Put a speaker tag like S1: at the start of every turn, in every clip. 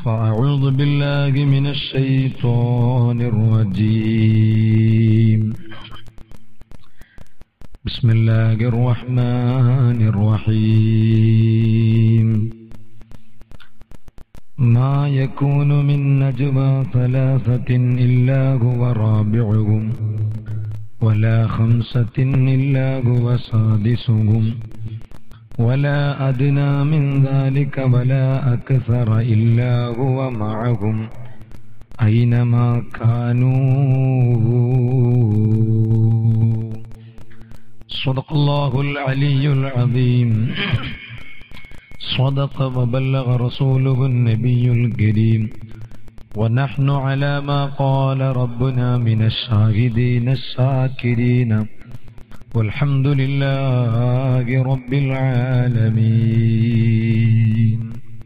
S1: فأعوذ بالله من الشيطان الرجيم بسم الله الرحمن الرحيم ما يكون من نجوى ثلاثة إلا هو رابعهم ولا خمسة إلا هو سادسهم ولا أدنى من ذلك ولا أكثر إلا هو معهم أينما كانوا صدق الله العلي العظيم صدق وبلغ رسوله النبي الكريم ونحن على ما قال ربنا من الشاهدين الشاكرين والحمد لله رب العالمين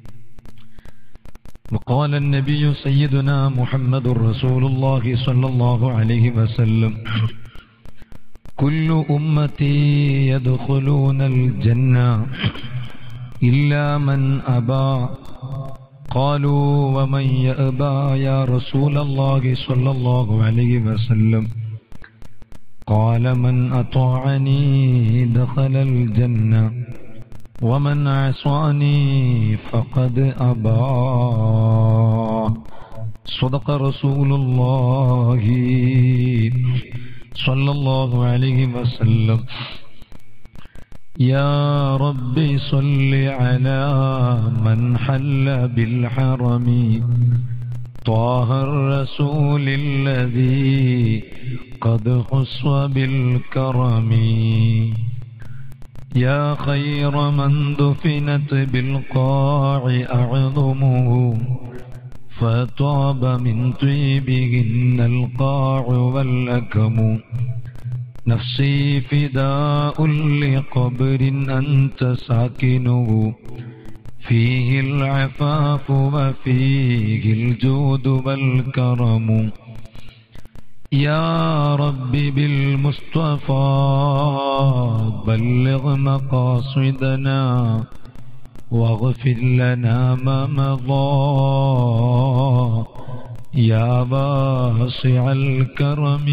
S1: وقال النبي سيدنا محمد رسول الله صلى الله عليه وسلم كل أمتي يدخلون الجنة إلا من أبى قالوا ومن يأبى يا رسول الله صلى الله عليه وسلم قال من أطاعني دخل الجنة ومن عصاني فقد أبى صدق رسول الله صلى الله عليه وسلم يا رب صل على من حل بالحرم طه الرسول الذي قد خص بالكرم يا خير من دفنت بالقاع أعظمه فطاب من طيبهن القاع والأكم نفسي فداء لقبر أنت ساكنه فيه العفاف وفيه الجود والكرم يا رب بالمصطفى بلغ مقاصدنا واغفر لنا ما مضى يا واسع الكرم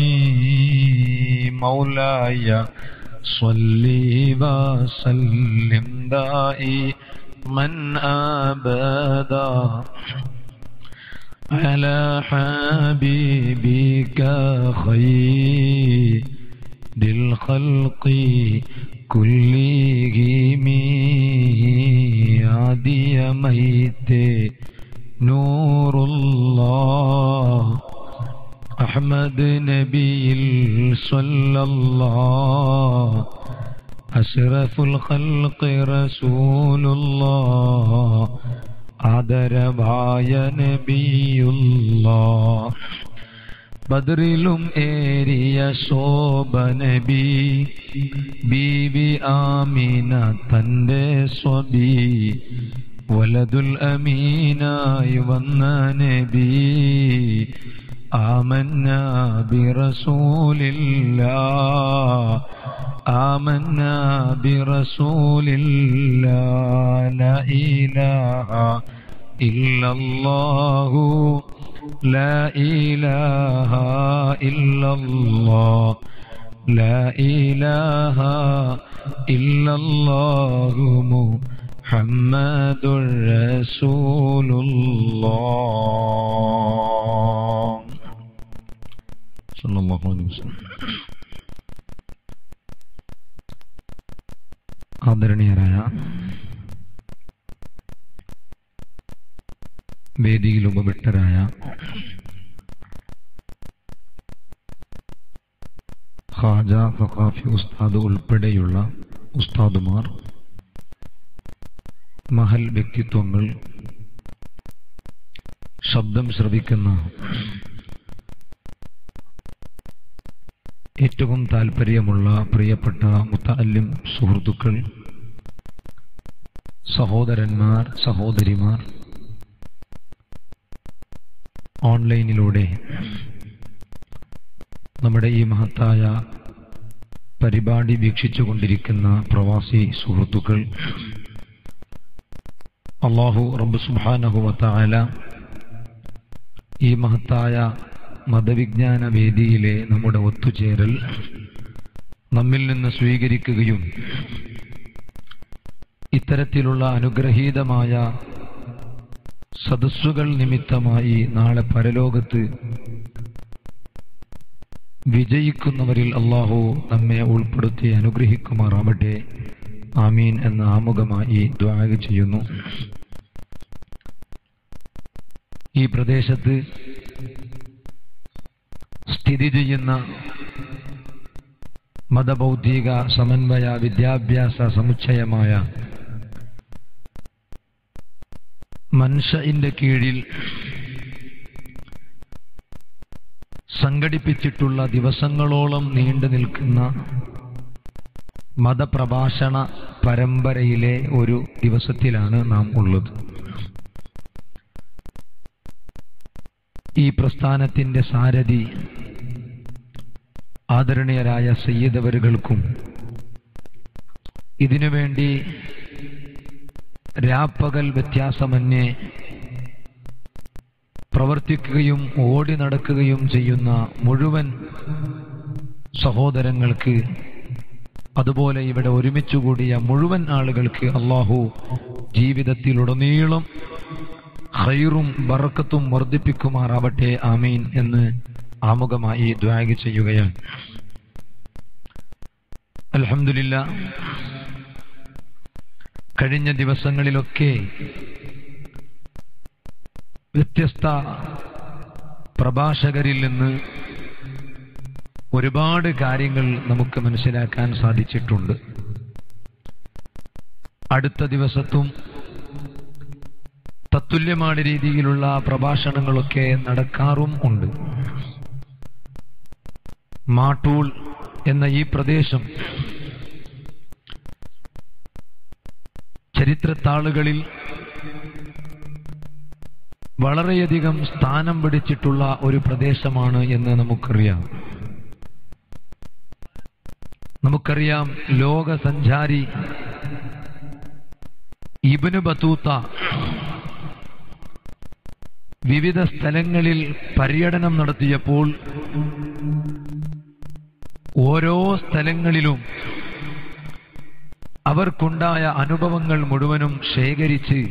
S1: مولاي صل وسلم دائي من أبدا على حبيبك خير الخلق كلهم عدي ميت نور الله أحمد نبي صلى الله أشرف الخلق رسول الله ആദരവായ നബിയുള്ള ബദറിലും ഏരിയ ശോഭ നബി ബീവി ആമീന തന്റെ സ്വബി വലതുൽ അമീനായി വന്ന നബി آمنا برسول الله آمنا برسول الله لا إله إلا الله لا إله إلا الله لا إله إلا الله محمد رسول الله صلى الله عليه وسلم ആദരണീയരായ വേദിയിൽ ഉപവിട്ടരായ ഖാജ ഫഖാഫി ഉസ്താദ് ഉൾപ്പെടെയുള്ള ഉസ്താദുമാർ മഹൽ വ്യക്തിത്വങ്ങൾ ശബ്ദം ശ്രവിക്കുന്ന ഏറ്റവും താല്പര്യമുള്ള പ്രിയപ്പെട്ട മുത്തല്ലിം സുഹൃത്തുക്കൾ സഹോദരന്മാർ സഹോദരിമാർ ഓൺലൈനിലൂടെ നമ്മുടെ ഈ മഹത്തായ പരിപാടി വീക്ഷിച്ചുകൊണ്ടിരിക്കുന്ന പ്രവാസി സുഹൃത്തുക്കൾ അള്ളാഹു റബ്ബ് സുബാനഹുവത്തായ ഈ മഹത്തായ മതവിജ്ഞാന വേദിയിലെ നമ്മുടെ ഒത്തുചേരൽ നമ്മിൽ നിന്ന് സ്വീകരിക്കുകയും ഇത്തരത്തിലുള്ള അനുഗ്രഹീതമായ സദസ്സുകൾ നിമിത്തമായി നാളെ പരലോകത്ത് വിജയിക്കുന്നവരിൽ അള്ളാഹു നമ്മെ ഉൾപ്പെടുത്തി അനുഗ്രഹിക്കുമാറാവട്ടെ ആമീൻ എന്ന ആമുഖമായി ദ്വാഗ് ചെയ്യുന്നു ഈ പ്രദേശത്ത് സ്ഥിതി ചെയ്യുന്ന മതബൗദ്ധിക സമന്വയ വിദ്യാഭ്യാസ സമുച്ചയമായ മൻഷയിന്റെ കീഴിൽ സംഘടിപ്പിച്ചിട്ടുള്ള ദിവസങ്ങളോളം നീണ്ടു നിൽക്കുന്ന മതപ്രഭാഷണ പരമ്പരയിലെ ഒരു ദിവസത്തിലാണ് നാം ഉള്ളത് ഈ പ്രസ്ഥാനത്തിന്റെ സാരഥി ആദരണീയരായ സയ്യിദവരുകൾക്കും ഇതിനുവേണ്ടി രാപ്പകൽ വ്യത്യാസമന്യേ പ്രവർത്തിക്കുകയും ഓടി നടക്കുകയും ചെയ്യുന്ന മുഴുവൻ സഹോദരങ്ങൾക്ക് അതുപോലെ ഇവിടെ ഒരുമിച്ചുകൂടിയ മുഴുവൻ ആളുകൾക്ക് അള്ളാഹു ജീവിതത്തിലുടനീളം ഹൈറും ബറക്കത്തും വർദ്ധിപ്പിക്കുമാറാവട്ടെ ആമീൻ എന്ന് ആമുഖമായി ദ്വാഗ് ചെയ്യുകയാണ് അലഹമില്ല കഴിഞ്ഞ ദിവസങ്ങളിലൊക്കെ വ്യത്യസ്ത പ്രഭാഷകരിൽ നിന്ന് ഒരുപാട് കാര്യങ്ങൾ നമുക്ക് മനസ്സിലാക്കാൻ സാധിച്ചിട്ടുണ്ട് അടുത്ത ദിവസത്തും തത്തുല്യമായ രീതിയിലുള്ള പ്രഭാഷണങ്ങളൊക്കെ നടക്കാറും ഉണ്ട് മാട്ടൂൾ എന്ന ഈ പ്രദേശം ചരിത്രത്താളുകളിൽ വളരെയധികം സ്ഥാനം പിടിച്ചിട്ടുള്ള ഒരു പ്രദേശമാണ് എന്ന് നമുക്കറിയാം നമുക്കറിയാം ലോക സഞ്ചാരി ഇബനു ബത്തൂത്ത വിവിധ സ്ഥലങ്ങളിൽ പര്യടനം നടത്തിയപ്പോൾ ഓരോ സ്ഥലങ്ങളിലും അവർക്കുണ്ടായ അനുഭവങ്ങൾ മുഴുവനും ശേഖരിച്ച്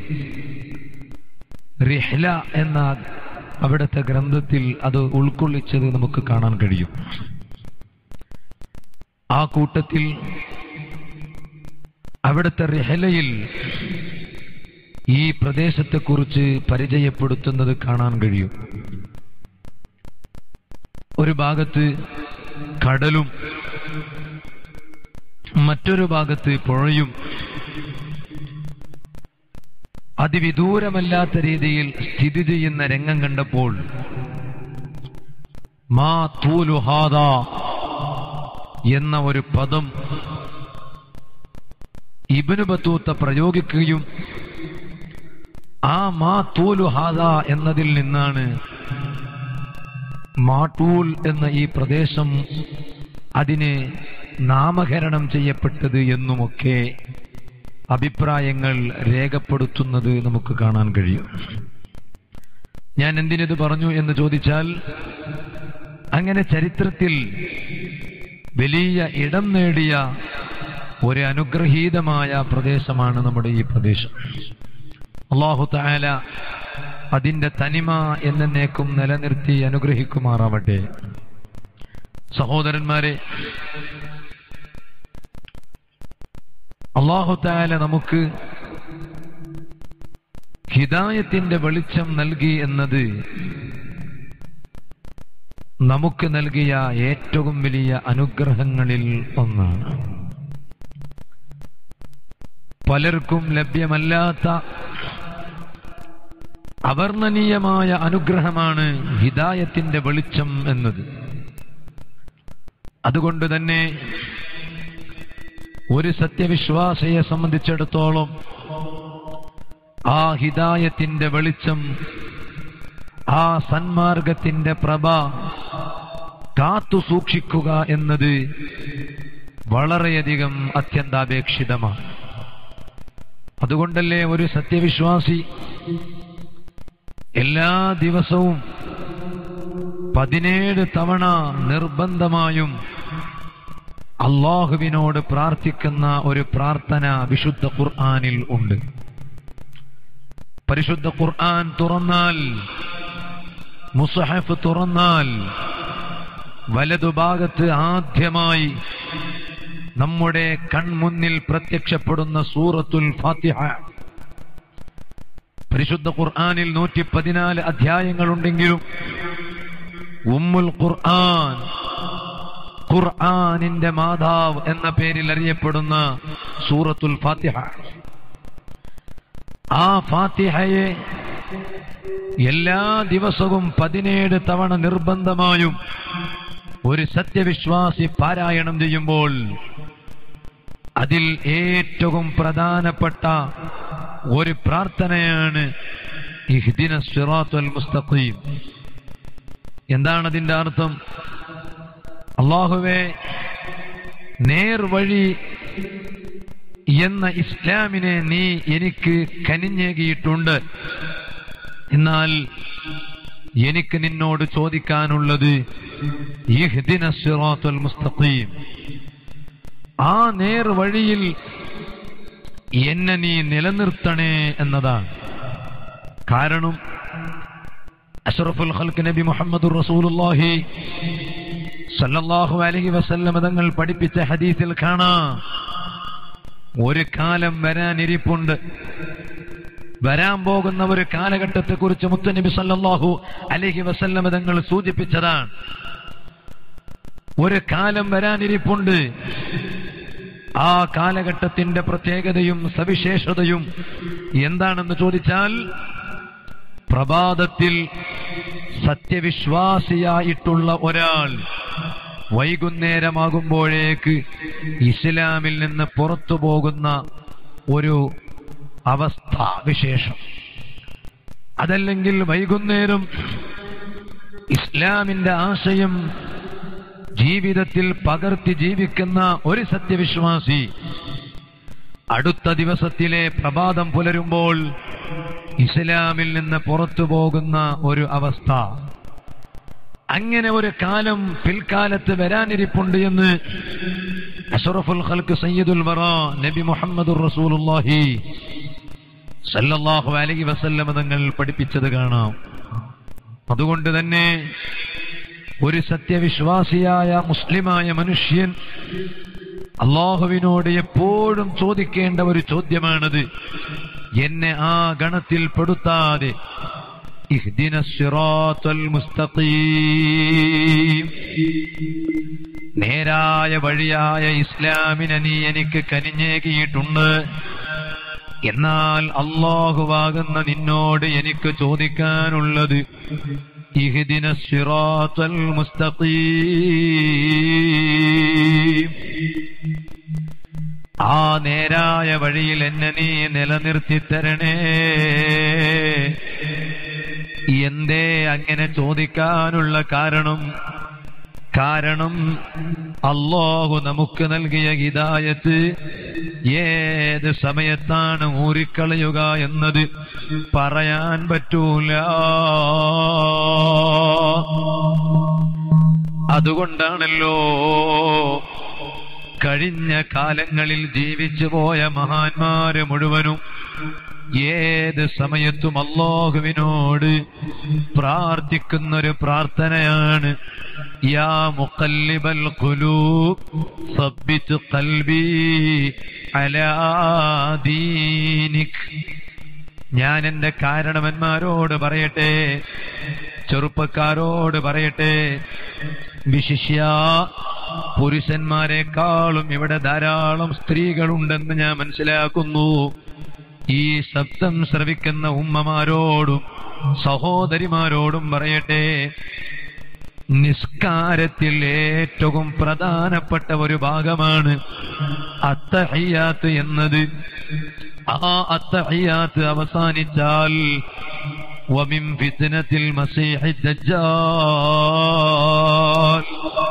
S1: റിഹ്ല എന്ന അവിടുത്തെ ഗ്രന്ഥത്തിൽ അത് ഉൾക്കൊള്ളിച്ചത് നമുക്ക് കാണാൻ കഴിയും ആ കൂട്ടത്തിൽ അവിടുത്തെ റിഹലയിൽ ഈ പ്രദേശത്തെക്കുറിച്ച് പരിചയപ്പെടുത്തുന്നത് കാണാൻ കഴിയും ഒരു ഭാഗത്ത് കടലും മറ്റൊരു ഭാഗത്ത് പുഴയും അതിവിദൂരമല്ലാത്ത രീതിയിൽ സ്ഥിതി ചെയ്യുന്ന രംഗം കണ്ടപ്പോൾ മാ തൂലുഹാദ എന്ന ഒരു പദം ഇബനു ബത്തൂത്ത പ്രയോഗിക്കുകയും ആ മാ തൂലുഹാദ എന്നതിൽ നിന്നാണ് മാട്ടൂൽ എന്ന ഈ പ്രദേശം അതിന് നാമകരണം ചെയ്യപ്പെട്ടത് എന്നുമൊക്കെ അഭിപ്രായങ്ങൾ രേഖപ്പെടുത്തുന്നത് നമുക്ക് കാണാൻ കഴിയും ഞാൻ എന്തിനത് പറഞ്ഞു എന്ന് ചോദിച്ചാൽ അങ്ങനെ ചരിത്രത്തിൽ വലിയ ഇടം നേടിയ ഒരു അനുഗ്രഹീതമായ പ്രദേശമാണ് നമ്മുടെ ഈ പ്രദേശം അള്ളാഹു താല അതിന്റെ തനിമ എന്നേക്കും നിലനിർത്തി അനുഗ്രഹിക്കുമാറാവട്ടെ സഹോദരന്മാരെ അള്ളാഹു താല നമുക്ക് ഹിദായത്തിന്റെ വെളിച്ചം നൽകി എന്നത് നമുക്ക് നൽകിയ ഏറ്റവും വലിയ അനുഗ്രഹങ്ങളിൽ ഒന്നാണ് പലർക്കും ലഭ്യമല്ലാത്ത അവർണ്ണനീയമായ അനുഗ്രഹമാണ് ഹിദായത്തിന്റെ വെളിച്ചം എന്നത് അതുകൊണ്ട് തന്നെ ഒരു സത്യവിശ്വാസിയെ സംബന്ധിച്ചിടത്തോളം ആ ഹിദായത്തിന്റെ വെളിച്ചം ആ സന്മാർഗത്തിന്റെ പ്രഭ കാത്തു സൂക്ഷിക്കുക എന്നത് വളരെയധികം അത്യന്താപേക്ഷിതമാണ് അതുകൊണ്ടല്ലേ ഒരു സത്യവിശ്വാസി എല്ലാ ദിവസവും പതിനേഴ് തവണ നിർബന്ധമായും അള്ളാഹുവിനോട് പ്രാർത്ഥിക്കുന്ന ഒരു പ്രാർത്ഥന വിശുദ്ധ ഖുർആനിൽ ഉണ്ട് പരിശുദ്ധ ഖുർആൻ തുറന്നാൽ മുസഹഫ് തുറന്നാൽ വലതുഭാഗത്ത് ആദ്യമായി നമ്മുടെ കൺമുന്നിൽ പ്രത്യക്ഷപ്പെടുന്ന സൂറത്തുൽ ഫാത്തിഹ പരിശുദ്ധ ഖുർആനിൽ നൂറ്റി പതിനാല് അധ്യായങ്ങളുണ്ടെങ്കിലും ഉമ്മുൽ ഖുർആൻ ഖുർആനിന്റെ മാതാവ് എന്ന പേരിൽ അറിയപ്പെടുന്ന സൂറത്തുൽ ഫാത്തിഹ ആ ഫാത്തിഹയെ എല്ലാ ദിവസവും പതിനേഴ് തവണ നിർബന്ധമായും ഒരു സത്യവിശ്വാസി പാരായണം ചെയ്യുമ്പോൾ അതിൽ ഏറ്റവും പ്രധാനപ്പെട്ട ഒരു പ്രാർത്ഥനയാണ് ഇഹ്ദിന സിറാത്തുൽ മുസ്തഖീം എന്താണ് അതിന്റെ അർത്ഥം അള്ളാഹുവെ നേർവഴി എന്ന ഇസ്ലാമിനെ നീ എനിക്ക് കനിഞ്ഞേകിയിട്ടുണ്ട് എന്നാൽ എനിക്ക് നിന്നോട് ചോദിക്കാനുള്ളത് ഇഹ്ദിന സിറാത്തുൽ മുസ്തഖീം ആ നേർവഴിയിൽ എന്നെ നീ നിലനിർത്തണേ എന്നതാണ് കാരണം അഷ്റഫുൽ ഖൽക്ക് നബി മുഹമ്മദ് റസൂലുള്ളാഹി സല്ലല്ലാഹു അലൈഹി വസല്ലം തങ്ങൾ പഠിപ്പിച്ച ഹദീസിൽ കാണാം ഒരു കാലം വരാനിരിപ്പുണ്ട് വരാൻ പോകുന്ന ഒരു കാലഘട്ടത്തെ കുറിച്ച് മുത്തനബി സല്ലല്ലാഹു അലൈഹി വസല്ലം തങ്ങൾ സൂചിപ്പിച്ചതാണ് ഒരു കാലം വരാനിരിപ്പുണ്ട് ആ കാലഘട്ടത്തിന്റെ പ്രത്യേകതയും സവിശേഷതയും എന്താണെന്ന് ചോദിച്ചാൽ പ്രഭാതത്തിൽ സത്യവിശ്വാസിയായിട്ടുള്ള ഒരാൾ വൈകുന്നേരമാകുമ്പോഴേക്ക് ഇസ്ലാമിൽ നിന്ന് പുറത്തു പോകുന്ന ഒരു അവസ്ഥ വിശേഷം അതല്ലെങ്കിൽ വൈകുന്നേരം ഇസ്ലാമിന്റെ ആശയം ജീവിതത്തിൽ പകർത്തി ജീവിക്കുന്ന ഒരു സത്യവിശ്വാസി അടുത്ത ദിവസത്തിലെ പ്രഭാതം പുലരുമ്പോൾ ഇസ്ലാമിൽ നിന്ന് പുറത്തു പോകുന്ന ഒരു അവസ്ഥ അങ്ങനെ ഒരു കാലം പിൽക്കാലത്ത് വരാനിരിപ്പുണ്ട് എന്ന് അഷറഫുൽ ഖൽക്ക് സയ്യിദുൽ വറ നബി മുഹമ്മദുർ റസൂലുള്ളാഹി സല്ലല്ലാഹു അലൈഹി വസല്ലം തങ്ങൾ പഠിപ്പിച്ചത് കാണാം അതുകൊണ്ട് തന്നെ ഒരു സത്യവിശ്വാസിയായ മുസ്ലിമായ മനുഷ്യൻ അള്ളാഹുവിനോട് എപ്പോഴും ചോദിക്കേണ്ട ഒരു ചോദ്യമാണത് എന്നെ ആ ഗണത്തിൽ പെടുത്താതെ ഇഹ്ദിന സിറാത്തുൽ മുസ്തഖീം നേരായ വഴിയായ ഇസ്ലാമിനെ നീ എനിക്ക് കനിഞ്ഞേകിയിട്ടുണ്ട് എന്നാൽ അള്ളാഹുവാകുന്ന നിന്നോട് എനിക്ക് ചോദിക്കാനുള്ളത് ഇഹ്ദിന സിറാത്തുൽ മുസ്തഖീം ആ നേരായ വഴിയിൽ എന്നെ നീ നിലനിർത്തി തരണേ എന്തേ അങ്ങനെ ചോദിക്കാനുള്ള കാരണം കാരണം അള്ളാഹു നമുക്ക് നൽകിയ ഹിദായത്ത് ഏത് സമയത്താണ് ഊറിക്കളയുക എന്നത് പറയാൻ പറ്റൂല അതുകൊണ്ടാണല്ലോ കഴിഞ്ഞ കാലങ്ങളിൽ ജീവിച്ചു പോയ മഹാന്മാര് മുഴുവനും ഏത് സമയത്തും അള്ളാഹുവിനോട് പ്രാർത്ഥിക്കുന്ന ഒരു പ്രാർത്ഥനയാണ് യാ മുഖല്ലിബൽ ഖുലൂബ് സബ്ബിത് ഖൽബി അലാ ദീനിക് ഞാൻ എന്റെ കാരണവന്മാരോട് പറയട്ടെ ചെറുപ്പക്കാരോട് പറയട്ടെ വിശിഷ്യ പുരുഷന്മാരെക്കാളും ഇവിടെ ധാരാളം സ്ത്രീകളുണ്ടെന്ന് ഞാൻ മനസ്സിലാക്കുന്നു ഈ ശബ്ദം ശ്രവിക്കുന്ന ഉമ്മമാരോടും സഹോദരിമാരോടും പറയട്ടെ നിസ്കാരത്തിൽ ഏറ്റവും പ്രധാനപ്പെട്ട ഒരു ഭാഗമാണ് അത്തഹയ്യാത്ത് എന്നത് ആ അത്തഹയ്യാത്ത് അവസാനിച്ചാൽ ومن فتنة المسيح الدجال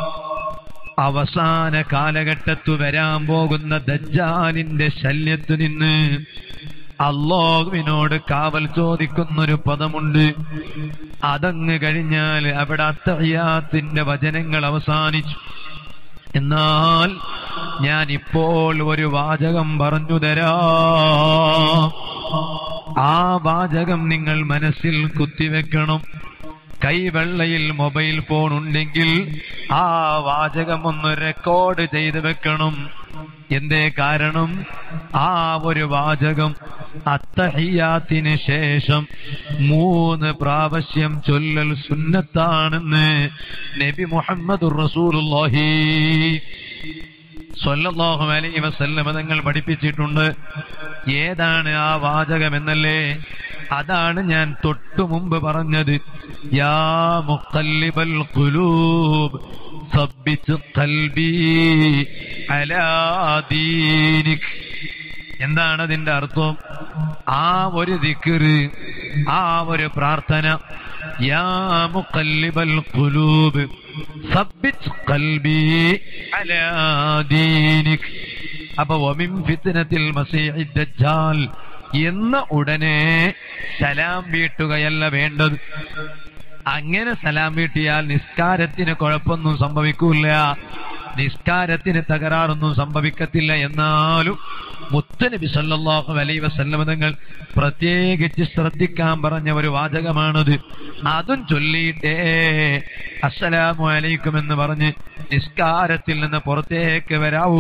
S1: അവസാന കാലഘട്ടത്തു വരാൻ പോകുന്ന ദജ്ജാലിന്റെ ശല്യത്തു നിന്ന് അള്ളാഹുവിനോട് കാവൽ ചോദിക്കുന്നൊരു പദമുണ്ട് അതങ്ങ് കഴിഞ്ഞാൽ അവിടെ അത്തഹിയാത്തിന്റെ വചനങ്ങൾ അവസാനിച്ചു എന്നാൽ ഞാൻ ഇപ്പോൾ ഒരു വാചകം പറഞ്ഞു തരാം ആ വാചകം നിങ്ങൾ മനസ്സിൽ കുത്തിവെക്കണം കൈവെള്ളയിൽ മൊബൈൽ ഫോൺ ഉണ്ടെങ്കിൽ ആ വാചകം ഒന്ന് റെക്കോർഡ് ചെയ്ത് വെക്കണം എന്തേ കാരണം ആ ഒരു വാചകം അത്തഹിയാത്തിന് ശേഷം മൂന്ന് പ്രാവശ്യം ചൊല്ലൽ സുന്നത്താണെന്ന് നബി മുഹമ്മദ് റസൂലുള്ളാഹി സ്വല്ലല്ലാഹു അലൈഹി വസല്ലമ തങ്ങൾ പഠിപ്പിച്ചിട്ടുണ്ട് ഏതാണ് ആ വാചകം എന്നല്ലേ അതാണ് ഞാൻ തൊട്ടു മുമ്പ് പറഞ്ഞത് യാ മുഖല്ലിബൽ ഖുലൂബ് സബ്ബിത് ഖൽബി അലാ ദീനിക് എന്താണ് അതിന്റെ അർത്ഥം ആ ഒരു ദിക്റ് ആ ഒരു പ്രാർത്ഥന യാ മുഖല്ലിബൽ ഖുലൂബ് സബ്ബിത് ഖൽബി അലാ ദീനിക് അപ്പൊ വമിൻ ഫിത്നത്തിൽ മസീഹി ദജ്ജാൽ എന്ന ഉടനെ സലാം വീട്ടുകയല്ല വേണ്ടത് അങ്ങനെ സലാം വീട്ടിയാൽ നിസ്കാരത്തിന് കുഴപ്പമൊന്നും സംഭവിക്കൂല നിസ്കാരത്തിന് തകരാറൊന്നും സംഭവിക്കത്തില്ല എന്നാലും മുത്തനബി സല്ലല്ലാഹു അലൈഹി വസല്ലമ തങ്ങൾ പ്രത്യേകിച്ച് ശ്രദ്ധിക്കാൻ പറഞ്ഞ ഒരു വാചകമാണത് അതും ചൊല്ലിയിട്ടേ അസ്സലാമു അലൈക്കും എന്ന് പറഞ്ഞ് നിസ്കാരത്തിൽ നിന്ന് പുറത്തേക്ക് വരാവൂ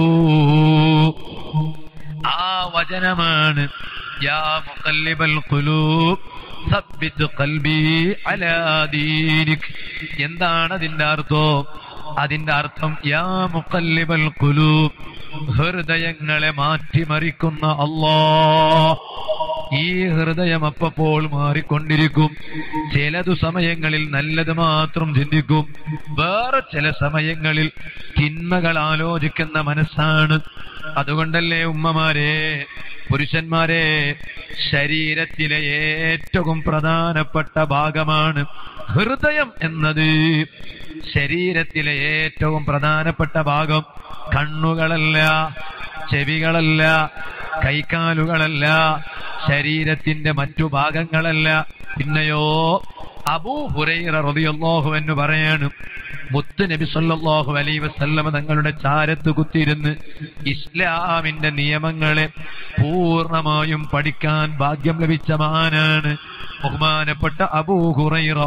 S1: ആ വചനമാണ് യാ മുഖല്ലിബൽ ഖുലൂബ് സബ്ബിത് ഖൽബി അലാ ദീനിക് എന്താണ് അതിന്റെ അർത്ഥം അതിന്റെ അർത്ഥം യാ മുഖല്ലിബൽ ഖുലൂബ് ഹൃദയങ്ങളെ മാറ്റിമറിക്കുന്ന അല്ലാ ഈ ഹൃദയം അപ്പപ്പോൾ മാറിക്കൊണ്ടിരിക്കും ചിലതു സമയങ്ങളിൽ നല്ലത് മാത്രം ചിന്തിക്കും വേറെ ചില സമയങ്ങളിൽ തിന്മകൾ ആലോചിക്കുന്ന മനസ്സാണ് അതുകൊണ്ടല്ലേ ഉമ്മമാരെ പുരുഷന്മാരെ ശരീരത്തിലെ ഏറ്റവും പ്രധാനപ്പെട്ട ഭാഗമാണ് ഹൃദയം എന്നത് ശരീരത്തിലെ ഏറ്റവും പ്രധാനപ്പെട്ട ഭാഗം കണ്ണുകളല്ല ചെവികളല്ല കൈക്കാലുകളല്ല ശരീരത്തിന്റെ മറ്റു ഭാഗങ്ങളല്ല പിന്നെയോ അബൂ ഹുറൈറ റളിയല്ലാഹു എന്ന് പറയാണ് മുത്ത് നബി സല്ലല്ലാഹു അലൈഹി വസല്ലമ തങ്ങളുടെ ചാരത്ത് കുത്തിയിരുന്ന് ഇസ്ലാമിന്റെ നിയമങ്ങളെ പൂർണ്ണമായും പഠിക്കാൻ ഭാഗ്യം ലഭിച്ച മഹാനാണ് ബഹുമാനപ്പെട്ട അബൂ ഹുറൈറ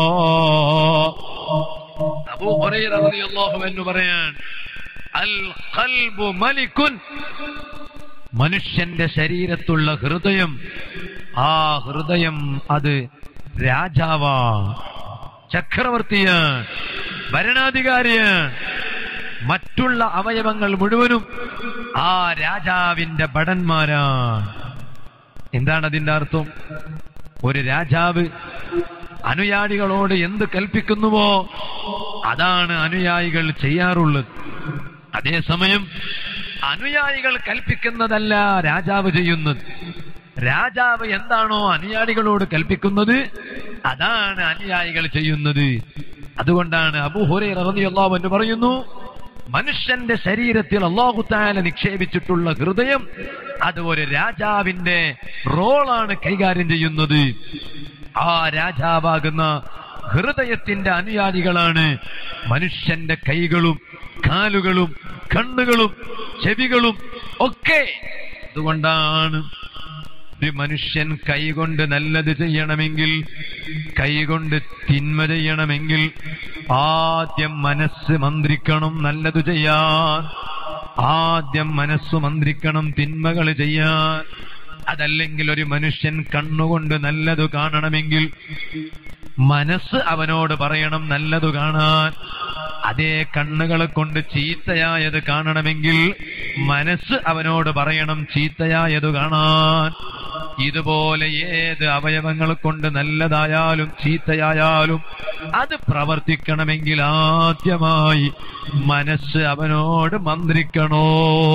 S1: അബൂ ഹുറൈറ റളിയല്ലാഹു എന്ന് പറയാൻ അൽ ഖൽബു മലിക്കുൻ മനുഷ്യന്റെ ശരീരത്തുള്ള ഹൃദയം ആ ഹൃദയം അത് രാജാവാ ചക്രവർത്തിയാണ് ഭരണാധികാരിയാണ് മറ്റുള്ള അവയവങ്ങൾ മുഴുവനും ആ രാജാവിന്റെ ഭടന്മാരാണ് എന്താണ് അതിന്റെ അർത്ഥം ഒരു രാജാവ് അനുയായികളോട് എന്ത് കൽപ്പിക്കുന്നുവോ അതാണ് അനുയായികൾ ചെയ്യാറുള്ളത് അതേസമയം അനുയായികൾ കൽപ്പിക്കുന്നതല്ല രാജാവ് ചെയ്യുന്നത് രാജാവ് എന്താണോ അനുയായികളോട് കൽപ്പിക്കുന്നത് അതാണ് അനുയായികൾ ചെയ്യുന്നത് അതുകൊണ്ടാണ് അബുഹുറൈ റളിയല്ലാഹു എന്ന് പറയുന്നു മനുഷ്യന്റെ ശരീരത്തിൽ അള്ളാഹുത്താല നിക്ഷേപിച്ചിട്ടുള്ള ഹൃദയം അത് ഒരു രാജാവിന്റെ റോളാണ് കൈകാര്യം ചെയ്യുന്നത് ആ രാജാവാകുന്ന ഹൃദയത്തിന്റെ അനുയായികളാണ് മനുഷ്യന്റെ കൈകളും കാലുകളും കണ്ണുകളും ചെവികളും ഒക്കെ അതുകൊണ്ടാണ് ഒരു മനുഷ്യൻ കൈകൊണ്ട് നല്ലത് ചെയ്യണമെങ്കിൽ കൈകൊണ്ട് തിന്മ ചെയ്യണമെങ്കിൽ ആദ്യം മനസ്സ് മന്ത്രിക്കണം നല്ലത് ചെയ്യാൻ ആദ്യം മനസ്സ് മന്ത്രിക്കണം തിന്മകൾ ചെയ്യാൻ അതല്ലെങ്കിൽ ഒരു മനുഷ്യൻ കണ്ണുകൊണ്ട് നല്ലത് കാണണമെങ്കിൽ മനസ്സ് അവനോട് പറയണം നല്ലത് കാണാൻ അതേ കണ്ണുകളെ കൊണ്ട് ചീത്തയായത് കാണണമെങ്കിൽ മനസ്സ് അവനോട് പറയണം ചീത്തയായത് കാണാൻ ഇതുപോലെ ഏത് അവയവങ്ങൾ കൊണ്ട് നല്ലതായാലും ചീത്തയായാലും അത് പ്രവർത്തിക്കണമെങ്കിൽ ആദ്യമായി മനസ്സ് അവനോട് മന്ത്രിക്കണോ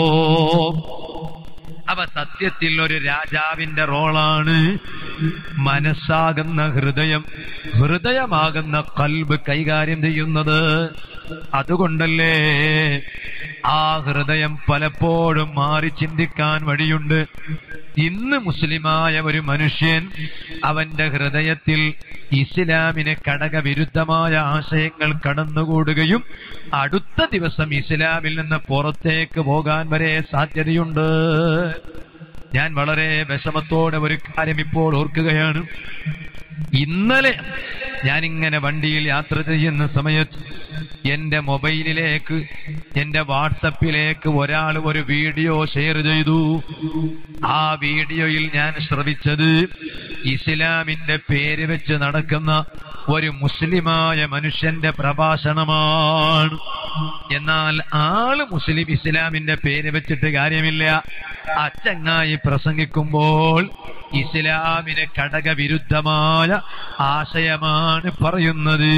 S1: അവ സത്യത്തിൽ ഒരു രാജാവിന്റെ റോളാണ് മനസ്സാകുന്ന ഹൃദയം ഹൃദയമാകുന്ന കൽബ് കൈകാര്യം ചെയ്യുന്നത് അതുകൊണ്ടല്ലേ ആ ഹൃദയം പലപ്പോഴും മാറി ചിന്തിക്കാൻ വഴിയുണ്ട് ഇന്ന് മുസ്ലിമായ ഒരു മനുഷ്യൻ അവന്റെ ഹൃദയത്തിൽ ഇസ്ലാമിന് ഘടകവിരുദ്ധമായ ആശയങ്ങൾ കടന്നുകൂടുകയും അടുത്ത ദിവസം ഇസ്ലാമിൽ നിന്ന് പുറത്തേക്ക് പോകാൻ വരെ സാധ്യതയുണ്ട് ഞാൻ വളരെ വിഷമത്തോടെ ഒരു കാര്യം ഇപ്പോൾ ഓർക്കുകയാണ് ഇന്നലെ ഞാനിങ്ങനെ വണ്ടിയിൽ യാത്ര ചെയ്യുന്ന സമയത്ത് എന്റെ മൊബൈലിലേക്ക് എന്റെ വാട്സപ്പിലേക്ക് ഒരാൾ ഒരു വീഡിയോ ഷെയർ ചെയ്തു ആ വീഡിയോയിൽ ഞാൻ ശ്രവിച്ചത് ഇസ്ലാമിന്റെ പേര് വെച്ച് നടക്കുന്ന ഒരു മുസ്ലിമായ മനുഷ്യന്റെ പ്രഭാഷണമാണ് എന്നാൽ ആള് മുസ്ലിം ഇസ്ലാമിന്റെ പേര് വെച്ചിട്ട് കാര്യമില്ല അച്ചങ്ങായി പ്രസംഗിക്കുമ്പോൾ ഇസ്ലാമിന് ഘടകവിരുദ്ധമായ ആശയമാണ് പറയുന്നത്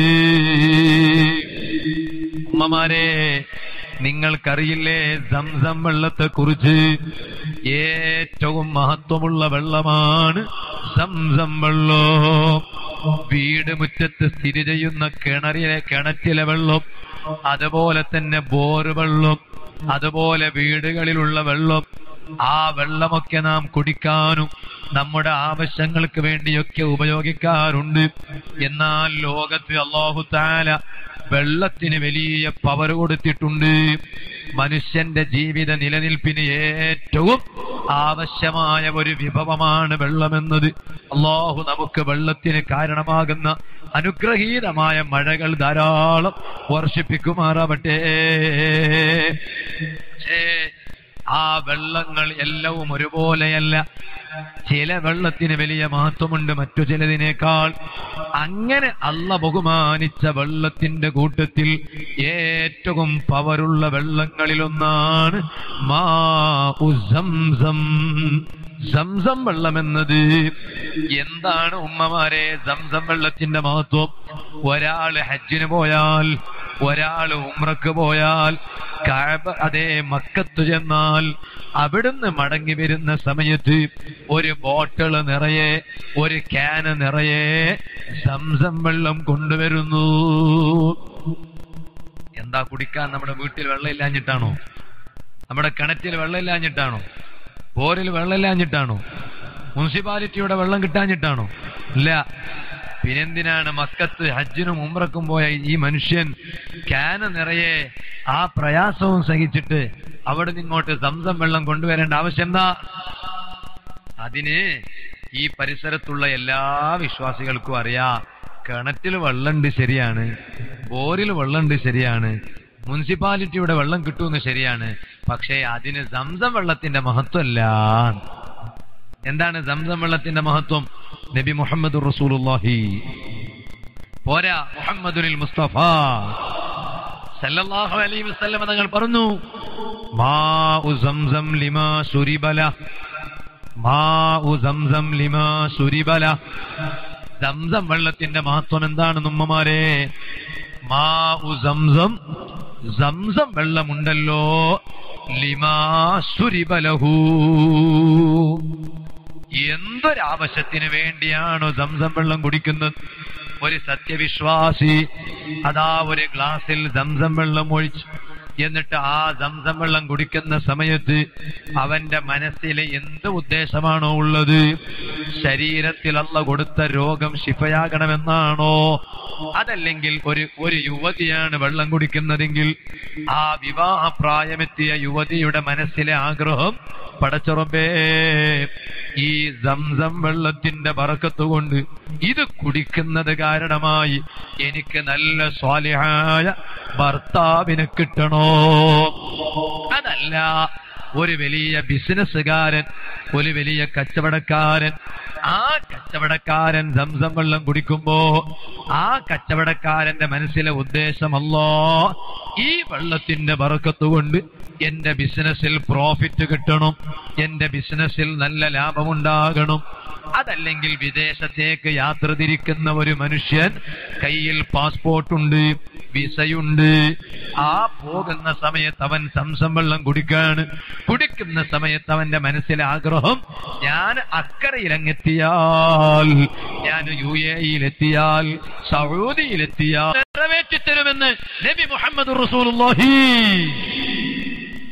S1: ഉമ്മമാരെ നിങ്ങൾക്കറിയില്ലേ സംസം വെള്ളത്തെ കുറിച്ച് ഏറ്റവും മഹത്വമുള്ള വെള്ളമാണ് സംസം വെള്ളം വീട് മുറ്റത്ത് സ്ഥിതി ചെയ്യുന്ന കിണറിലെ കിണറ്റിലെ വെള്ളം അതുപോലെ തന്നെ ബോറ് വെള്ളം അതുപോലെ വീടുകളിലുള്ള വെള്ളം ആ വെള്ളമൊക്കെ നാം കുടിക്കാനും നമ്മുടെ ആവശ്യങ്ങൾക്ക് വേണ്ടിയൊക്കെ ഉപയോഗിക്കാറുണ്ട് എന്നാൽ ലോകത്ത് അള്ളാഹു താല വെള്ളത്തിന് വലിയ പവർ കൊടുത്തിട്ടുണ്ട് മനുഷ്യന്റെ ജീവിത നിലനിൽപ്പിന് ഏറ്റവും ആവശ്യമായ ഒരു വിഭവമാണ് വെള്ളമെന്നത് അള്ളാഹു നമുക്ക് വെള്ളത്തിന് കാരണമാകുന്ന അനുഗ്രഹീതമായ മഴകൾ ധാരാളം വർഷിപ്പിക്കുമാറാവട്ടെ പക്ഷേ ആ വെള്ളങ്ങൾ എല്ലാവും ഒരുപോലെയല്ല ചില വെള്ളത്തിന് വലിയ മഹത്വമുണ്ട് മറ്റു ചിലതിനേക്കാൾ അങ്ങനെ അല്ല ബഹുമാനിച്ച വെള്ളത്തിന്റെ കൂട്ടത്തിൽ ഏറ്റവും പവറുള്ള വെള്ളങ്ങളിലൊന്നാണ് മാ സംസം സംസം വെള്ളമെന്നത് എന്താണ് ഉമ്മമാരെ സംസം വെള്ളത്തിന്റെ മഹത്വം ഒരാള് ഹജ്ജിന് പോയാൽ ഒരാള് ഉമ്രക്ക് പോയാൽ കാബ അതേ മക്കത്ത് ചെന്നാൽ അവിടുന്ന് മടങ്ങി വരുന്ന സമയത്ത് ഒരു ബോട്ടിള് നിറയെ ഒരു ക്യാന് നിറയെ സംസം വെള്ളം കൊണ്ടുവരുന്നു എന്താ കുടിക്കാൻ നമ്മുടെ വീട്ടിൽ വെള്ളമില്ലാഞ്ഞിട്ടാണോ നമ്മുടെ കിണറ്റിൽ വെള്ളമില്ലാഞ്ഞിട്ടാണോ ബോറിൽ വെള്ളമില്ലാഞ്ഞിട്ടാണോ മുനിസിപ്പാലിറ്റിയുടെ വെള്ളം കിട്ടാഞ്ഞിട്ടാണോ ഇല്ല പിന്നെന്തിനാണ് മക്കത്ത് ഹജ്ജിനും ഉമ്രക്കും പോയ ഈ മനുഷ്യൻ ക്യാന് നിറയെ ആ പ്രയാസവും സഹിച്ചിട്ട് അവിടെ നിങ്ങോട്ട് സംസം വെള്ളം കൊണ്ടുവരേണ്ട ആവശ്യം എന്താ അതിന് ഈ പരിസരത്തുള്ള എല്ലാ വിശ്വാസികൾക്കും അറിയാം കിണറ്റിൽ വെള്ളമുണ്ട് ശരിയാണ് ബോറിൽ വെള്ളമുണ്ട് ശരിയാണ് മുനിസിപ്പാലിറ്റിയുടെ വെള്ളം കിട്ടുമെന്ന് ശരിയാണ് പക്ഷേ അതിന് സംസം വെള്ളത്തിന്റെ മഹത്വമല്ല എന്താണ് സംസം വെള്ളത്തിന്റെ മഹത്വം നബി മുഹമ്മദ് റസൂലുള്ളാഹി പോരാ മുഹമ്മദുൽ മുസ്തഫ സല്ലല്ലാഹു അലൈഹി വസല്ലം തങ്ങൾ പറഞ്ഞു മാഉ സംസം ലിമാ സുരിബല മാഉ സംസം ലിമാ സുരിബല സംസം വെള്ളത്തിന്റെ മഹത്വം എന്താണ് നമ്മമാരെ മാഉ സംസം സംസം വെള്ളമുണ്ടല്ലോ ലിമാ സുരിബലഹൂ എന്തൊരാവശ്യത്തിന് വേണ്ടിയാണോ സംസം വെള്ളം കുടിക്കുന്നത് ഒരു സത്യവിശ്വാസി അതാ ഒരു ഗ്ലാസ്സിൽ സംസം വെള്ളം ഒഴിച്ച് എന്നിട്ട് ആ സംസം വെള്ളം കുടിക്കുന്ന സമയത്ത് അവന്റെ മനസ്സിൽ എന്ത് ഉദ്ദേശമാണോ ഉള്ളത് ശരീരത്തിൽ അല്ല കൊടുത്ത രോഗം ശിഫയാകണമെന്നാണോ അതല്ലെങ്കിൽ ഒരു ഒരു യുവതിയാണ് വെള്ളം കുടിക്കുന്നതെങ്കിൽ ആ വിവാഹപ്രായമെത്തിയ യുവതിയുടെ മനസ്സിലെ ആഗ്രഹം പടച്ചുറമ്പേ ഈ സംസം വെള്ളത്തിന്റെ പറക്കത്തുകൊണ്ട് ഇത് കുടിക്കുന്നത് കാരണമായി എനിക്ക് നല്ല സ്വാലിഹായ ഭർത്താവിനെ കിട്ടണോ അതല്ല ഒരു വലിയ ബിസിനസ്സുകാരൻ ഒരു വലിയ കച്ചവടക്കാരൻ ആ കച്ചവടക്കാരൻ സംസം വെള്ളം കുടിക്കുമ്പോ ആ കച്ചവടക്കാരന്റെ മനസ്സിലെ ഉദ്ദേശമല്ലോ ഈ വെള്ളത്തിന്റെ പറക്കത്തുകൊണ്ട് എന്റെ ബിസിനസ്സിൽ പ്രോഫിറ്റ് കിട്ടണം എന്റെ ബിസിനസ്സിൽ നല്ല ലാഭമുണ്ടാകണം അതല്ലെങ്കിൽ വിദേശത്തേക്ക് യാത്ര തിരിക്കുന്ന ഒരു മനുഷ്യൻ കയ്യിൽ പാസ്പോർട്ടുണ്ട് വിസയുണ്ട് ആ പോകുന്ന സമയത്ത് അവൻ സംസം വെള്ളം കുടിക്കാണ് കുടിക്കുന്ന സമയത്ത് അവന്റെ മനസ്സിലെ ആഗ്രഹം ഞാൻ അക്കരയിലങ്ങെത്തിയാൽ ഞാൻ യു എയിലെത്തിയാൽ സൗദിയിലെത്തിയാൽ നിറവേറ്റിത്തരുമെന്ന് നബി മുഹമ്മദ് റസൂലുള്ളാഹി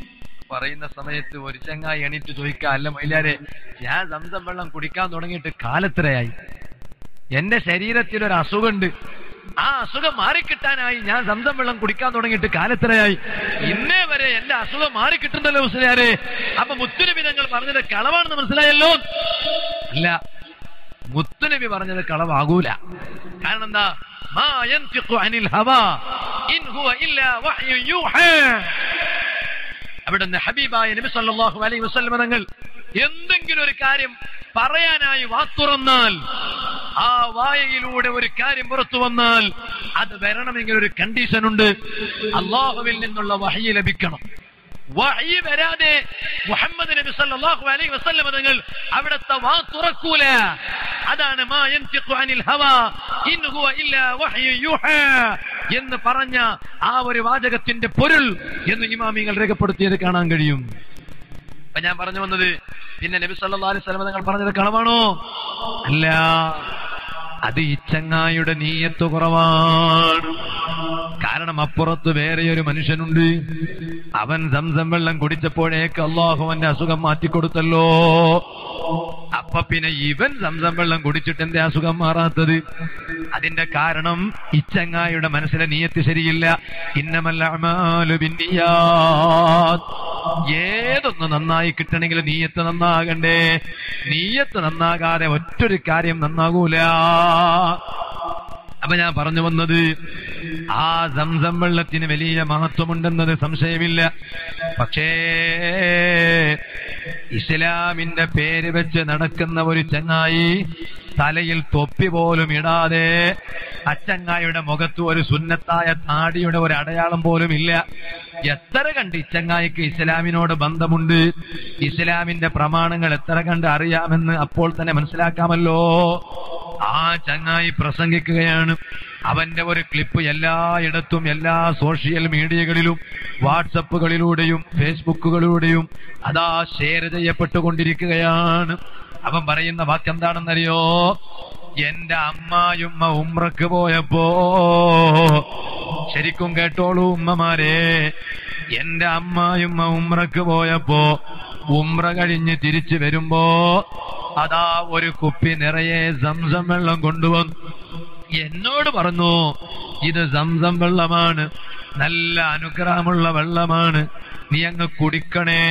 S1: പറയുന്ന സമയത്ത് ഒരു ചങ്ങായി എണീറ്റ് ചോദിക്കുക അല്ല മൈലാരെ ഞാൻ സംസം വെള്ളം കുടിക്കാൻ തുടങ്ങിയിട്ട് കാലത്രയായി എന്റെ ശരീരത്തിൽ ഒരു അസുഖമുണ്ട് ആ അസുഖം മാറിക്കിട്ടാനായി ഞാൻ സംസം വെള്ളം കുടിക്കാൻ തുടങ്ങിയിട്ട് കാലത്രയായി ഇന്നേ വരെ എന്റെ അസുഖം മാറിക്കിട്ടുന്നല്ലോ മുസ്ലിയാരെ അപ്പൊ മുത്തുനബി ഞങ്ങൾ പറഞ്ഞത് കളവാണെന്ന് മനസ്സിലായല്ലോ അല്ല മുത്തുനബി പറഞ്ഞത് കളവാകൂല കാരണം എന്താ മാ യൻതിഖു അനിൽ ഹവാ ഇൻ ഹുവ ഇല്ലാ വഹ്യു യൂഹാ അവിടുന്ന് ഹബീബായ നബി സല്ലല്ലാഹു അലൈഹി വസല്ലം തങ്ങൾ എന്തെങ്കിലും ഒരു കാര്യം പറയാനായി വാത്തുറന്നാൽ ആ വായയിലൂടെ ഒരു കാര്യം പുറത്തു വന്നാൽ അത് വരണമെങ്കിൽ ഒരു കണ്ടീഷൻ ഉണ്ട് അള്ളാഹുവിൽ നിന്നുള്ള വഹി ലഭിക്കണം വഹി വരാതെ മുഹമ്മദ് നബി സല്ലല്ലാഹു അലൈഹി വസല്ലം തങ്ങൾ അവിടുത്തെ വാ തുറക്കൂല അതാണ് മാ യൻതിഖു അനിൽ ഹവാ ഇൻ ഹുവ ഇല്ലാ വഹ്യു യൂഹാ എന്ന് പറഞ്ഞ ആ ഒരു വാചകത്തിന്റെ പൊരുൾ എന്ന് ഇമാമിങ്ങൾ രേഖപ്പെടുത്തിയത് കാണാൻ കഴിയും അപ്പൊ ഞാൻ പറഞ്ഞു വന്നത് പിന്നെ നബി സല്ലല്ലാഹു അലൈഹി വസല്ലം തങ്ങൾ പറഞ്ഞത് കളവാണോ അല്ല അത് ഈ ചങ്ങായുടെ നീയത്ത് കുറവാണ് കാരണം അപ്പുറത്ത് വേറെ ഒരു മനുഷ്യനുണ്ട് അവൻ സംസം വെള്ളം കുടിച്ചപ്പോഴേക്ക് അള്ളാഹു അവന്റെ അസുഖം മാറ്റിക്കൊടുത്തല്ലോ അപ്പൊ പിന്നെ ഇവൻ സംസം വെള്ളം കുടിച്ചിട്ട് എന്റെ അസുഖം മാറാത്തത് അതിന്റെ കാരണം ഇച്ചങ്ങായുടെ മനസ്സിലെ നീയത്ത് ശരിയില്ല ഇന്നമല്ല അഅ്മാലു ബിന്നിയാത്ത്. ഏതൊന്ന് നന്നായി കിട്ടണമെങ്കിൽ നീയത്ത് നന്നാകണ്ടേ നീയത്ത് നന്നാകാതെ ഒറ്റൊരു കാര്യം നന്നാകൂല അപ്പൊ ഞാൻ പറഞ്ഞു വന്നത് ആ സംസം വെള്ളത്തിന് വലിയ മഹത്വമുണ്ടെന്നത് സംശയമില്ല പക്ഷേ ഇസ്ലാമിന്റെ പേര് വെച്ച് നടക്കുന്ന ഒരു ചങ്ങായി തലയിൽ തൊപ്പി പോലും ഇടാതെ അച്ചങ്ങായിയുടെ മുഖത്ത് ഒരു സുന്നത്തായ താടിയുടെ ഒരു അടയാളം പോലും ഇല്ല എത്ര കണ്ട് ഇച്ചങ്ങായിക്ക് ഇസ്ലാമിനോട് ബന്ധമുണ്ട് ഇസ്ലാമിന്റെ പ്രമാണങ്ങൾ എത്ര കണ്ട് അറിയാമെന്ന് അപ്പോൾ തന്നെ മനസ്സിലാക്കാമല്ലോ ആ ചങ്ങായി പ്രസംഗിക്കുകയാണ് അവന്റെ ഒരു ക്ലിപ്പ് എല്ലായിടത്തും എല്ലാ സോഷ്യൽ മീഡിയകളിലും വാട്സപ്പുകളിലൂടെയും ഫേസ്ബുക്കുകളിലൂടെയും അതാ ഷെയർ ചെയ്യപ്പെട്ടുകൊണ്ടിരിക്കുകയാണ് അവൻ പറയുന്ന വാക്കെന്താണെന്നറിയോ എന്റെ അമ്മായുമ്മ ഉമ്രക്ക് പോയപ്പോ ശരിക്കും കേട്ടോളൂ ഉമ്മമാരെ എന്റെ അമ്മായുമ്മ ഉമ്രക്ക് പോയപ്പോ ഉമ്ര കഴിഞ്ഞ് തിരിച്ചു വരുമ്പോ അതാ ഒരു കുപ്പി നിറയെ സംസം വെള്ളം കൊണ്ടുവന്നു എന്നോട് പറഞ്ഞു ഇത് സംസം വെള്ളമാണ് നല്ല അനുഗ്രഹമുള്ള വെള്ളമാണ് നീ അങ്ങ് കുടിക്കണേ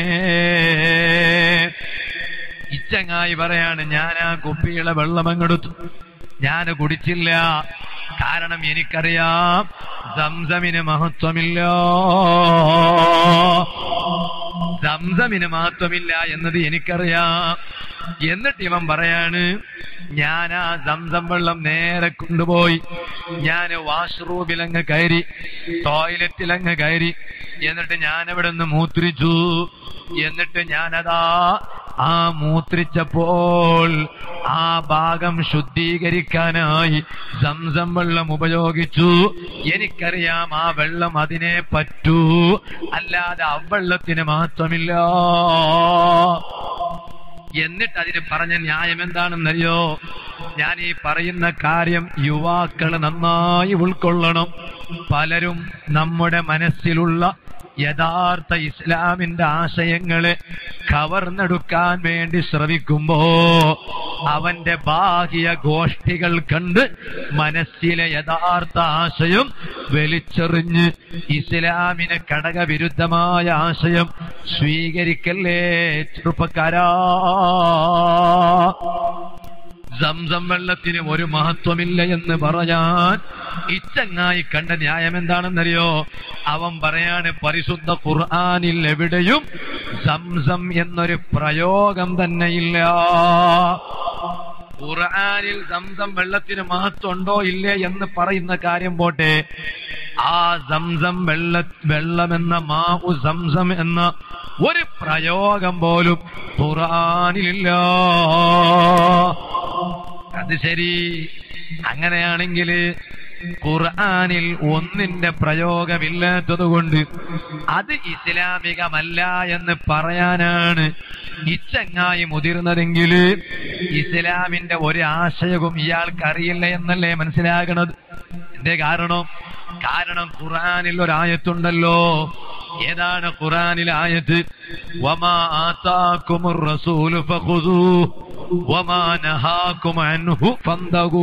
S1: ഇച്ചങ്ങായി പറയാണ് ഞാൻ ആ കുപ്പിയുടെ വെള്ളം അങ്ങെടുത്തു ഞാൻ കുടിച്ചില്ല കാരണം എനിക്കറിയാം സംസമിന് മഹത്വമില്ല സംസമിന് മഹത്വമില്ല എന്നത് എനിക്കറിയാം എന്നിട്ട് ഇവൻ പറയാണ് ഞാൻ ആ സംസം വെള്ളം നേരെ കൊണ്ടുപോയി ഞാൻ വാഷ്റൂമിലങ്ങ് കയറി ടോയ്ലറ്റിലങ്ങ് കയറി എന്നിട്ട് ഞാൻ അവിടെ നിന്ന് മൂത്രിച്ചു എന്നിട്ട് ഞാനതാ ആ മൂത്രിച്ചപ്പോൾ ആ ഭാഗം ശുദ്ധീകരിക്കാനായി സംസം വെള്ളം ഉപയോഗിച്ചു എനിക്കറിയാം ആ വെള്ളം അതിനെ പറ്റൂ അല്ലാതെ ആ വെള്ളത്തിന് മാത്രമില്ല എന്നിട്ട് അതിന് പറഞ്ഞ ന്യായം എന്താണെന്നറിയോ ഞാൻ ഈ പറയുന്ന കാര്യം യുവാക്കൾ നന്നായി ഉൾക്കൊള്ളണം പലരും നമ്മുടെ മനസ്സിലുള്ള യഥാർത്ഥ ഇസ്ലാമിന്റെ ആശയങ്ങളെ കവർന്നെടുക്കാൻ വേണ്ടി ശ്രമിക്കുമ്പോ അവന്റെ ബാഹ്യ ഗോഷ്ഠികൾ കണ്ട് മനസ്സിലെ യഥാർത്ഥ ആശയം വലിച്ചെറിഞ്ഞ് ഇസ്ലാമിന് ഘടകവിരുദ്ധമായ ആശയം സ്വീകരിക്കല്ലേ ചെറുപ്പക്കാരാ സംസം വെള്ളത്തിന് ഒരു മഹത്വമില്ല എന്ന് പറയാൻ ഇച്ചങ്ങായി കണ്ട ന്യായം എന്താണെന്നറിയോ അവൻ പറയാണ് പരിശുദ്ധ ഖുർആാനിൽ എവിടെയും സംസം എന്നൊരു പ്രയോഗം തന്നെയില്ല ഖുർആാനിൽ സംസം വെള്ളത്തിന് മഹത്വമുണ്ടോ ഇല്ലേ എന്ന് പറയുന്ന കാര്യം പോട്ടെ ആ സംസം വെള്ള വെള്ളമെന്ന മാവു സംസം എന്ന ഒരു പ്രയോഗം പോലും ഖുർആാനിലില്ല അത് ശരി അങ്ങനെയാണെങ്കിൽ ഖുർആാനിൽ ഒന്നിന്റെ പ്രയോഗമില്ലാത്തതുകൊണ്ട് അത് ഇസ്ലാമികമല്ല എന്ന് പറയാനാണ് ഇച്ചങ്ങായി മുതിർന്നതെങ്കിൽ ഇസ്ലാമിന്റെ ഒരു ആശയവും ഇയാൾക്ക് അറിയില്ല എന്നല്ലേ മനസ്സിലാകണത് എന്തേ കാരണം കാരണം ഖുർആാനിൽ ഒരായത്തുണ്ടല്ലോ ഏതാണ് ഖുറാനിലെ ആയത്ത് വമാ ആതാക്കുമുർ റസൂലു ഫഖുദൂഹു വമാ നഹാകും അൻഹു ഫന്തഖൂ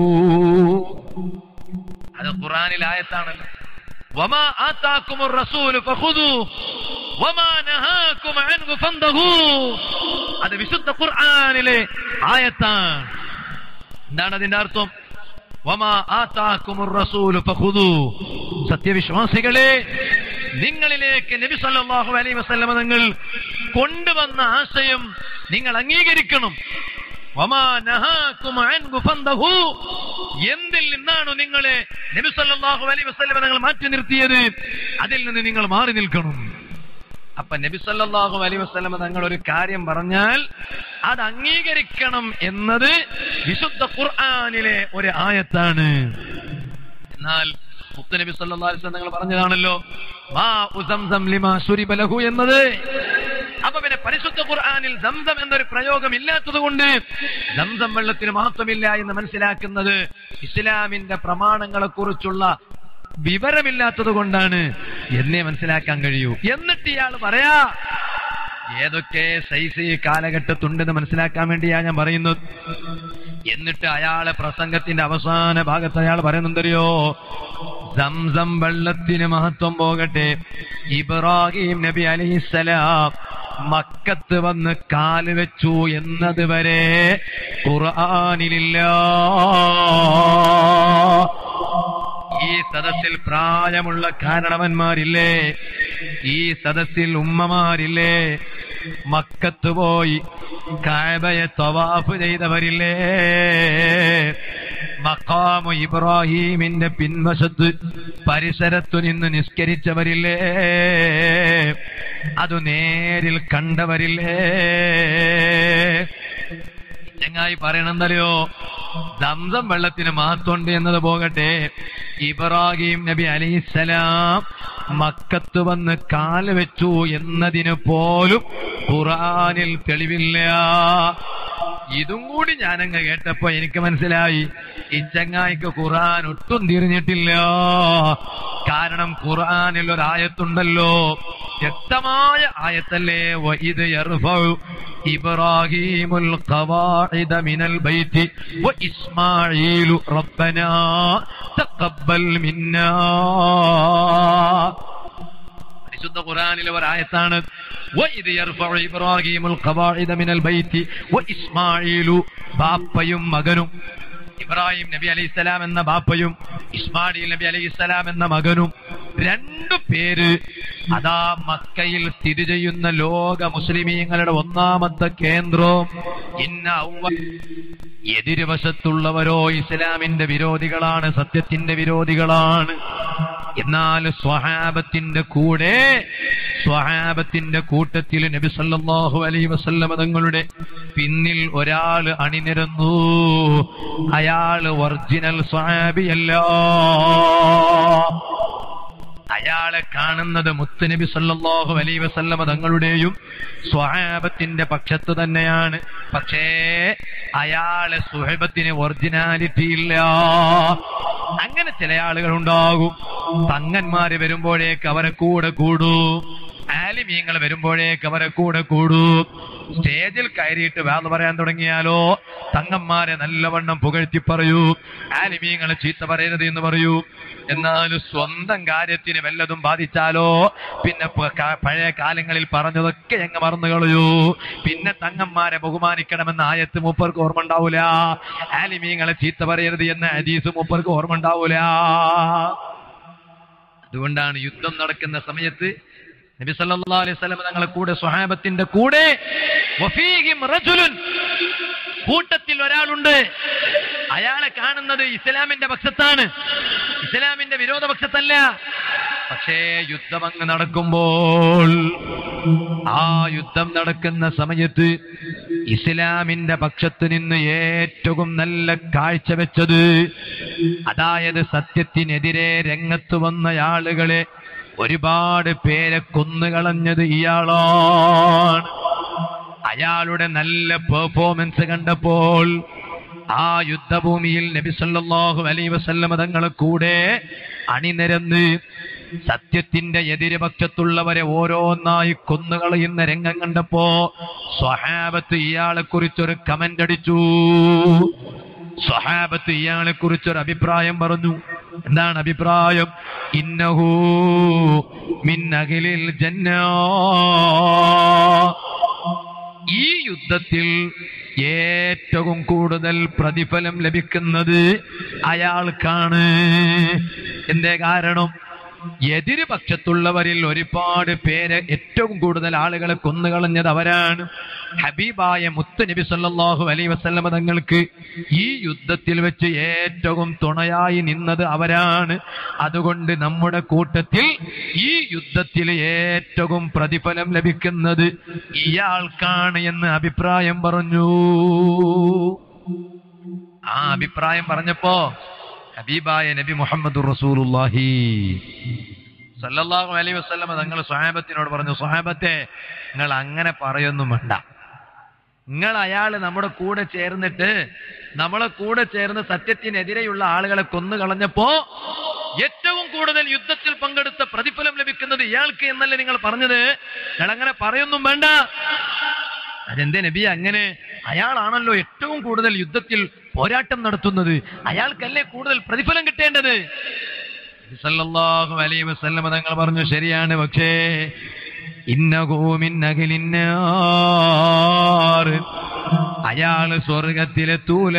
S1: അത് ഖുറാനിലെ ആയത്താണല്ലോ വമാ ആതാക്കുമുർ റസൂലു ഫഖുദൂഹു വമാ നഹാകും അൻഹു ഫന്തഖൂ അത് വിശുദ്ധ ഖുർആനിലെ ആയത്താണ് എന്താണ് അതിന്റെ അർത്ഥം വമാ ആതാക്കുമുർ റസൂലു ഫഖുദൂ സത്യവിശ്വാസികളെ നിങ്ങളിലേക്ക് നബി സല്ലല്ലാഹു അലൈഹി വസല്ലമ നിങ്ങൾ കൊണ്ടുവന്ന ആശയം നിങ്ങൾ അംഗീകരിക്കണം വമാ നഹാകും അൻഹു ഫന്തഹു എന്തിൽ നിന്നാണ് നിങ്ങളെ നബി സല്ലല്ലാഹു അലൈഹി വസല്ലമ നിങ്ങൾ മാറ്റി നിർത്തിയത് അതിൽ നിന്ന് നിങ്ങൾ മാറി നിൽക്കണം അപ്പൊ നബി സല്ലല്ലാഹു അലൈഹി വസല്ലമ തങ്ങൾ ഒരു കാര്യം പറഞ്ഞാൽ അത് അംഗീകരിക്കണം എന്നത് വിശുദ്ധ ഖുർആനിലെ ഒരു ആയത്താണ് എന്നാൽ മുത്തനബി സല്ലല്ലാഹു അലൈഹി വസല്ലം തങ്ങൾ പറഞ്ഞതാണല്ലോ മാ ഉസംസം ലിമാ ശുരിബ ലഹു എന്നത് അപ്പൊ പിന്നെ പരിശുദ്ധ ഖുർആനിൽ സംസം എന്നൊരു പ്രയോഗം ഇല്ലാത്തത് കൊണ്ട് സംസം വെള്ളത്തിന് മഹത്വമില്ല എന്ന് മനസ്സിലാക്കുന്നത് ഇസ്ലാമിന്റെ പ്രമാണങ്ങളെ കുറിച്ചുള്ള വിവരമില്ലാത്തത് കൊണ്ടാണ് എന്നേ മനസ്സിലാക്കാൻ കഴിയൂ എന്നിട്ട് ഇയാൾ പറയാ ഏതൊക്കെ സൈസ് ഈ കാലഘട്ടത്തുണ്ടെന്ന് മനസ്സിലാക്കാൻ വേണ്ടിയാ ഞാൻ പറയുന്നത് എന്നിട്ട് അയാളെ പ്രസംഗത്തിന്റെ അവസാന ഭാഗത്ത് അയാൾ പറയുന്നുണ്ടല്ലോ സംസം വെള്ളത്തിന് മഹത്വം പോകട്ടെ ഇബ്രാഹിം നബി അലൈഹിസ്സലാം മക്കത്ത് വന്ന് കാല് വെച്ചു എന്നത് വരെ ഖുർആനിലില്ല ഈ സദസ്സിൽ പ്രായമുള്ള കാരണവന്മാരില്ലേ ഈ സദസ്സിൽ ഉമ്മമാരില്ലേ മക്കത്ത് പോയി കാബയെ തവാഫ് ചെയ്തവരില്ലേ മക്കാമു ഇബ്രാഹീമിന്റെ പിൻവശത്ത് പരിസരത്തു നിന്ന് നിസ്കരിച്ചവരില്ലേ അത് നേരിൽ കണ്ടവരില്ലേ ചങ്ങായി പറയണെന്തല്ലയോ ദംസം വെള്ളത്തിന് മഹത്വമുണ്ട് എന്നത് പോകട്ടെ ഇബ്രാഹിം നബി അലിസ്സലാം മക്കത്ത് വന്ന് കാല് വെച്ചു എന്നതിന് പോലും ഖുറാനിൽ തെളിവില്ല ഇതും കൂടി ഞാനങ്ങ് കേട്ടപ്പോ എനിക്ക് മനസ്സിലായി ഈ ചങ്ങായിക്ക് ഖുർആൻ ഒട്ടും തിരിഞ്ഞിട്ടില്ല കാരണം ഖുർആനിൽ ഒരായത്തുണ്ടല്ലോ വ്യക്തമായ ആയത്തല്ലേ വഇദ് യർഫഉ ഇബ്രാഹീമുൽ ഖവാഇദ മിനൽ ബൈത്തി വഇസ്മാഈലു റബ്ബനാ തഖബ്ബൽ മിന്നാ പരിശുദ്ധ ഖുർആനിലെ ഒരായത്താണ് വഇദ് യർഫഉ ഇബ്രാഹീമുൽ ഖവാഇദ മിനൽ ബൈത്തി വഇസ്മാഈലു ബാപ്പയും മകനും ഇബ്രാഹിം നബി അലൈഹിസ്സലാം എന്ന ബാപ്പയും ഇസ്മായിൽ നബി അലൈഹിസ്സലാം എന്ന മകനും രണ്ടു പേര് അതാ മക്കയിൽ സ്ഥിതി ചെയ്യുന്ന ലോക മുസ്ലിമീങ്ങളുടെ ഒന്നാമത്തെ കേന്ദ്രവും ഇന്ന ഔവ എതിരുവശത്തുള്ളവരോ ഇസ്ലാമിന്റെ വിരോധികളാണ് സത്യത്തിന്റെ വിരോധികളാണ് എന്നാൽ സ്വഹാബത്തിന്റെ കൂടെ സ്വഹാബത്തിന്റെ കൂട്ടത്തിൽ നബി സല്ലല്ലാഹു അലൈഹി വസല്ലമ തങ്ങളുടെ പിന്നിൽ ഒരാൾ അണിനിരന്നു അയാൾ ഒറിജിനൽ സ്വഹാബിയല്ല അയാളെ കാണുന്നത് മുത്തുനബി സല്ലല്ലാഹു അലൈഹി വസല്ലമ തങ്ങളുടെയും സ്വഹാബത്തിന്റെ പക്ഷത്ത് തന്നെയാണ് പക്ഷേ അയാളെ സുഹബത്തിന് ഒറിജിനാലിറ്റി ഇല്ല അങ്ങനെ ചില ആളുകൾ ഉണ്ടാകും തങ്ങന്മാര് വരുമ്പോഴേക്ക് അവരെ കൂടെ കൂടൂ ആലിമീങ്ങൾ വരുമ്പോഴേക്ക് അവരെ കൂടെ കൂടൂ സ്റ്റേജിൽ കയറിയിട്ട് വേദ പറയാൻ തുടങ്ങിയാലോ തങ്ങന്മാരെ നല്ലവണ്ണം പുകഴ്ത്തി പറയൂ ആലിമീങ്ങളെ ചീത്ത പറയരുത് എന്ന് പറയൂ എന്നാൽ സ്വന്തം കാര്യത്തിന് വല്ലതും ബാധിച്ചാലോ പിന്നെ പ- ക- പഴയ കാലങ്ങളിൽ പറഞ്ഞതൊക്കെ എങ്ങ് മറന്നു കളയൂ പിന്നെ തങ്ങന്മാരെ ബഹുമാനിക്കണമെന്ന ആയത്ത് മൂപ്പർക്ക് ഓർമ്മ ഉണ്ടാവൂല ആലിമീങ്ങളെ ചീത്ത പറയരുത് എന്ന ഹദീസ് മൂപ്പർക്ക് ഓർമ്മ ഉണ്ടാവൂല അതുകൊണ്ടാണ് യുദ്ധം നടക്കുന്ന സമയത്ത് നബി സല്ലല്ലാഹു അലൈഹി വസല്ലം തങ്ങളെ കൂടെ സ്വഹാബത്തിന്റെ കൂടെ വഫീഹിം റജുലുൻ കൂട്ടത്തിൽ ഒരാളുണ്ട് അയാളെ കാണുന്നത് ഇസ്ലാമിന്റെ പക്ഷത്താണ് ഇസ്ലാമിന്റെ വിരോധപക്ഷത്തല്ല പക്ഷേ യുദ്ധം അങ്ങ് നടക്കുമ്പോൾ ആ യുദ്ധം നടക്കുന്ന സമയത്ത് ഇസ്ലാമിന്റെ പക്ഷത്ത് നിന്ന് ഏറ്റവും നല്ല കാഴ്ച വെച്ചത് അതായത് സത്യത്തിനെതിരെ രംഗത്ത് വന്ന ആളുകളെ ഒരുപാട് പേരെ കൊന്നുകളഞ്ഞത് ഇയാളാണ് അയാളുടെ നല്ല പെർഫോമൻസ് കണ്ടപ്പോൾ ആ യുദ്ധഭൂമിയിൽ നബി സല്ലല്ലാഹു അലൈഹി വസല്ലമ തങ്ങളെ കൂടെ അണിനിരന്ന് സത്യത്തിന്റെ എതിരുപക്ഷത്തുള്ളവരെ ഓരോന്നായി കൊന്നുകളയുന്ന രംഗം കണ്ടപ്പോ സ്വഹാബത്ത് ഇയാളെ കുറിച്ചൊരു കമന്റ് അടിച്ചു സ്വഹാബത്ത് ഇയാളെ കുറിച്ചൊരു അഭിപ്രായം പറഞ്ഞു എന്താണ് അഭിപ്രായം ഇന്നഹൂ മിൻ അഖിലിൽ ജന്നാ ഈ യുദ്ധത്തിൽ ഏറ്റവും കൂടുതൽ പ്രതിഫലം ലഭിക്കുന്നത് അയാൾക്കാണ് എന്തേ കാരണം എതിര് പക്ഷത്തുള്ളവരിൽ ഒരുപാട് പേര് ഏറ്റവും കൂടുതൽ ആളുകളെ കൊന്നുകളഞ്ഞത് അവരാണ് ഹബീബായ മുത്ത് നബി സല്ലല്ലാഹു അലൈഹി വസല്ലമ തങ്ങൾക്ക് ഈ യുദ്ധത്തിൽ വെച്ച് ഏറ്റവും തുണയായി നിന്നത് അവരാണ് അതുകൊണ്ട് നമ്മുടെ കൂട്ടത്തിൽ ഈ യുദ്ധത്തിൽ ഏറ്റവും പ്രതിഫലം ലഭിക്കുന്നത് ഇയാൾക്കാണ് എന്ന് അഭിപ്രായം പറഞ്ഞു ആ അഭിപ്രായം പറഞ്ഞപ്പോ ഹബീബായ നബി മുഹമ്മദ് റസൂലുള്ളാഹി സല്ലല്ലാഹു അലൈഹി വസല്ലമ തങ്ങൾ സ്വഹാബത്തിനോട് പറഞ്ഞു സ്വഹാബത്തെ നിങ്ങൾ അങ്ങനെ പറയൊന്നും വേണ്ട നിങ്ങൾ അയാൾ നമ്മുടെ കൂടെ ചേർന്നിട്ട് നമ്മളെ കൂടെ ചേർന്ന് സത്യത്തിനെതിരെയുള്ള ആളുകളെ കൊന്നു കളഞ്ഞപ്പോ ഏറ്റവും കൂടുതൽ യുദ്ധത്തിൽ പങ്കെടുത്ത പ്രതിഫലം ലഭിക്കുന്നത് ഇയാൾക്ക് എന്നല്ലേ നിങ്ങൾ പറഞ്ഞത് നിങ്ങൾ അങ്ങനെ പറയൊന്നും വേണ്ട അതെന്തേ നബി അങ്ങനെ അയാളാണല്ലോ ഏറ്റവും കൂടുതൽ യുദ്ധത്തിൽ പോരാട്ടം നടത്തുന്നത് അയാൾക്കല്ലേ കൂടുതൽ പ്രതിഫലം കിട്ടേണ്ടത് നബി സല്ലല്ലാഹു അലൈഹി വസല്ലമ തങ്ങൾ പറഞ്ഞു ശരിയാണ് പക്ഷേ ഇന്നഹൂമിന്നകലിന്നാർ അയാള് സ്വർഗത്തിലെത്തൂല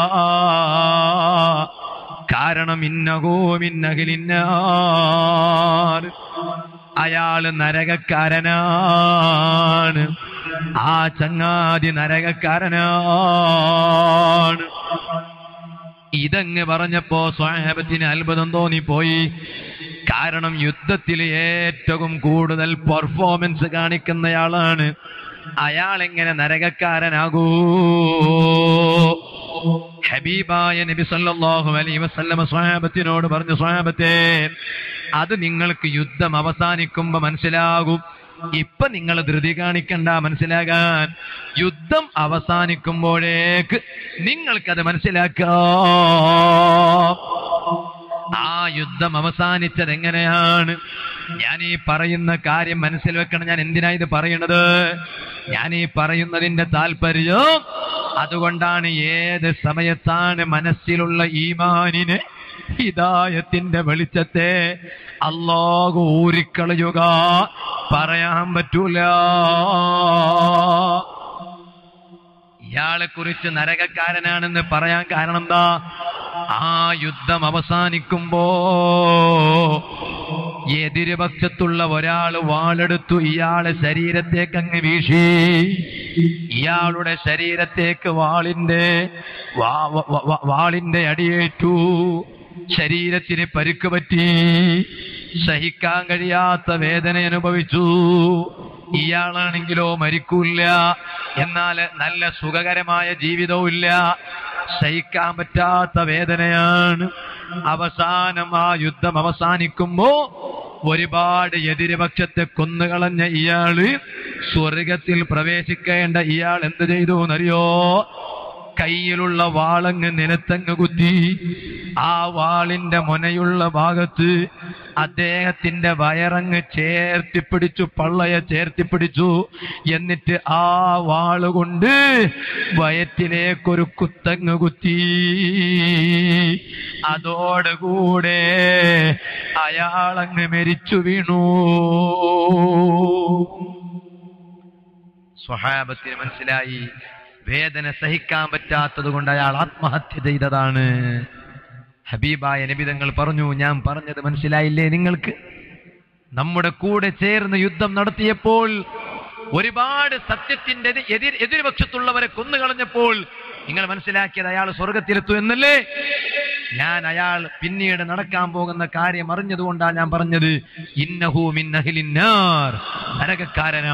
S1: കാരണം ഇന്നഹൂമിന്നകലിന്നാർ അയാള് നരകക്കാരനാണ് ആ ചങ്ങാതി നരകക്കാരനാണ് ഇതങ്ങ് പറഞ്ഞപ്പോ സ്വാഹബത്തിന് അത്ഭുതം തോന്നിപ്പോയി കാരണം യുദ്ധത്തിൽ ഏറ്റവും കൂടുതൽ പെർഫോമൻസ് കാണിക്കുന്നയാളാണ് അയാൾ എങ്ങനെ നരകക്കാരനാകൂ ഹബീബായ നബി സല്ലല്ലാഹു അലൈഹി വസല്ലമ സ്വഹാബത്തിനോട് പറഞ്ഞു സ്വഹാബത്തെ അത് നിങ്ങൾക്ക് യുദ്ധം അവസാനിക്കുമ്പോ മനസ്സിലാകും ഇപ്പൊ നിങ്ങൾ ധൃതി കാണിക്കണ്ട മനസ്സിലാകാൻ യുദ്ധം അവസാനിക്കുമ്പോഴേക്ക് നിങ്ങൾക്കത് മനസ്സിലാക്കാം ആ യുദ്ധം അവസാനിച്ചത് എങ്ങനെയാണ് ഞാൻ ഈ പറയുന്ന കാര്യം മനസ്സിൽ വെക്കണം ഞാൻ എന്തിനാ ഇത് പറയണത് ഞാൻ ഈ പറയുന്നതിന്റെ താല്പര്യം അതുകൊണ്ടാണ് ഏത് സമയത്താണ് മനസ്സിലുള്ള ഈമാനിന് ഹിദായത്തിന്റെ വെളിച്ചത്തെ അല്ലാഹു ഊരിക്കളയുക പറയാൻ പറ്റൂല ഇയാളെ കുറിച്ച് നരകക്കാരനാണെന്ന് പറയാൻ കാരണം എന്താ ആ യുദ്ധം അവസാനിക്കുമ്പോ എതിരുപക്ഷത്തുള്ള ഒരാൾ വാളെടുത്തു ഇയാളെ ശരീരത്തേക്ക് അങ്ങ് വീശി ഇയാളുടെ ശരീരത്തേക്ക് വാളിന്റെ വാ- വ- വ- വാളിന്റെ അടിയേറ്റു ശരീരത്തിന് പരുക്ക് പറ്റി സഹിക്കാൻ കഴിയാത്ത വേദന അനുഭവിച്ചു ഇയാളാണെങ്കിലോ മരിക്കൂല്ല എന്നാൽ നല്ല സുഖകരമായ ജീവിതവും ഇല്ല സഹിക്കാൻ പറ്റാത്ത വേദനയാണ് അവസാനം ആ യുദ്ധം അവസാനിക്കുമ്പോ ഒരുപാട് എതിരുപക്ഷത്തെ കൊന്നുകളഞ്ഞ ഇയാള് സ്വർഗത്തിൽ പ്രവേശിക്കേണ്ട ഇയാൾ എന്ത് ചെയ്തു എന്നറിയോ കയ്യിലുള്ള വാളങ്ങ് നിലത്തങ്ങ് കുത്തി ആ വാളിന്റെ മുനയുള്ള ഭാഗത്ത് അദ്ദേഹത്തിന്റെ വയറങ്ങ് ചേർത്തിപ്പിടിച്ചു പള്ളയെ ചേർത്തിപ്പിടിച്ചു എന്നിട്ട് ആ വാളുകൊണ്ട് വയറ്റിലേക്കൊരു കുത്തങ്ങ് കുത്തി അതോടുകൂടെ അയാളങ്ങ് മരിച്ചു വീണു സ്വഹാബത്തിന് മനസ്സിലായി വേദന സഹിക്കാൻ പറ്റാത്തത് കൊണ്ട് അയാൾ ആത്മഹത്യ ചെയ്തതാണ് ഹബീബായ നബിതങ്ങൾ പറഞ്ഞു ഞാൻ പറഞ്ഞത് മനസ്സിലായില്ലേ നിങ്ങൾക്ക് നമ്മുടെ കൂടെ ചേർന്ന് യുദ്ധം നടത്തിയപ്പോൾ ഒരുപാട് സത്യത്തിന്റെ എതി- എതിർ എതിർപക്ഷത്തുള്ളവരെ കൊന്നുകളഞ്ഞപ്പോൾ നിങ്ങൾ മനസ്സിലാക്കിയത് അയാൾ സ്വർഗത്തിലെത്തു എന്നല്ലേ ഞാൻ അയാൾ പിന്നീട് നടക്കാൻ പോകുന്ന കാര്യം അറിഞ്ഞതുകൊണ്ടാണ് ഞാൻ പറഞ്ഞത് ഇന്നഹു മിൻ അഹ്ലിന്നാർ നരകക്കാരനാ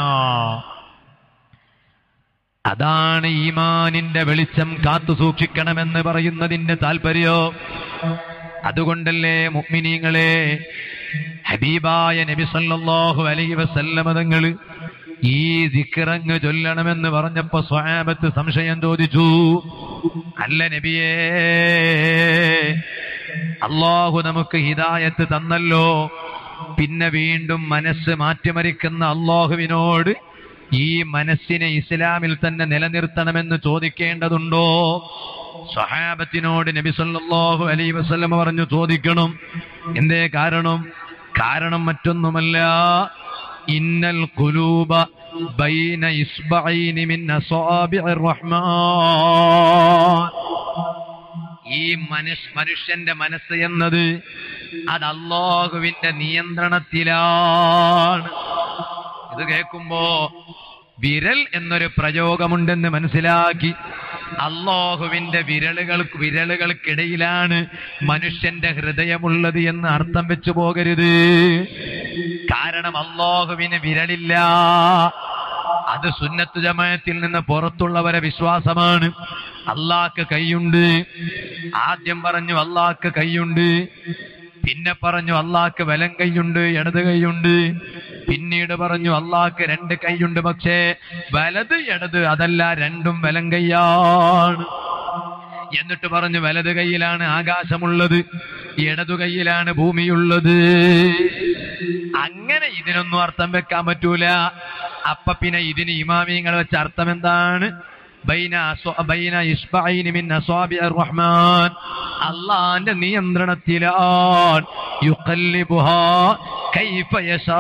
S1: അതാണ് ഈമാനിന്റെ വെളിച്ചം കാത്തു സൂക്ഷിക്കണമെന്ന് പറയുന്നതിന്റെ താല്പര്യോ അതുകൊണ്ടല്ലേ മുഅ്മിനീങ്ങളെ ഹബീബായ നബി സല്ലല്ലാഹു അലൈഹി വസല്ലമ തങ്ങള് ഈ ദിക്റങ്ങ് ചൊല്ലണമെന്ന് പറഞ്ഞപ്പോ സ്വഹാബത്ത് സംശയം ചോദിച്ചു അല്ല നബിയേ അള്ളാഹു നമുക്ക് ഹിദായത്ത് തന്നല്ലോ പിന്നെ വീണ്ടും മനസ്സ് മാറ്റിമറിക്കുന്ന അള്ളാഹുവിനോട് ഈ മനസ്സിനെ ഇസ്ലാമിൽ തന്നെ നിലനിർത്തണമെന്ന് ചോദിക്കേണ്ടതുണ്ടോ സ്വഹാബത്തിനോട് നബി സല്ലല്ലാഹു അലൈഹി വസല്ലം പറഞ്ഞു ചോദിക്കണം എന്തേ കാരണം കാരണം മറ്റൊന്നുമല്ല ഇന്നൽ ഖുലൂബ ബൈന ഇസ്ബഈനി മിൻ അസാബിഇർ റഹ്മാൻ ഈ മനുഷ്യ മനുഷ്യന്റെ മനസ്സ് എന്നത് അത് അള്ളാഹുവിന്റെ നിയന്ത്രണത്തിലാണ് ഇത് കേൾക്കുമ്പോ വിരൽ എന്നൊരു പ്രയോഗമുണ്ടെന്ന് മനസ്സിലാക്കി അള്ളാഹുവിന്റെ വിരലുകൾക്ക് വിരലുകൾക്കിടയിലാണ് മനുഷ്യന്റെ ഹൃദയമുള്ളത് എന്ന് അർത്ഥം വെച്ചു പോകരുത് കാരണം അള്ളാഹുവിന് വിരലില്ല അത് സുന്നത്ത് ജമായത്തിൽ നിന്ന് പുറത്തുള്ളവരെ വിശ്വാസമാണ് അള്ളാഹ്ക്ക് കൈയുണ്ട് ആദ്യം പറഞ്ഞു അള്ളാഹ്ക്ക് കൈയുണ്ട് പിന്നെ പറഞ്ഞു അള്ളാഹ്ക്ക് വലം കൈയുണ്ട് ഇടത് കൈയുണ്ട് പിന്നീട് പറഞ്ഞു അള്ളാഹ്ക്ക് രണ്ട് കൈയുണ്ട് പക്ഷേ വലത് ഇടത് അതല്ല രണ്ടും വലം കൈയാണ് എന്നിട്ട് പറഞ്ഞു വലത് കൈയിലാണ് ആകാശമുള്ളത് ഇടതു കൈയിലാണ് ഭൂമിയുള്ളത് അങ്ങനെ ഇതിനൊന്നും അർത്ഥം വെക്കാൻ പറ്റൂല അപ്പൊ പിന്നെ ഇതിന് ഇമാമിയങ്ങൾ വെച്ച അർത്ഥം എന്താണ് ബൈന അസ്വ- ബൈന ഇസ്ബഈനി മിൻ അസ്വാബിഇർ റഹ്മാൻ അള്ളാന്റെ നിയന്ത്രണത്തിലാണ് യുഖല്ലിബുഹാ കൈഫ യശാ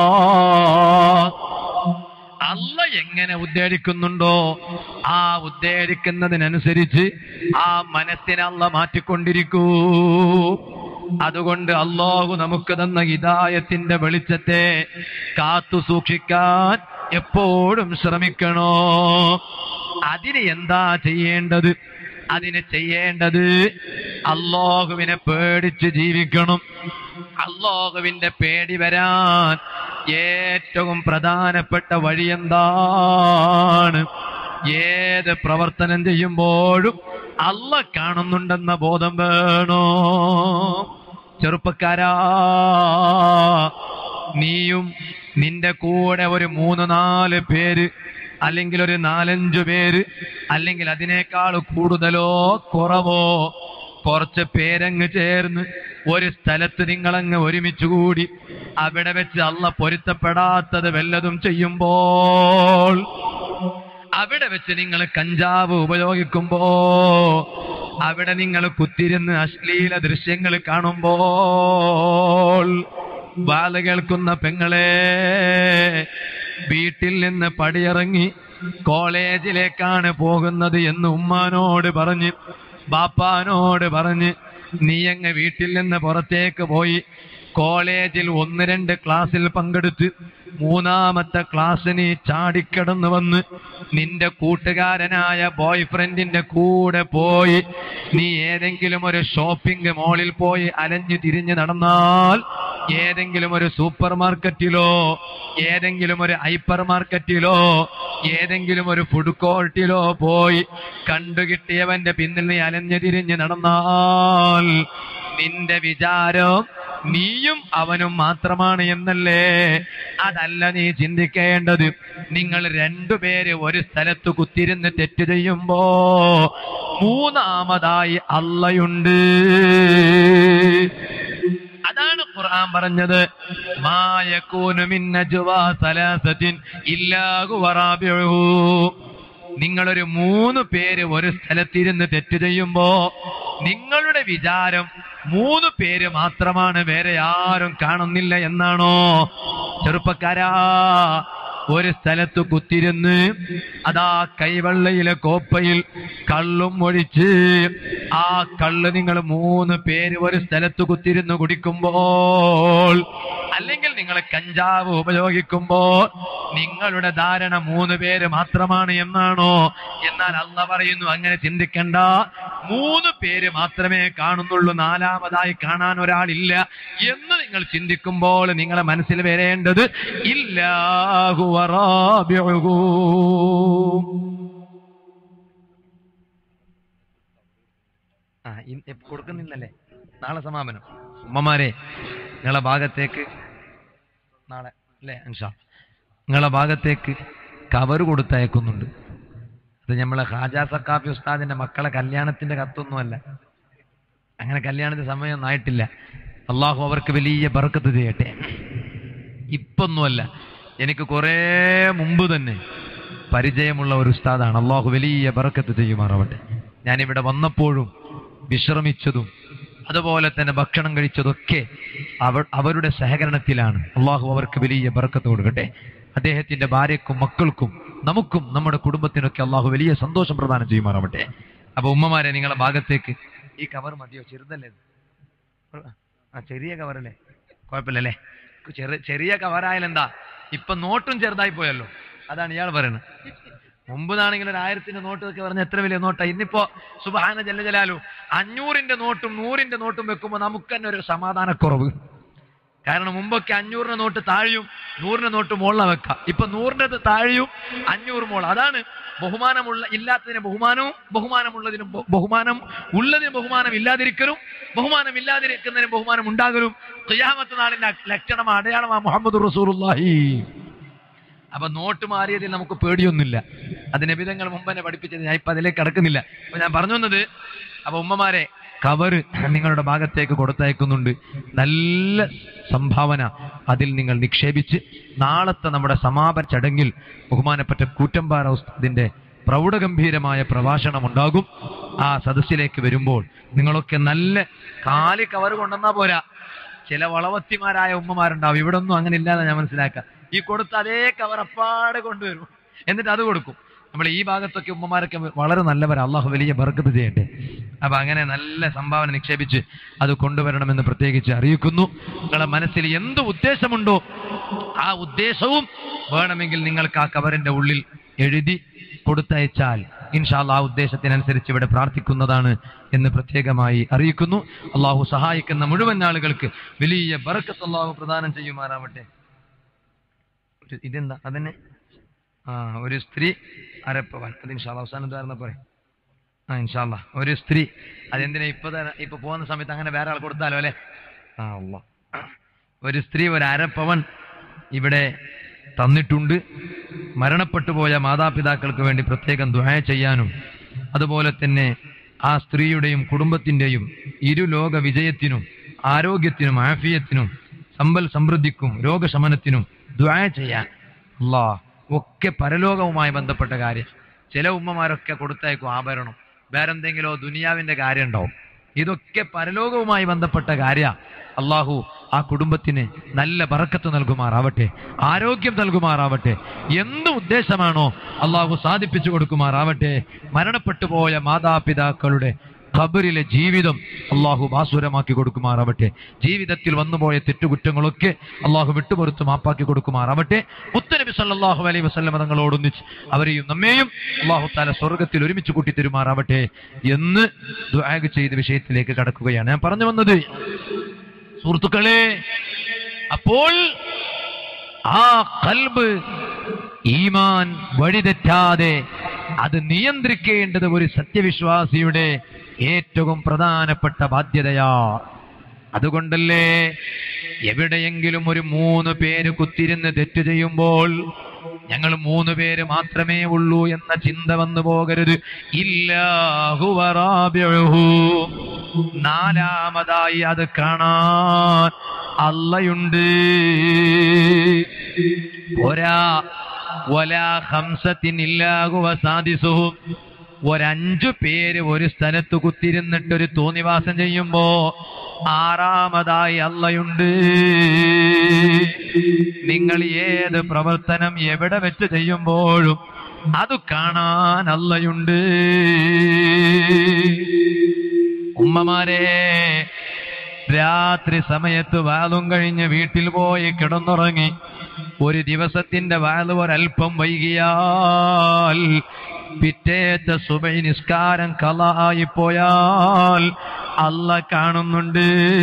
S1: അല്ല എങ്ങനെ ഉദ്ദേശിക്കുന്നുണ്ടോ ആ ഉദ്ദേശിക്കുന്നതിനനുസരിച്ച് ആ മനസ്സിനെ അല്ല മാറ്റിക്കൊണ്ടിരിക്കൂ അതുകൊണ്ട് അള്ളാഹു നമുക്ക് തന്ന ഹിദായത്തിന്റെ വെളിച്ചത്തെ കാത്തു സൂക്ഷിക്കാൻ എപ്പോഴും ശ്രമിക്കണോ അതിന് എന്താ ചെയ്യേണ്ടത് അതിന് ചെയ്യേണ്ടത് അള്ളാഹുവിനെ പേടിച്ച് ജീവിക്കണം അള്ളാഹുവിന്റെ പേടി വരാൻ ഏറ്റവും പ്രധാനപ്പെട്ട വഴി എന്താണ് ഏത് പ്രവർത്തനം ചെയ്യുമ്പോഴും അല്ല കാണുന്നുണ്ടെന്ന ബോധം വേണോ ചെറുപ്പക്കാരാ നീയും നിന്റെ കൂടെ ഒരു മൂന്ന് നാല് പേര് അല്ലെങ്കിൽ ഒരു നാലഞ്ചു പേര് അല്ലെങ്കിൽ അതിനേക്കാൾ കൂടുതലോ കുറവോ കുറച്ച് പേരങ്ങ് ചേർന്ന് ഒരു സ്ഥലത്ത് നിങ്ങളങ്ങ് ഒരുമിച്ച് കൂടി അവിടെ വെച്ച് അല്ല പൊരുത്തപ്പെടാത്തത് വല്ലതും ചെയ്യുമ്പോൾ അവിടെ വെച്ച് നിങ്ങൾ കഞ്ചാവ് ഉപയോഗിക്കുമ്പോ അവിടെ നിങ്ങൾ കുത്തിരുന്ന് അശ്ലീല ദൃശ്യങ്ങൾ കാണുമ്പോൾ ബാല കേൾക്കുന്ന പെങ്ങളെ വീട്ടിൽ നിന്ന് പടിയിറങ്ങി കോളേജിലേക്കാണ് പോകുന്നത് എന്ന് ഉമ്മാനോട് പറഞ്ഞ് ബാപ്പാനോട് പറഞ്ഞ് നീ അങ്ങ് വീട്ടിൽ നിന്ന് പുറത്തേക്ക് പോയി കോളേജിൽ ഒന്ന് രണ്ട് ക്ലാസ്സിൽ പങ്കെടുത്ത് മൂന്നാമത്തെ ക്ലാസ് നീ ചാടിക്കടന്നു വന്ന് നിന്റെ കൂട്ടുകാരനായ ബോയ് ഫ്രണ്ടിന്റെ കൂടെ പോയി നീ ഏതെങ്കിലും ഒരു ഷോപ്പിംഗ് മോളിൽ പോയി അലഞ്ഞു തിരിഞ്ഞു നടന്നാൽ ഏതെങ്കിലും ഒരു സൂപ്പർ മാർക്കറ്റിലോ ഏതെങ്കിലും ഒരു ഹൈപ്പർ മാർക്കറ്റിലോ ഏതെങ്കിലും ഒരു ഫുഡ് കോർട്ടിലോ പോയി കണ്ടുകിട്ടിയവന്റെ പിന്നിൽ നീ അലഞ്ഞു തിരിഞ്ഞ് നടന്നാൽ നിന്റെ വിചാരം നീയും അവനും മാത്രമാണ് എന്നല്ലേ അതല്ല നീ ചിന്തിക്കേണ്ടത് നിങ്ങൾ രണ്ടുപേര് ഒരു സ്ഥലത്ത് കുത്തിരുന്ന് തെറ്റ് ചെയ്യുമ്പോ മൂന്നാമതായി അല്ലയുണ്ട് അതാണ് ഖുർആൻ പറഞ്ഞത് മായക്കൂനു മിൻ നജ്വാ സലാസത്തിൻ ഇല്ലാഹു വറാബിഉഹു നിങ്ങളൊരു മൂന്ന് പേര് ഒരു സ്ഥലത്തിരുന്ന് തെറ്റ് ചെയ്യുമ്പോ നിങ്ങളുടെ വിചാരം മൂന്ന് പേര് മാത്രമാണ് വേറെ ആരും കാണുന്നില്ല എന്നാണോ ചെറുപ്പക്കാരാ ഒരു സ്ഥലത്ത് കുത്തിരുന്ന് അതാ കൈവെള്ളയിലെ കോപ്പയിൽ കള്ളും ഒഴിച്ച് ആ കള്ള് നിങ്ങൾ മൂന്ന് പേര് ഒരു സ്ഥലത്ത് കുത്തിരുന്ന് കുടിക്കുമ്പോൾ അല്ലെങ്കിൽ നിങ്ങൾ കഞ്ചാവ് ഉപയോഗിക്കുമ്പോൾ നിങ്ങളുടെ ധാരണ മൂന്ന് പേര് മാത്രമാണ് എന്നാണോ എന്നാൽ അല്ല പറയുന്നു അങ്ങനെ ചിന്തിക്കണ്ട മൂന്ന് പേര് മാത്രമേ കാണുന്നുള്ളൂ നാലാമതായി കാണാൻ ഒരാളില്ല എന്ന് നിങ്ങൾ ചിന്തിക്കുമ്പോൾ നിങ്ങളെ മനസ്സിൽ വരേണ്ടത് ഇല്ലാഹു വറാബിഉഹു. ആ ഇൻ- എപ്പ- കൊടുക്കുന്നില്ലല്ലേ നാളെ സമാപനം ഉമ്മമാരെ നിങ്ങളെ ഭാഗത്തേക്ക് നാളെ അല്ലേ അൻഷാ നിങ്ങളെ ഭാഗത്തേക്ക് കവർ കൊടുത്തയക്കുന്നുണ്ട് അത് നമ്മളെ ഹാജാ സക്കാഫി ഉസ്താദിന്റെ മക്കളെ കല്യാണത്തിന്റെ കത്തൊന്നുമല്ല അങ്ങനെ കല്യാണത്തിന് സമയമൊന്നും ആയിട്ടില്ല അള്ളാഹു അവർക്ക് വലിയ ബർക്കത്ത് ചെയ്യട്ടെ ഇപ്പൊന്നുമല്ല എനിക്ക് കുറേ മുമ്പ് തന്നെ പരിചയമുള്ള ഒരു ഉസ്താദാണ് അള്ളാഹു വലിയ ബർക്കത്ത് ചെയ്യുമാറാവട്ടെ ഞാനിവിടെ വന്നപ്പോഴും വിശ്രമിച്ചതും അതുപോലെ തന്നെ ഭക്ഷണം കഴിച്ചതൊക്കെ അവർ അവരുടെ സഹകരണത്തിലാണ് അള്ളാഹു അവർക്ക് വലിയ ബർക്കത്ത് കൊടുക്കട്ടെ അദ്ദേഹത്തിന്റെ ഭാര്യക്കും മക്കൾക്കും നമുക്കും നമ്മുടെ കുടുംബത്തിനൊക്കെ അള്ളാഹു വലിയ സന്തോഷം പ്രദാനം ചെയ്യുമാറാവട്ടെ അപ്പൊ ഉമ്മമാരെ നിങ്ങളെ ഭാഗത്തേക്ക് ഈ കവർ മതിയോ ചെറുതല്ലേ ഇത്? ആ ചെറിയ കവറല്ലേ കുഴപ്പമില്ലല്ലേ ചെറിയ ചെറിയ കവറായാലെന്താ ഇപ്പൊ നോട്ടും ചെറുതായി പോയല്ലോ അതാണ് ഇയാൾ പറയുന്നത് മുമ്പതാണെങ്കിൽ ഒരു ആയിരത്തിന്റെ നോട്ട് ഒക്കെ പറഞ്ഞ എത്ര വലിയ നോട്ടാ ഇന്നിപ്പോ സുബാന ജല്ല ജലാലു അഞ്ഞൂറിന്റെ നോട്ടും നൂറിന്റെ നോട്ടും വെക്കുമ്പോൾ നമുക്ക് തന്നെ ഒരു സമാധാനക്കുറവ് കാരണം മുമ്പൊക്കെ അഞ്ഞൂറിന്റെ നോട്ട് താഴെയും നൂറിന്റെ നോട്ട് മുകളിലാ വെക്കാം ഇപ്പൊ നൂറിന്റെ താഴെയും അഞ്ഞൂറ് മുകൾ അതാണ് ബഹുമാനമുള്ള ഇല്ലാത്തതിന് ബഹുമാനവും ബഹുമാനമുള്ളതിനും ബഹു- ബഹുമാനം ഉള്ളതിന് ബഹുമാനം ഇല്ലാതിരിക്കലും ബഹുമാനം ഇല്ലാതിരിക്കുന്നതിന് ബഹുമാനം ഉണ്ടാകലും ഖിയാമത്ത് നാളിന്റെ ലക്ഷണമാ അടയാളമാ മുഹമ്മദ് റസൂലുള്ളാഹി അപ്പൊ നോട്ട് മാറിയതിൽ നമുക്ക് പേടിയൊന്നുമില്ല അതിന് വിധങ്ങൾ മുമ്പ് തന്നെ പഠിപ്പിച്ചത് ഞാൻ ഇപ്പൊ അതിലേക്ക് കടക്കുന്നില്ല അപ്പൊ ഞാൻ പറഞ്ഞു വന്നത് അപ്പൊ ഉമ്മമാരെ കവറ് നിങ്ങളുടെ ഭാഗത്തേക്ക് കൊടുത്തയക്കുന്നുണ്ട് നല്ല സംഭാവന അതിൽ നിങ്ങൾ നിക്ഷേപിച്ച് നാളത്തെ നമ്മുടെ സമാപന ചടങ്ങിൽ ബഹുമാനപ്പെട്ട കൂറ്റമ്പാറ ഉസ്താദിന്റെ പ്രൗഢഗംഭീരമായ പ്രഭാഷണം ഉണ്ടാകും ആ സദസ്സിലേക്ക് വരുമ്പോൾ നിങ്ങളൊക്കെ നല്ല കാലി കവർ കൊണ്ടുവന്നാ പോരാ ചില വളവത്തിമാരായ ഉമ്മമാരുണ്ടാവും ഇവിടെ ഒന്നും അങ്ങനെ ഇല്ലാതെ ഞാൻ മനസ്സിലാക്കാം ഈ കൊടുത്ത അതേ കവർ അപ്പാടെ കൊണ്ടുവരും എന്നിട്ട് അത് കൊടുക്കും നമ്മൾ ഈ ഭാഗത്തൊക്കെ ഉമ്മമാരൊക്കെ വളരെ നല്ലവരാ അള്ളാഹു വലിയ ബർക്കത്ത് ചെയ്യട്ടെ അപ്പൊ അങ്ങനെ നല്ല സംഭാവന നിക്ഷേപിച്ച് അത് കൊണ്ടുവരണമെന്ന് പ്രത്യേകിച്ച് അറിയിക്കുന്നു നിങ്ങളെ മനസ്സിൽ എന്ത് ഉദ്ദേശമുണ്ടോ ആ ഉദ്ദേശവും വേണമെങ്കിൽ നിങ്ങൾക്ക് ആ കവറിന്റെ ഉള്ളിൽ എഴുതി കൊടുത്തയച്ചാൽ ഇൻഷാല്ല ആ ഉദ്ദേശത്തിനനുസരിച്ച് ഇവിടെ പ്രാർത്ഥിക്കുന്നതാണ് എന്ന് പ്രത്യേകമായി അറിയിക്കുന്നു അള്ളാഹു സഹായിക്കുന്ന മുഴുവൻ ആളുകൾക്ക് വലിയ ബറക്കത്ത് അള്ളാഹു പ്രദാനം ചെയ്യുമാറാവട്ടെ ഒരു- ഇതെന്താ അതന്നെ ആ ഒരു സ്ത്രീ അരപ്പവൻ അത് ഇൻഷാല്ല അവസാനം ധാരണ പോരെ ആ ഇൻഷാല്ല ഒരു സ്ത്രീ അതെന്തിനാ ഇപ്പൊ തര- ഇപ്പൊ പോകുന്ന സമയത്ത് അങ്ങനെ വേറെ ആൾ കൊടുത്താലോ അല്ലെ ആ അള്ളാ ഒരു സ്ത്രീ ഒരു അരപ്പവൻ ഇവിടെ തന്നിട്ടുണ്ട് മരണപ്പെട്ടു പോയ മാതാപിതാക്കൾക്ക് വേണ്ടി പ്രത്യേകം ദുആ ചെയ്യാനും അതുപോലെ തന്നെ ആ സ്ത്രീയുടെയും കുടുംബത്തിന്റെയും ഇരുലോക വിജയത്തിനും ആരോഗ്യത്തിനും ആഫിയത്തിനും സമ്പൽ സമൃദ്ധിക്കും രോഗശമനത്തിനും ദുആ ചെയ്യാൻ അല്ലാ ഒക്കെ പരലോകവുമായി ബന്ധപ്പെട്ട കാര്യം ചില ഉമ്മമാരൊക്കെ കൊടുത്തയക്കും ആഭരണം വേറെന്തെങ്കിലോ ദുനിയാവിന്റെ കാര്യം ഉണ്ടാവും ഇതൊക്കെ പരലോകവുമായി ബന്ധപ്പെട്ട കാര്യ അള്ളാഹു ആ കുടുംബത്തിന് നല്ല ബറക്കത്ത് നൽകുമാറാവട്ടെ ആരോഗ്യം നൽകുമാറാവട്ടെ എന്ത് ഉദ്ദേശമാണോ അള്ളാഹു സാധിപ്പിച്ചു കൊടുക്കുമാറാവട്ടെ മരണപ്പെട്ടു പോയ മാതാപിതാക്കളുടെ ഖബറിലെ ജീവിതം അള്ളാഹു ബാസുരമാക്കി കൊടുക്കുമാറാവട്ടെ ജീവിതത്തിൽ വന്നുപോയ തെറ്റുകുറ്റങ്ങളൊക്കെ അള്ളാഹു വിട്ടുപുറത്ത് മാപ്പാക്കി കൊടുക്കുമാറാവട്ടെ മുത്തനബി സല്ലല്ലാഹു അലൈഹി വസല്ലം തങ്ങളോടൊന്നിച്ച് അവരെയും നമ്മെയും അള്ളാഹു താല സ്വർഗത്തിൽ ഒരുമിച്ച് കൂട്ടി തരുമാറാവട്ടെ എന്ന് ദുആഗ് ചെയ്ത വിഷയത്തിലേക്ക് കടക്കുകയാണ് ഞാൻ പറഞ്ഞു വന്നത് സുഹൃത്തുക്കളെ അപ്പോൾ ആ കൽബ് ഈമാൻ വഴിതെറ്റാതെ അത് നിയന്ത്രിക്കേണ്ടത് ഒരു സത്യവിശ്വാസിയുടെ ഏറ്റവും പ്രധാനപ്പെട്ട ബാധ്യതയാ അതുകൊണ്ടല്ലേ എവിടെയെങ്കിലും ഒരു മൂന്ന് പേര് കുത്തിരുന്ന് തെറ്റ് ചെയ്യുമ്പോൾ ഞങ്ങൾ മൂന്ന് പേര് മാത്രമേ ഉള്ളൂ എന്ന ചിന്ത വന്നു പോകരുത് ഇല്ലാഹു വറാബിഉഹു. നാലാമതായി അത് കാണാൻ അല്ലയുണ്ട് ഒരാ വലാ ഹംസത്തിനില്ലാകുവ സാധിസുഹു ഒരഞ്ചു പേര് ഒരു സ്ഥലത്ത് കുത്തിരുന്നിട്ട് ഒരു തോന്നിവാസം ചെയ്യുമ്പോ ആറാമതായി അല്ലയുണ്ട് നിങ്ങൾ ഏത് പ്രവർത്തനം എവിടെ വെച്ച് ചെയ്യുമ്പോഴും അത് കാണാൻ അല്ലയുണ്ട് ഉമ്മമാരെ രാത്രി സമയത്ത് വാലും കഴിഞ്ഞ് വീട്ടിൽ പോയി കിടന്നുറങ്ങി ഒരു ദിവസത്തിന്റെ വാല് ഒരൽപ്പം വൈകിയാൽ പിറ്റേത്തെ സുബൈ നിസ്കാരം കലായി പോയാൽ അല്ല കാണുന്നുണ്ട്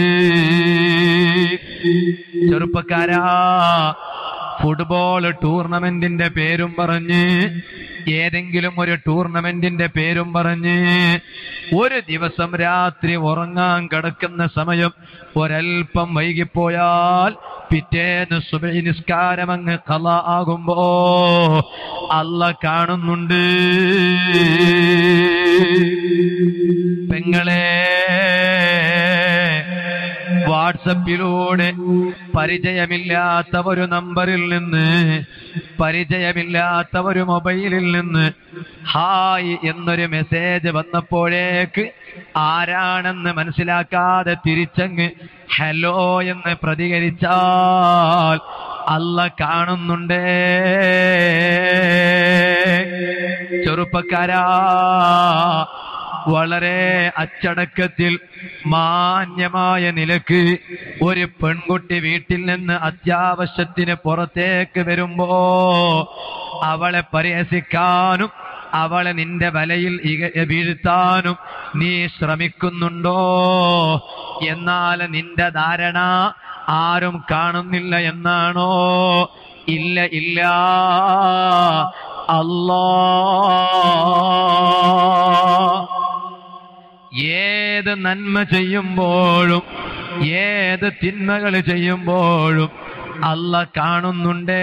S1: ചെറുപ്പക്കാരാ ഫുട്ബോൾ ടൂർണമെന്റിന്റെ പേരും പറഞ്ഞ് ഏതെങ്കിലും ഒരു ടൂർണമെന്റിന്റെ പേരും പറഞ്ഞ് ഒരു ദിവസം രാത്രി ഉറങ്ങാൻ കിടക്കുന്ന സമയം ഒരൽപ്പം വൈകിപ്പോയാൽ പിറ്റേന്ന് സുബൈ നിസ്കാരം അങ്ങ് കല ആകുമ്പോ അല്ല കാണുന്നുണ്ട് പെങ്ങളെ വാട്സപ്പിലൂടെ പരിചയമില്ലാത്ത ഒരു നമ്പറിൽ നിന്ന് പരിചയമില്ലാത്ത ഒരു മൊബൈലിൽ നിന്ന് ഹായ് എന്നൊരു മെസ്സേജ് വന്നപ്പോഴേക്ക് ആരാണെന്ന് മനസ്സിലാക്കാതെ തിരിച്ചങ്ങ് ഹലോ എന്ന് പ്രതികരിച്ചാൽ അല്ല കാണുന്നുണ്ടേ ചെറുപ്പക്കാരാ വളരെ അച്ചടക്കത്തിൽ മാന്യമായ നിലക്ക് ഒരു പെൺകുട്ടി വീട്ടിൽ നിന്ന് അത്യാവശ്യത്തിന് പുറത്തേക്ക് വരുമ്പോ അവളെ പരിഹസിക്കാനും അവളെ നിന്റെ വലയിൽ ഇക- വീഴ്ത്താനും നീ ശ്രമിക്കുന്നുണ്ടോ എന്നാൽ നിന്റെ ധാരണ ആരും കാണുന്നില്ല എന്നാണോ ഇല്ല ഇല്ല അല്ലാ ഏത് നന്മ ചെയ്യുമ്പോഴും ഏത് തിന്മകൾ ചെയ്യുമ്പോഴും അല്ല കാണുന്നുണ്ടേ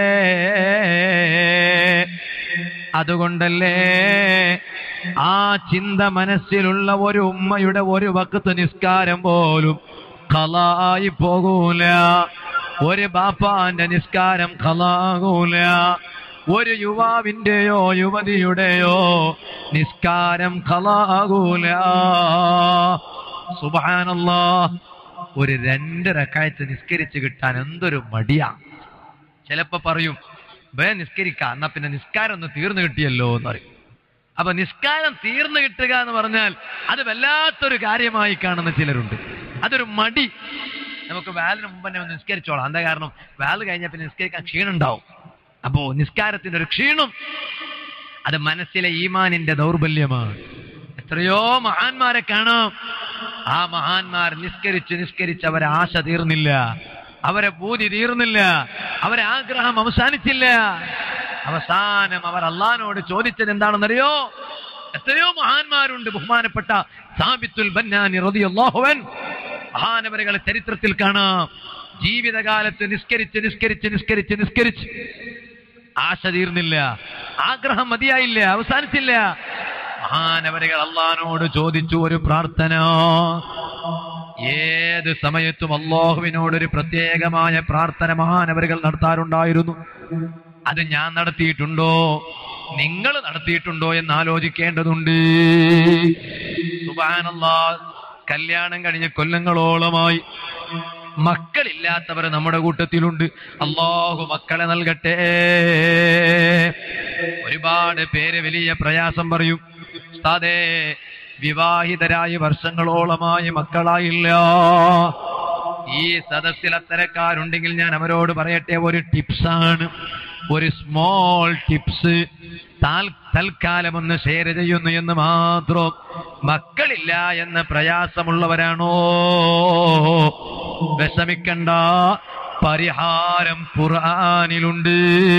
S1: അതുകൊണ്ടല്ലേ ആ ചിന്ത മനസ്സിലുള്ള ഒരു ഉമ്മയുടെ ഒരു വക്കത്ത് നിസ്കാരം പോലും ഖലായി പോകൂല ഒരു ബാപ്പാന്റെ നിസ്കാരം ഖലാകൂല ഒരു യുവാവിന്റെയോ യുവതിയുടെയോ നിസ്കാരം ഖലാകൂല സുബാനല്ലാ ഒരു രണ്ട് റക്കായത്ത് നിസ്കരിച്ച് കിട്ടാൻ എന്തൊരു മടിയാ ചിലപ്പോ പറയും വേ നിസ്കരിക്കാം എന്നാ പിന്നെ നിസ്കാരം ഒന്ന് തീർന്നു കിട്ടിയല്ലോ എന്ന് പറയും അപ്പൊ നിസ്കാരം തീർന്നു കിട്ടുക എന്ന് പറഞ്ഞാൽ അത് വല്ലാത്തൊരു കാര്യമായി കാണുന്ന ചിലരുണ്ട് അതൊരു മടി നമുക്ക് വാലിന് മുമ്പ് തന്നെ ഒന്ന് നിസ്കരിച്ചോളാം എന്താ കാരണം വാല് കഴിഞ്ഞാൽ പിന്നെ നിസ്കരിക്കാൻ ക്ഷീണം ഉണ്ടാവും അപ്പോ നിസ്കാരത്തിന്റെ ഒരു ക്ഷീണം അത് മനസ്സിലെ ഈമാനിന്റെ ദൗർബല്യമാണ് എത്രയോ മഹാന്മാരെ കാണാം ആ മഹാന്മാർ നിസ്കരിച്ച് നിസ്കരിച്ച് അവരെ ആശ തീർന്നില്ല അവരെ പൂതി തീർന്നില്ല അവരെ ആഗ്രഹം അവസാനിച്ചില്ല അവസാനം അവർ അള്ളഹാനോട് ചോദിച്ചത് എന്താണെന്നറിയോ എത്രയോ മഹാന്മാരുണ്ട് ബഹുമാനപ്പെട്ട സാബിത്തുൽ ബന്നാനി റളിയല്ലാഹുവൻ മഹാനവരുകളെ ചരിത്രത്തിൽ കാണാം ജീവിതകാലത്ത് നിസ്കരിച്ച് നിസ്കരിച്ച് നിസ്കരിച്ച് നിസ്കരിച്ച് ആശ തീർന്നില്ല ആഗ്രഹം മതിയായില്ല അവസാനിച്ചില്ല മഹാനവരുകൾ അള്ളഹാനോട് ചോദിച്ചു ഒരു പ്രാർത്ഥന ഏത് സമയത്തും അള്ളാഹുവിനോട് ഒരു പ്രത്യേകമായ പ്രാർത്ഥന മഹാനവരുകൾ നടത്താറുണ്ടായിരുന്നു അത് ഞാൻ നടത്തിയിട്ടുണ്ടോ നിങ്ങൾ നടത്തിയിട്ടുണ്ടോ എന്ന് ആലോചിക്കേണ്ടതുണ്ട് സുബാനല്ലാ കല്യാണം കഴിഞ്ഞ കൊല്ലങ്ങളോളമായി മക്കളില്ലാത്തവർ നമ്മുടെ കൂട്ടത്തിലുണ്ട് അള്ളാഹു മക്കളെ നൽകട്ടെ ഒരുപാട് പേര് വലിയ പ്രയാസം പറയും ഉസ്താദേ വിവാഹിതരായി വർഷങ്ങളോളമായി മക്കളായില്ല ഈ സദസ്സിൽ അത്തരക്കാരുണ്ടെങ്കിൽ ഞാൻ അവരോട് പറയട്ടെ ഒരു ടിപ്സാണ് ഒരു സ്മോൾ ടിപ്സ് താൽ- തൽക്കാലം ഒന്ന് ഷെയർ ചെയ്യുന്നു എന്ന് മാത്രം മക്കളില്ല എന്ന പ്രയാസമുള്ളവരാണോ വിഷമിക്കണ്ട പരിഹാരം ഖുർആനിലുണ്ട്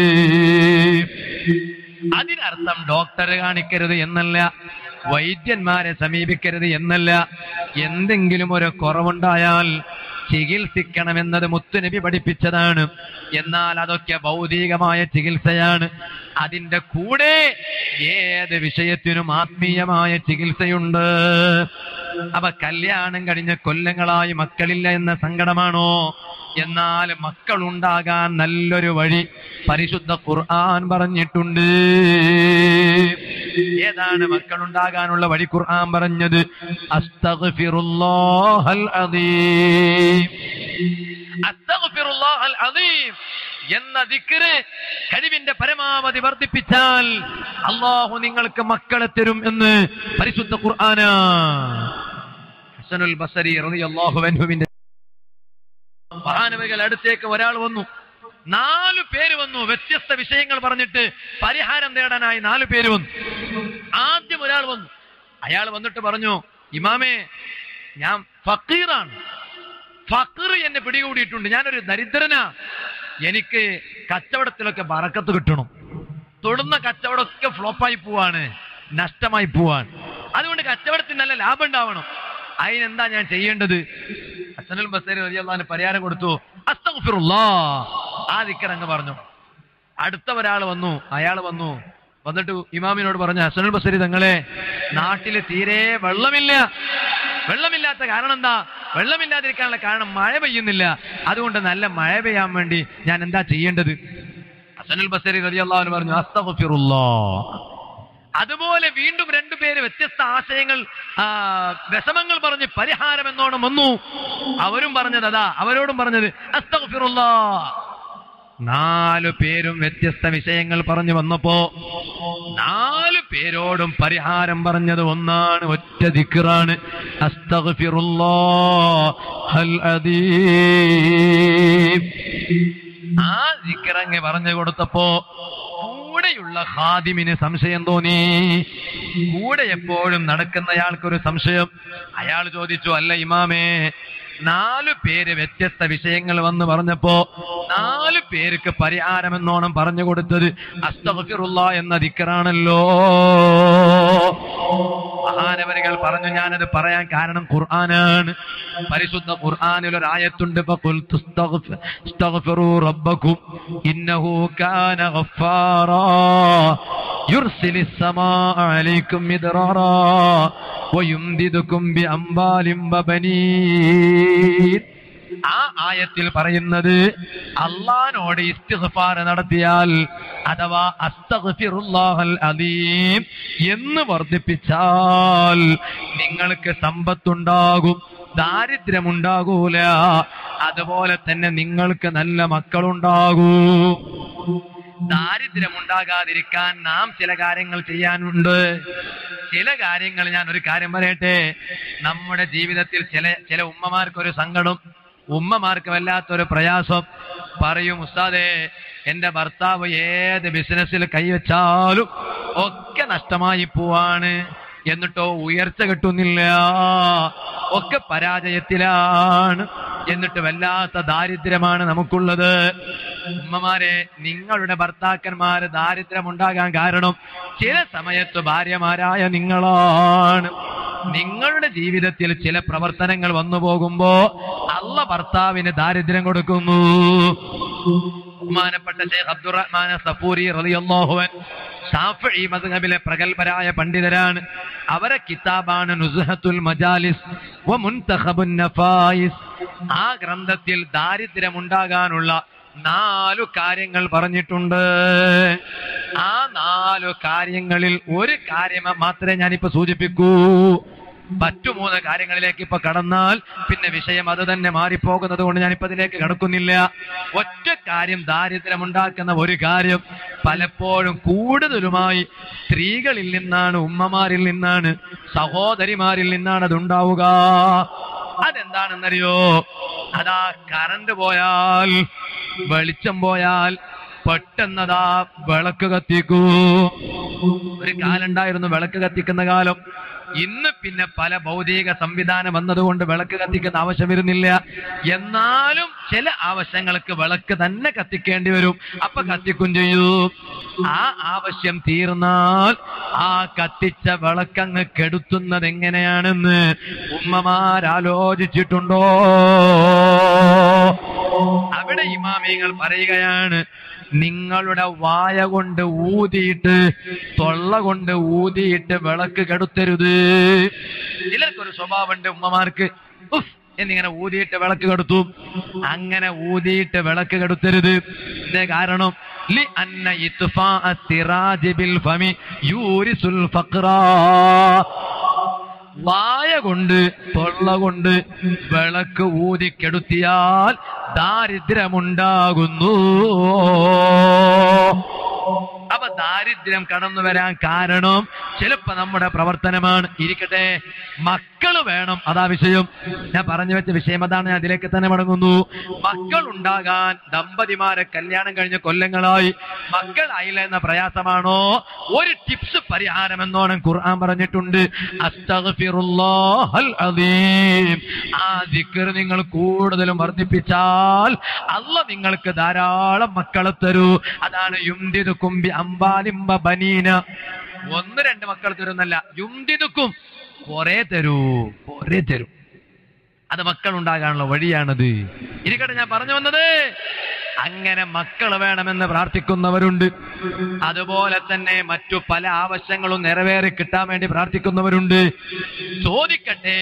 S1: അതിനർത്ഥം ഡോക്ടറെ കാണിക്കരുത് എന്നല്ല വൈദ്യന്മാരെ സമീപിക്കരുത് എന്നല്ല എന്തെങ്കിലും ഒരു കുറവുണ്ടായാൽ ചികിത്സിക്കണമെന്നത് മുത്തുനബി പഠിപ്പിച്ചതാണ് എന്നാൽ അതൊക്കെ ഭൗതികമായ ചികിത്സയാണ് അതിന്റെ കൂടെ ഏത് വിഷയത്തിനും ആത്മീയമായ ചികിത്സയുണ്ട് അവ കല്യാണം കഴിഞ്ഞ കൊല്ലങ്ങളായി മക്കളില്ല എന്ന സങ്കടമാണോ എന്നാൽ മക്കളുണ്ടാകാൻ നല്ലൊരു വഴി പരിശുദ്ധ ഖുർആൻ പറഞ്ഞിട്ടുണ്ട് ഏതാണ് മക്കളുണ്ടാകാനുള്ള വഴി ഖുർആൻ പറഞ്ഞത് അസ്തഗ്ഫിറുല്ലാഹൽ അദീം അസ്തഗ്ഫിറുല്ലാഹൽ അദീം എന്ന ദിക്റ് കഴിവിന്റെ പരമാവധി വർദ്ധിപ്പിച്ചാൽ അള്ളാഹു നിങ്ങൾക്ക് മക്കളെ തരും എന്ന് പരിശുദ്ധ ഖുർആന ഹസനുൽ ബസരി റളിയല്ലാഹു അൻഹുവിന്റെ മഹാനവകൾ അടുത്തേക്ക് ഒരാൾ വന്നു നാലു പേര് വന്നു വ്യത്യസ്ത വിഷയങ്ങൾ പറഞ്ഞിട്ട് പരിഹാരം തേടാനായി നാലു പേര് വന്നു ആദ്യം ഒരാൾ വന്നു അയാൾ വന്നിട്ട് പറഞ്ഞു ഇമാമേ ഞാൻ ഫക്കീറാണ് ഫക്കീർ എന്നെ പിടികൂടിയിട്ടുണ്ട് ഞാനൊരു ദരിദ്രനാ എനിക്ക് കച്ചവടത്തിലൊക്കെ ബറക്കത്ത് കിട്ടണം തൊടുന്ന കച്ചവടമൊക്കെ ഫ്ലോപ്പായി പോവാണ് നഷ്ടമായി പോവാണ് അതുകൊണ്ട് കച്ചവടത്തിന് നല്ല ലാഭം ഉണ്ടാവണം അതിനെന്താ ഞാൻ ചെയ്യേണ്ടത് ഹസനുൽ ബസരി റളിയല്ലാഹു പരിഹാരം കൊടുത്തു അസ്തഗ്ഫിറുല്ലാ ആ ദിക്കറങ്ങ് പറഞ്ഞു അടുത്ത ഒരാൾ വന്നു അയാൾ വന്നു വന്നിട്ട് ഇമാമിനോട് പറഞ്ഞു ഹസനുൽ ബസരി തങ്ങളെ നാട്ടില് തീരെ വെള്ളമില്ല വെള്ളമില്ല വെള്ളമില്ലാത്ത കാരണം എന്താ വെള്ളമില്ലാതിരിക്കാനുള്ള കാരണം മഴ പെയ്യുന്നില്ല അതുകൊണ്ട് നല്ല മഴ പെയ്യാൻ വേണ്ടി ഞാൻ എന്താ ചെയ്യേണ്ടത് ഹസനുൽ ബസരി റളിയല്ലാഹു പറഞ്ഞു അസ്തഗ്ഫിറുല്ലാ അതുപോലെ വീണ്ടും രണ്ടുപേര് വ്യത്യസ്ത ആശയങ്ങൾ ആ, വിഷമങ്ങൾ പറഞ്ഞ് പരിഹാരം എന്നോണം വന്നു അവരും പറഞ്ഞത് അതാ അവരോടും പറഞ്ഞത് അസ്തഗ്ഫിറുല്ലാ നാലു പേരും വ്യത്യസ്ത വിഷയങ്ങൾ പറഞ്ഞു വന്നപ്പോ നാലു പേരോടും പരിഹാരം പറഞ്ഞത് ഒന്നാണ് ഒറ്റ ദിക്റാണ് അസ്തഗ്ഫിറുല്ലാഹൽ അദീം ആ ദിക്റങ്ങ് പറഞ്ഞു കൊടുത്തപ്പോ കൂടെയുള്ള ഹാദിമിന് സംശയം തോന്നി കൂടെ എപ്പോഴും നടക്കുന്നയാൾക്കൊരു സംശയം അയാൾ ചോദിച്ചു അല്ല ഇമാമേ നാലു പേര് വ്യത്യസ്ത വിഷയങ്ങൾ വന്ന് പറഞ്ഞപ്പോ നാലു പേർക്ക് പരിഹാരമെന്നോണം പറഞ്ഞു കൊടുത്തത് അസ്തഫിറുള്ള എന്ന ദിക്കറാണല്ലോ മഹാനവരികൾ പറഞ്ഞു ഞാനത് പറയാൻ കാരണം ഖുർആനാണ് പരിശുദ്ധ ഖുർആനിൽ ഒരു ആയത്തുണ്ട് ഫഖുൽതു ഇസ്തഗ്ഫി- ഇസ്തഗ്ഫിറൂ റബ്ബക്കും ഇന്നഹു കാന ഗഫാറാ യുർസിലിസ് സമാഅ അലൈക്കും മിദ്റാറാ വയുംദിദുക്കും ബിഅംവാലിൻ വബനീൻ ആ ആയത്തിൽ പറയുന്നത് അള്ളഹാനോട് ഇസ്തിഗ്ഫാർ നടത്തിയാൽ അഥവാ അസ്തഗ്ഫിറുല്ലാഹൽ അദീം എന്ന് വർദ്ധിപ്പിച്ചാൽ നിങ്ങൾക്ക് സമ്പത്തുണ്ടാകും ദാരിദ്ര്യമുണ്ടാകൂല അതുപോലെ തന്നെ നിങ്ങൾക്ക് നല്ല മക്കളുണ്ടാകൂ ദാരിദ്ര്യമുണ്ടാകാതിരിക്കാൻ നാം ചില കാര്യങ്ങൾ ചെയ്യാനുണ്ട് ചില കാര്യങ്ങൾ ഞാൻ ഒരു കാര്യം പറയട്ടെ നമ്മുടെ ജീവിതത്തിൽ ചില ചില ഉമ്മമാർക്കൊരു സങ്കടം ഉമ്മമാർക്ക് വല്ലാത്തൊരു പ്രയാസം പറയും ഉസ്താദേ എന്റെ ഭർത്താവ് ഏത് ബിസിനസ്സിൽ കൈവച്ചാലും ഒക്കെ നഷ്ടമായി പോവാണ് എന്നിട്ടോ ഉയർച്ച കിട്ടുന്നില്ല ഒക്കെ പരാജയത്തിലാണ് എന്നിട്ട് വല്ലാത്ത ദാരിദ്ര്യമാണ് നമുക്കുള്ളത് ഉമ്മമാരെ നിങ്ങളുടെ ഭർത്താക്കന്മാര് ദാരിദ്ര്യമുണ്ടാകാൻ കാരണം ചില സമയത്ത് ഭാര്യമാരായ നിങ്ങളാണ് നിങ്ങളുടെ ജീവിതത്തിൽ ചില പ്രവർത്തനങ്ങൾ വന്നു പോകുമ്പോ അല്ല ഭർത്താവിന് ദാരിദ്ര്യം കൊടുക്കുന്നു ബഹുമാനപ്പെട്ട ഷേഖ് അബ്ദുറഹ്മാൻ സഫൂരി റളിയല്ലാഹുവൻ ഷാഫിഈ മദ്ഹബിലെ പ്രഗത്ഭരായ പണ്ഡിതരാണ് അവരെ കിതാബാണ് നുസ്ഹത്തുൽ മജാലിസ് വ മുൻതഖബുൻ നഫായിസ് ആ ഗ്രന്ഥത്തിൽ ദാരിദ്ര്യമുണ്ടാകാനുള്ള നാലു കാര്യങ്ങൾ പറഞ്ഞിട്ടുണ്ട് ആ നാലു കാര്യങ്ങളിൽ ഒരു കാര്യം മാത്രമേ ഞാനിപ്പോ സൂചിപ്പിക്കൂ മറ്റു മൂന്ന് കാര്യങ്ങളിലേക്ക് ഇപ്പൊ കടന്നാൽ പിന്നെ വിഷയം അത് തന്നെ മാറിപ്പോകുന്നത് കൊണ്ട് ഞാനിപ്പോ അതിലേക്ക് കടക്കുന്നില്ല ഒറ്റ കാര്യം ദാരിദ്ര്യമുണ്ടാക്കുന്ന ഒരു കാര്യം പലപ്പോഴും കൂടുതലുമായി സ്ത്രീകളിൽ നിന്നാണ് ഉമ്മമാരിൽ നിന്നാണ് സഹോദരിമാരിൽ നിന്നാണ് അതുണ്ടാവുക അതെന്താണെന്നറിയോ അതാ കറണ്ട് പോയാൽ വെളിച്ചം പോയാൽ പെട്ടെന്നതാ വിളക്ക് കത്തിക്കൂ ഒരു കാലുണ്ടായിരുന്നു വിളക്ക് കത്തിക്കുന്ന കാലം ഇന്ന് പിന്നെ പല ഭൗതിക സംവിധാനം വന്നതുകൊണ്ട് വിളക്ക് കത്തിക്കുന്ന ആവശ്യം വരുന്നില്ല എന്നാലും ചില ആവശ്യങ്ങൾക്ക് വിളക്ക് തന്നെ കത്തിക്കേണ്ടി വരും അപ്പൊ കത്തിക്കും ചെയ്യൂ ആ ആവശ്യം തീർന്നാൽ ആ കത്തിച്ച വിളക്കങ്ങ് കെടുത്തുന്നത് എങ്ങനെയാണെന്ന് ഉമ്മമാരാലോചിച്ചിട്ടുണ്ടോ അവിടെ ഇമാമിയങ്ങൾ പറയുകയാണ് നിങ്ങളുടെ വായ കൊണ്ട് ഊതിയിട്ട് തൊള്ള കൊണ്ട് ഊതിയിട്ട് വിളക്ക് കെടുത്തരുത് ചിലർക്കൊരു സ്വഭാവമുണ്ട് ഉമ്മമാർക്ക് ഉഫ് എന്നിങ്ങനെ ഊതിയിട്ട് വിളക്ക് കെടുത്തു അങ്ങനെ ഊതിയിട്ട് വിളക്ക് കെടുത്തരുത് എന്തേ കാരണം ലി അന്ന ഇത്ഫാ സിറാജി ബിൽ ഫമി യൂരിസുൽ ഫഖ്റാ വായ കൊണ്ട് തൊള്ള കൊണ്ട് വിളക്ക് ഊതിക്കെടുത്തിയാൽ ദാരിദ്ര്യമുണ്ടാകുന്നു അപ്പൊ ദാരിദ്ര്യം കടന്നു വരാൻ കാരണം ചിലപ്പോ നമ്മുടെ പ്രവർത്തനമാണ് ഇരിക്കട്ടെ മക്കള് വേണം അതാ വിഷയം ഞാൻ പറഞ്ഞു വെച്ച വിഷയം അതാണ് ഞാൻ അതിലേക്ക് തന്നെ മടങ്ങുന്നു മക്കൾ ഉണ്ടാകാൻ ദമ്പതിമാരെ കല്യാണം കഴിഞ്ഞ കൊല്ലങ്ങളായി മക്കളായില്ല എന്ന പ്രയാസമാണോ ഒരു ടിപ്സ് പരിഹാരം എന്നോണം ഖുർആൻ പറഞ്ഞിട്ടുണ്ട് അസ്തഗ്ഫിറുല്ലാഹൽ അദീം ആ ദിക്ർ നിങ്ങൾ കൂടുതലും വർദ്ധിപ്പിച്ചാൽ അല്ല നിങ്ങൾക്ക് ധാരാളം മക്കളെ തരൂ അതാണ് യുംദിദുക്കും ബി അംബാലിംബ ബനീന ഒന്ന് രണ്ട് മക്കൾ തരുന്നല്ല യുംദിദുക്കും കുറെ തരൂ കുറെ തരൂ അത് മക്കൾ ഉണ്ടാകാനുള്ള വഴിയാണത് ഇരിക്കട്ടെ ഞാൻ പറഞ്ഞു വന്നത് അങ്ങനെ മക്കൾ വേണമെന്ന് പ്രാർത്ഥിക്കുന്നവരുണ്ട് അതുപോലെ തന്നെ മറ്റു പല ആവശ്യങ്ങളും നിറവേറി കിട്ടാൻ വേണ്ടി പ്രാർത്ഥിക്കുന്നവരുണ്ട് ചോദിക്കട്ടെ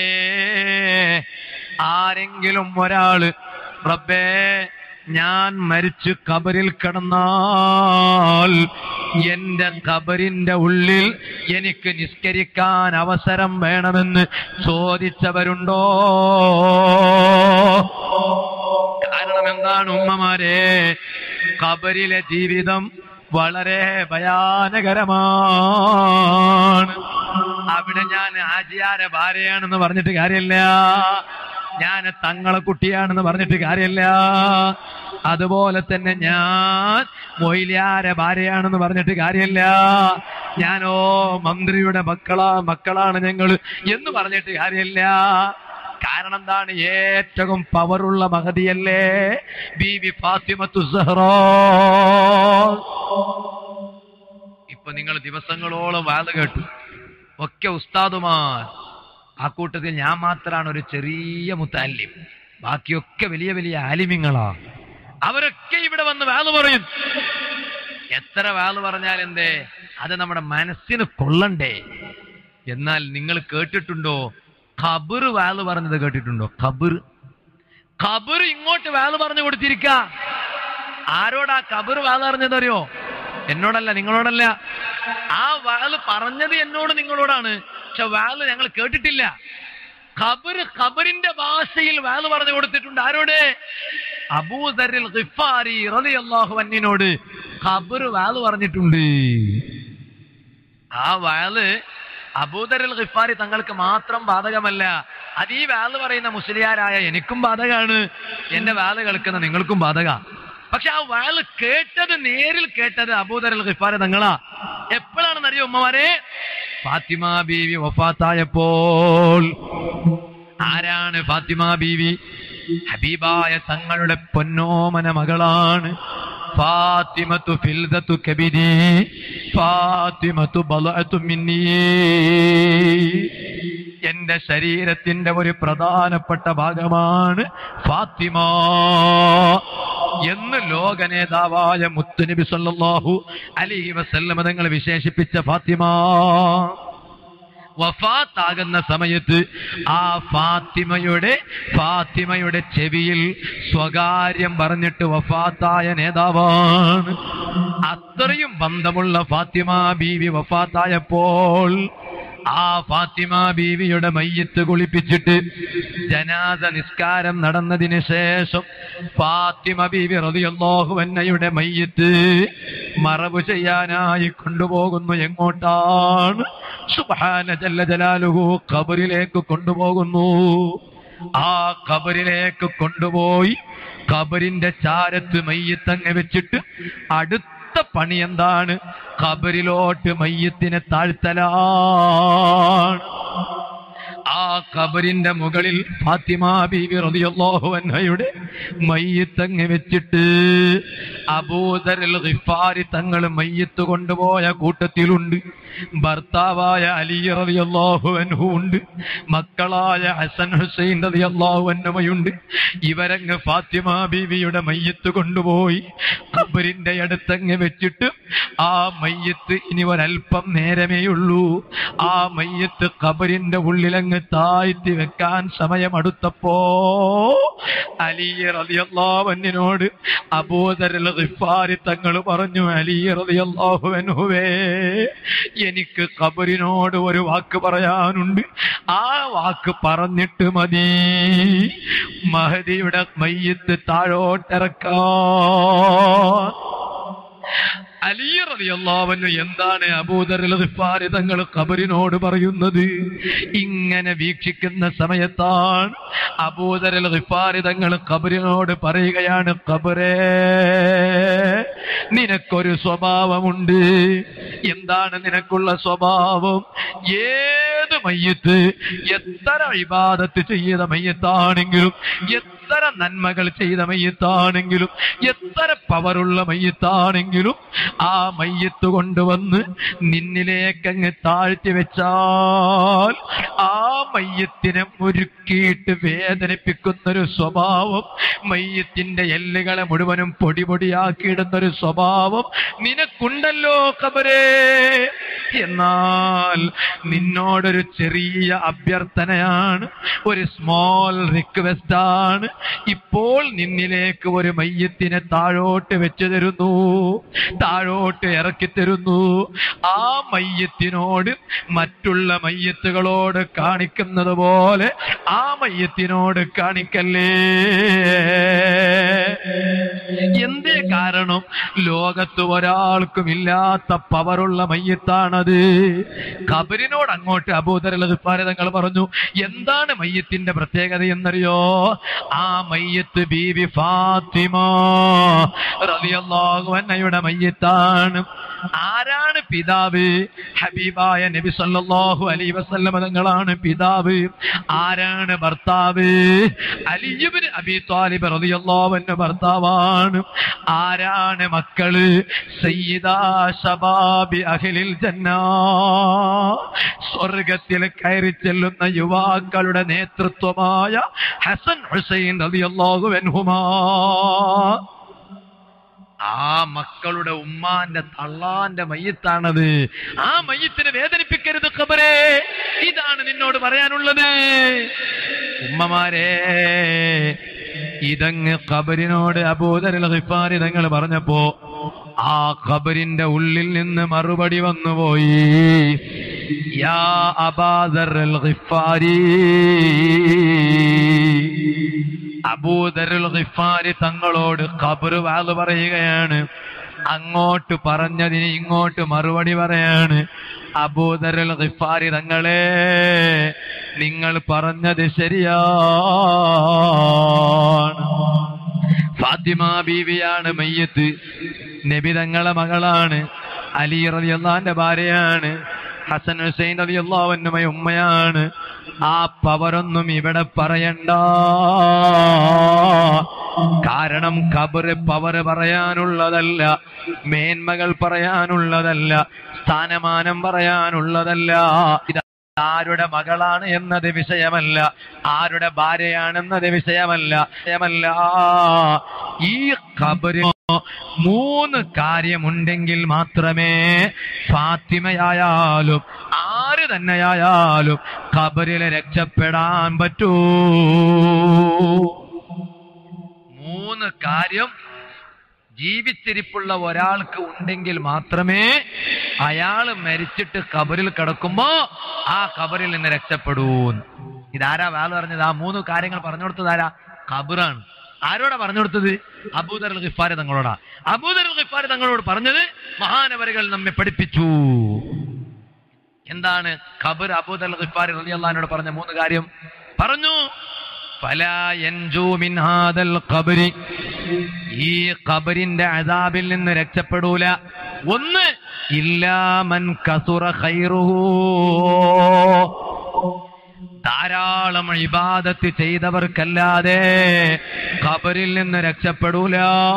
S1: ആരെങ്കിലും ഒരാള് റബ്ബേ ഞാൻ മരിച്ച് കബറിൽ കിടന്നാൽ എന്റെ കബറിന്റെ ഉള്ളിൽ എനിക്ക് നിസ്കരിക്കാൻ അവസരം വേണമെന്ന് ചോദിച്ചവരുണ്ടോ കാരണം എന്താണ് ഉമ്മമാരെ കബറിലെ ജീവിതം വളരെ ഭയാനകരമാണ് അവിടെ ഞാൻ ആചാര ഭാര്യയാണെന്ന് പറഞ്ഞിട്ട് കാര്യമില്ല ഞാൻ തങ്ങളെ കുട്ടിയാണെന്ന് പറഞ്ഞിട്ട് കാര്യമില്ല അതുപോലെ തന്നെ ഞാൻ മൊയിലാര ഭാര്യയാണെന്ന് പറഞ്ഞിട്ട് കാര്യമില്ല ഞാനോ മന്ത്രിയുടെ മക്കളാ മക്കളാണ് ഞങ്ങൾ എന്ന് പറഞ്ഞിട്ട് കാര്യമില്ല കാരണം എന്താണ് ഏറ്റവും പവറുള്ള മഹതിയല്ലേ ബീബി ഫാത്തിമത്തു സഹ്റോ ഇപ്പൊ നിങ്ങൾ ദിവസങ്ങളോളം വാത കേട്ടു ഒക്കെ ഉസ്താദുമാർ ആ കൂട്ടത്തിൽ ഞാൻ മാത്രമാണ് ഒരു ചെറിയ മുത്താലിം ബാക്കിയൊക്കെ വലിയ വലിയ ആലിമ്യങ്ങളാ അവരൊക്കെ ഇവിടെ വന്ന് വാല് പറയും എത്ര വാല് പറഞ്ഞാൽ എന്തേ അത് നമ്മുടെ മനസ്സിന് കൊള്ളണ്ടേ എന്നാൽ നിങ്ങൾ കേട്ടിട്ടുണ്ടോ ഖബർ വാല് പറഞ്ഞത് കേട്ടിട്ടുണ്ടോ ഖബർ ഖബർ ഇങ്ങോട്ട് വാല് പറഞ്ഞു കൊടുത്തിരിക്ക ആരോടാ ഖബർ വാല് പറഞ്ഞതറിയോ എന്നോടല്ല നിങ്ങളോടല്ല ആ വാല് പറഞ്ഞത് എന്നോട് നിങ്ങളോടാണ് പക്ഷെ വാല് ഞങ്ങൾ കേട്ടിട്ടില്ല ഖബർ ഖബറിന്റെ ഭാഷയിൽ വാല് പറഞ്ഞു കൊടുത്തിട്ടുണ്ട് ആരോട് അബൂദറിൽ ഖിഫാരി റളിയല്ലാഹു അൻഹിനോട് ഖബർ വാല് പറഞ്ഞിട്ടുണ്ട് ആ വാല് അബൂദറിൽ ഖിഫാരി തങ്ങൾക്ക് മാത്രം ബാധകമല്ല അത് ഈ വാല് പറയുന്ന മുസ്ലിയാരായ എനിക്കും ബാധകമാണ് എന്റെ വാല് കേൾക്കുന്ന നിങ്ങൾക്കും ബാധക പക്ഷെ ആ വാല് കേട്ടത് നേരിൽ കേട്ടത് അബൂദറിൽ ഖിഫാരി തങ്ങളാ എപ്പോഴാണെന്ന് അറിയോ ഉമ്മമാരെ ഫാത്തിമ ബീവി വഫാത്തായപ്പോൾ ആരാണ് ഫാത്തിമ ബീവി ഹബീബായ തങ്ങളുടെ പൊന്നോമന മകളാണ് ഫാത്തിമത്തു ഫിൽദത്തു കബിരി ഫാത്തിമത്തു ബലഅത്തു മിന്നീ എന്റെ ശരീരത്തിന്റെ ഒരു പ്രധാനപ്പെട്ട ഭാഗമാണ് ഫാത്തിമ എന്ന് ലോക നേതാവായ മുത്തുനബി സല്ലല്ലാഹു അലൈഹി വസല്ലമ തങ്ങൾ വിശേഷിപ്പിച്ച ഫാത്തിമ വഫാത്താകുന്ന സമയത്ത് ആ ഫാത്തിമയുടെ ഫാത്തിമയുടെ ചെവിയിൽ സ്വകാര്യം പറഞ്ഞിട്ട് വഫാത്തായ നേതാവാണ് അത്രയും ബന്ധമുള്ള ഫാത്തിമ ബീവി വഫാത്തായപ്പോൾ ആ ഫാത്തിമ ബീവിയുടെ മയ്യത്ത് കുളിപ്പിച്ചിട്ട് ജനാസ നിസ്കാരം നടന്നതിന് ശേഷം ഫാത്തിമ ബീവി റളിയല്ലാഹു അൻഹയുടെ മയ്യത്ത് മറവ് ചെയ്യാനായി കൊണ്ടുപോകുന്നു എങ്ങോട്ടാണ് സുബ്ഹാന ജല്ല ജലാലുഹു ഖബറിലേക്ക് കൊണ്ടുപോകുന്നു ആ ഖബറിലേക്ക് കൊണ്ടുപോയി ഖബറിന്റെ ചാരത്ത് മയ്യത്തങ്ങ് വെച്ചിട്ട് അടുത്ത പണി എന്താണ് ഖബറിലോട്ട് മയ്യത്തിനെ താഴ്ത്തലാണ് ആ ഖബറിന്റെ മുകളിൽ ഫാത്തിമ ബീവി റളിയല്ലാഹു അൻഹയുടെ മയ്യത്തങ്ങ് വെച്ചിട്ട് അബൂദറിൽ ഗിഫാരി തങ്ങൾ മയ്യത്ത് കൊണ്ടുപോയ കൂട്ടത്തിലുണ്ട് ഭർത്താവായ അലി റളിയല്ലാഹു അൻഹു ഉണ്ട് മക്കളായ ഹസൻ ഹുസൈൻ റളിയല്ലാഹു അൻഹുമയുണ്ട് ഇവരങ്ങ് ഫാത്തിമ ബീവിയുടെ മയ്യത്ത് കൊണ്ടുപോയി ഖബറിന്റെ അടുത്തങ്ങ് വെച്ചിട്ട് ആ മയ്യത്ത് ഇനി ഒരല്പം നേരമേയുള്ളൂ ആ മയ്യത്ത് ഖബറിന്റെ ഉള്ളിലങ്ങ് താഴ്ത്തി വെക്കാൻ സമയമെടുത്തപ്പോ അലി റളിയല്ലാഹുവിനോട് അബൂദർ ഗിഫാരി തങ്ങൾ പറഞ്ഞു അലി റളിയല്ലാഹുവേ എനിക്ക് ഖബറിനോട് ഒരു വാക്ക് പറയാനുണ്ട് ആ വാക്ക് പറഞ്ഞിട്ട് മതി മഹദിയുടെ മയ്യത്ത് താഴോട്ടിറക്കാൻ അലി റളിയല്ലാഹുവിന് എന്താണ് അബൂദറിൽ ഗിഫാരി തങ്ങൾ ഖബറിനോട് പറയുന്നത് ഇങ്ങനെ വീക്ഷിക്കുന്ന സമയത്താണ് അബൂദറിൽ ഗിഫാരി തങ്ങൾ ഖബറിനോട് പറയുകയാണ് ഖബറേ നിനക്കൊരു സ്വഭാവമുണ്ട് എന്താണ് നിനക്കുള്ള സ്വഭാവം ഏത് മയ്യത്ത് എത്ര ഇബാദത്ത് ചെയ്ത മയ്യത്താണെങ്കിലും എത്ര എത്ര നന്മകൾ ചെയ്ത മയ്യത്താണെങ്കിലും എത്ര പവറുള്ള മയ്യത്താണെങ്കിലും ആ മയ്യത്ത് കൊണ്ടുവന്ന് നിന്നിലേക്ക് അങ്ങ് താഴ്ത്തി വെച്ചാൽ ആ മയ്യത്തിനെ മുരുക്കിയിട്ട് വേദനിപ്പിക്കുന്നൊരു സ്വഭാവം മയ്യത്തിന്റെ എല്ലുകളെ മുഴുവനും പൊടി പൊടിയാക്കിയിടുന്നൊരു സ്വഭാവം നിനക്കുണ്ടല്ലോ കബരേ എന്നാൽ നിന്നോടൊരു ചെറിയ അഭ്യർത്ഥനയാണ് ഒരു സ്മോൾ റിക്വസ്റ്റ് ആണ് ഇപ്പോൾ നിന്നിലേക്ക് ഒരു മയ്യത്തിനെ താഴോട്ട് വെച്ചു തരുന്നു താഴോട്ട് ഇറക്കി തരുന്നു ആ മയ്യത്തിനോട് മറ്റുള്ള മയ്യത്തുകളോട് കാണിക്കുന്നത് പോലെ ആ മയ്യത്തിനോട് കാണിക്കല്ലേ എന്തേ കാരണം ലോകത്ത് ഒരാൾക്കും ഇല്ലാത്ത പവറുള്ള മയ്യത്താണത് ഖബറിനോട് അങ്ങോട്ട് അബൂദരലതുപ്പാരതങ്ങൾ പറഞ്ഞു എന്താണ് മയ്യത്തിന്റെ പ്രത്യേകത എന്നറിയോ ആ മയ്യത്ത് ബീവി ഫാത്തിമ റളിയല്ലാഹു അൻഹയുടെ മയ്യത്താണ് ആരാണ് പിതാവ് ഹബീബായ നബി സല്ലല്ലാഹു അലൈഹി വസല്ലമ തങ്ങളാണ് പിതാവ് ആരാണ് ഭർത്താവ് അലിയുബിന് അബി താലിബ് റളിയല്ലാഹു അൻഹു ഭർത്താവാണ് ആരാണ് മക്കള് സയ്യിദാ ശബാബി അഹ്ലിൽ ജന്ന സ്വർഗത്തിൽ കയറി ചെല്ലുന്ന യുവാക്കളുടെ നേതൃത്വമായ ഹസൻ ഹുസൈൻ റളിയല്ലാഹു അൻഹുമാ ആ മക്കളുടെ ഉമ്മാന്റെ തള്ളാന്റെ മയ്യത്താണത് ആ മയ്യത്തിനെ വേദനിപ്പിക്കരുത് ഖബറേ ഇതാണ് നിന്നോട് പറയാനുള്ളത് ഉമ്മമാരെ ഇതങ്ങ് ഖബറിനോട് അബൂദരൽ ഖിഫാരി തങ്ങൾ പറഞ്ഞപ്പോ ആ ഖബറിന്റെ ഉള്ളിൽ നിന്ന് മറുപടി വന്നുപോയി യാ അബാദർ ഖിഫാരി അബൂദരുൽ ഖിഫാരി തങ്ങളോട് ഖബർ വാല് പറയുകയാണ് അങ്ങോട്ട് പറഞ്ഞതിന് ഇങ്ങോട്ട് മറുപടി പറയാണ് അബൂദരുൽ ഖിഫാരി തങ്ങളെ നിങ്ങൾ പറഞ്ഞത് ശരിയാണ് ഫാത്തിമ ബീവിയാണ് മയ്യത്ത് നബി തങ്ങളെ മകളാണ് അലി റളിയല്ലാന്റെ ഭാര്യയാണ് ഹസൻ ഹുസൈൻ റളിയല്ലാഹുവിന്റെ ഉമ്മയാണ് ആ പവറൊന്നും ഇവിടെ പറയണ്ട കാരണം ഖബറ് പവറ് പറയാനുള്ളതല്ല മേന്മകൾ പറയാനുള്ളതല്ല സ്ഥാനമാനം പറയാനുള്ളതല്ല ഇത് ആരുടെ മകളാണ് എന്നത് വിഷയമല്ല ആരുടെ ഭാര്യയാണെന്നത് വിഷയമല്ല വിഷയമല്ല ഈ ഖബറിൽ മൂന്ന് കാര്യമുണ്ടെങ്കിൽ മാത്രമേ ഫാത്തിമയായാലും ആര് തന്നെയായാലും ഖബറിൽ രക്ഷപ്പെടാൻ പറ്റൂ മൂന്ന് കാര്യം ജീവിച്ചിരിപ്പുള്ള ഒരാൾക്ക് ഉണ്ടെങ്കിൽ മാത്രമേ അയാൾ മരിച്ചിട്ട് കബറിൽ കിടക്കുമ്പോ ആ കബറിൽ നിന്ന് രക്ഷപ്പെടൂ ഇതാരാ വേല പറഞ്ഞത് ആ മൂന്ന് കാര്യങ്ങൾ പറഞ്ഞു കൊടുത്തത് ആരാ ഖബറാണ് ആരോടാ പറഞ്ഞു കൊടുത്തത് അബൂദർ ഖിഫാരി തങ്ങളോടാ അബൂദർ ഖിഫാരി തങ്ങളോട് പറഞ്ഞത് മഹാനവരുകൾ നമ്മെ പഠിപ്പിച്ചു എന്താണ് ഖബർ അബൂദർ ഖിഫാരി റളിയല്ലാഹുവിനോട് പറഞ്ഞ മൂന്ന് കാര്യം പറഞ്ഞു ഫലാ യൻജൂ മിൻ ഹാദൽ ഖബരി ഈ ഖബറിന്റെ അദാബിൽ നിന്ന് രക്ഷപ്പെടൂല ഒന്ന് ഇല്ലാമൻ കസുറ ഖൈറുഹു ധാരാളം ഇബാദത്ത് ചെയ്തവർക്കല്ലാതെ ഖബറിൽ നിന്ന് രക്ഷപ്പെടൂല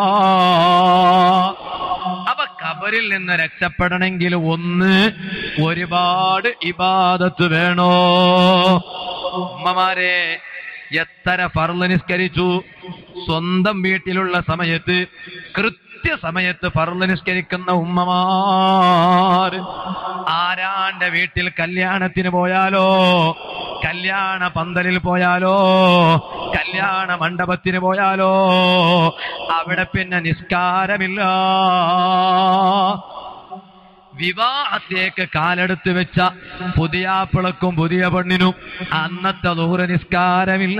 S1: അപ്പൊ ഖബറിൽ നിന്ന് രക്ഷപ്പെടണമെങ്കിൽ ഒന്ന് ഒരുപാട് ഇബാദത്ത് വേണോ ഉമ്മമാരെ എത്ര ഫർള് നിസ്കരിച്ചു സ്വന്തം വീട്ടിലുള്ള സമയത്ത് കൃത്യസമയത്ത് ഫർള് നിസ്കരിക്കുന്ന ഉമ്മമാർ ആരാന്റെ വീട്ടിൽ കല്യാണത്തിന് പോയാലോ കല്യാണ പന്തലിൽ പോയാലോ കല്യാണ മണ്ഡപത്തിന് പോയാലോ അവിടെ പിന്നെ നിസ്കാരമില്ല വിവാഹത്തേക്ക് കാലെടുത്ത് വെച്ച പുതിയാപ്പിളക്കും പുതിയ പെണ്ണിനും അന്നത്തെ ദൂര നിസ്കാരമില്ല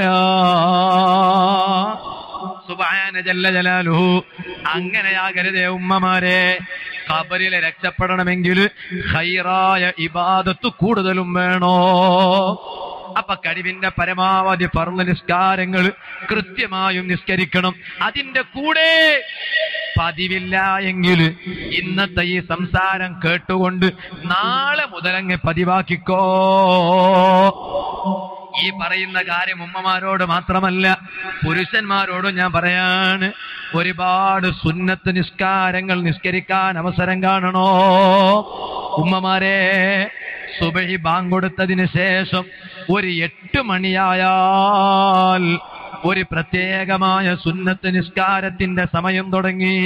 S1: സുബാന ജല്ല ജലാലുഹു അങ്ങനെയാകരുതേ ഉമ്മമാരെ ഖബറിലെ രക്ഷപ്പെടണമെങ്കിൽ ഹൈറായ ഇബാദത്ത് കൂടുതലും വേണോ അപ്പൊ കഴിവിന്റെ പരമാവധി ഫർള് നിസ്കാരങ്ങൾ കൃത്യമായും നിസ്കരിക്കണം അതിന്റെ കൂടെ പതിവില്ല എങ്കിൽ ഇന്നത്തെ ഈ സംസാരം കേട്ടുകൊണ്ട് നാളെ മുതലങ്ങ് പതിവാക്കിക്കോ ഈ പറയുന്ന കാര്യം ഉമ്മമാരോട് മാത്രമല്ല പുരുഷന്മാരോടും ഞാൻ പറയാണ് ഒരുപാട് സുന്നത്ത് നിസ്കാരങ്ങൾ നിസ്കരിക്കാൻ അവസരം കാണണോ ഉമ്മമാരെ സുബഹി ബാങ്ക് കൊടുത്തതിന് ശേഷം ഒരു എട്ട് മണിയായാൽ ഒരു പ്രത്യേകമായ സുന്നത്ത് നിസ്കാരത്തിന്റെ സമയം തുടങ്ങി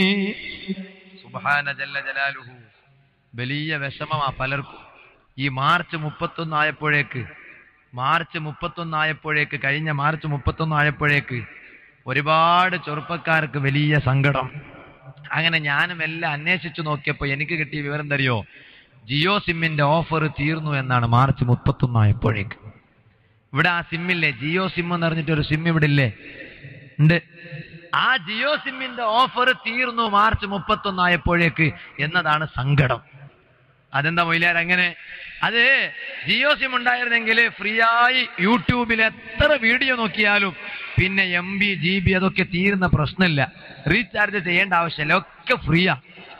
S1: സുബ്ഹാന ജല്ല ജലാലുഹു വലിയ വിഷമമാ പലർക്കും ഈ മാർച്ച് മുപ്പത്തൊന്ന് ആയപ്പോഴേക്ക് മാർച്ച് മുപ്പത്തൊന്ന് ആയപ്പോഴേക്ക് കഴിഞ്ഞ മാർച്ച് മുപ്പത്തൊന്ന് ആയപ്പോഴേക്ക് ഒരുപാട് ചെറുപ്പക്കാർക്ക് വലിയ സങ്കടം അങ്ങനെ ഞാനും എല്ലാം അന്വേഷിച്ചു നോക്കിയപ്പോൾ എനിക്ക് കിട്ടിയ വിവരം തരിയോ ജിയോ സിമ്മിന്റെ ഓഫർ തീർന്നു എന്നാണ് മാർച്ച് മുപ്പത്തൊന്ന് ആയപ്പോഴേക്ക് ഇവിടെ ആ സിമ്മില്ലേ ജിയോ സിം എന്ന് പറഞ്ഞിട്ട് ഒരു സിം ഇവിടെ ഇല്ലേ ഉണ്ട് ആ ജിയോ സിമ്മിന്റെ ഓഫർ തീർന്നു മാർച്ച് മുപ്പത്തൊന്ന് ആയപ്പോഴേക്ക് എന്നതാണ് സങ്കടം അതെന്താ മൊയിലാർ അങ്ങനെ അത് ജിയോ സിം ഉണ്ടായിരുന്നെങ്കിൽ ഫ്രീ ആയി യൂട്യൂബിൽ എത്ര വീഡിയോ നോക്കിയാലും പിന്നെ എം ബി ജി ബി അതൊക്കെ തീരുന്ന പ്രശ്നമില്ല റീചാർജ് ചെയ്യേണ്ട ആവശ്യമില്ല ഒക്കെ ഫ്രീയാ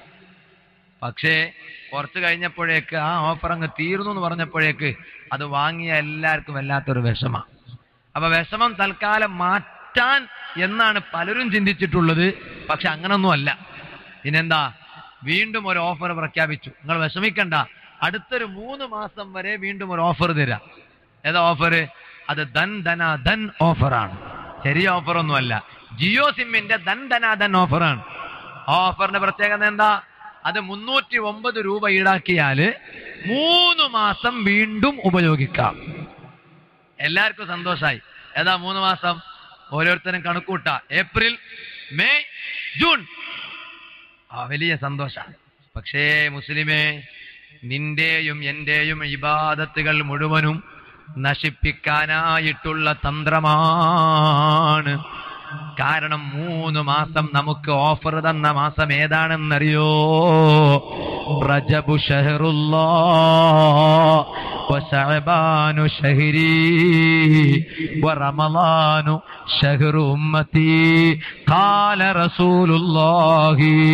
S1: പക്ഷേ കുറച്ച് കഴിഞ്ഞപ്പോഴേക്ക് ആ ഓഫർ അങ്ങ് തീർന്നു എന്ന് പറഞ്ഞപ്പോഴേക്ക് അത് വാങ്ങിയ എല്ലാവർക്കും വല്ലാത്തൊരു വിഷമ അപ്പൊ വിഷമം തൽക്കാലം മാറ്റാൻ എന്നാണ് പലരും ചിന്തിച്ചിട്ടുള്ളത് പക്ഷെ അങ്ങനൊന്നും അല്ല പിന്നെന്താ വീണ്ടും ഒരു ഓഫർ പ്രഖ്യാപിച്ചു നിങ്ങൾ വിഷമിക്കണ്ട അടുത്തൊരു മൂന്ന് മാസം വരെ വീണ്ടും ഒരു ഓഫർ തരാം ഏതാ ഓഫർ അത് ധൻ ധന ധൻ ഓഫറാണ് ചെറിയ ഓഫറൊന്നുമല്ല ജിയോ സിമ്മിന്റെ ധൻ ധന ധൻ ഓഫറാണ് ആ ഓഫറിന്റെ പ്രത്യേകത എന്താ അത് മുന്നൂറ്റി ഒമ്പത് രൂപ ഈടാക്കിയാല് മൂന്ന് മാസം വീണ്ടും ഉപയോഗിക്കാം എല്ലാവർക്കും സന്തോഷായി ഏതാ മൂന്ന് മാസം ഓരോരുത്തരും കണക്കൂട്ട ഏപ്രിൽ മെയ് ജൂൺ ആ വലിയ സന്തോഷമാണ് പക്ഷേ മുസ്ലിമേ നിന്റെയും എന്റെയും ഇബാദത്തുകൾ മുഴുവനും നശിപ്പിക്കാനായിട്ടുള്ള തന്ത്രമാണ് കാരണം മൂന്ന് മാസം നമുക്ക് ഓഫർ തന്ന മാസം ഏതാണെന്നറിയോ റജബു ഷഹറുല്ലാ وشعبان شهري ورمضان شهر أمتي قال رسول الله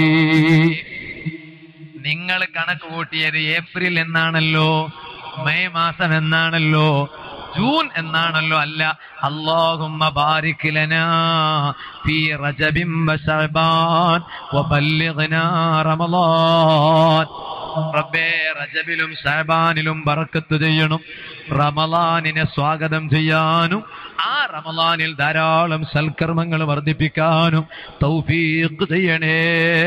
S1: നിങ്ങൾ കണക്ക് കൂട്ടിയത് ഏപ്രിൽ എന്നാണല്ലോ മെയ് മാസം എന്നാണല്ലോ ജൂൺ എന്നാണല്ലോ അല്ല അല്ലാഹുമ്മ ബാരിക് ലനാ ഫീ റജബിൻ വശഅബാൻ വബല്ലിഗ്നാ റമളാൻ റബ്ബേ റജബിലും ഷഅബാനിലും ബറക്കത്ത് ചെയ്യണം റമളാനിനെ സ്വാഗതം ചെയ്യാനും ആ റമളാനിൽ ധാരാളം സൽക്കർമ്മങ്ങൾ വർദ്ധിപ്പിക്കാനും തൗഫീഖ് ചെയ്യണേ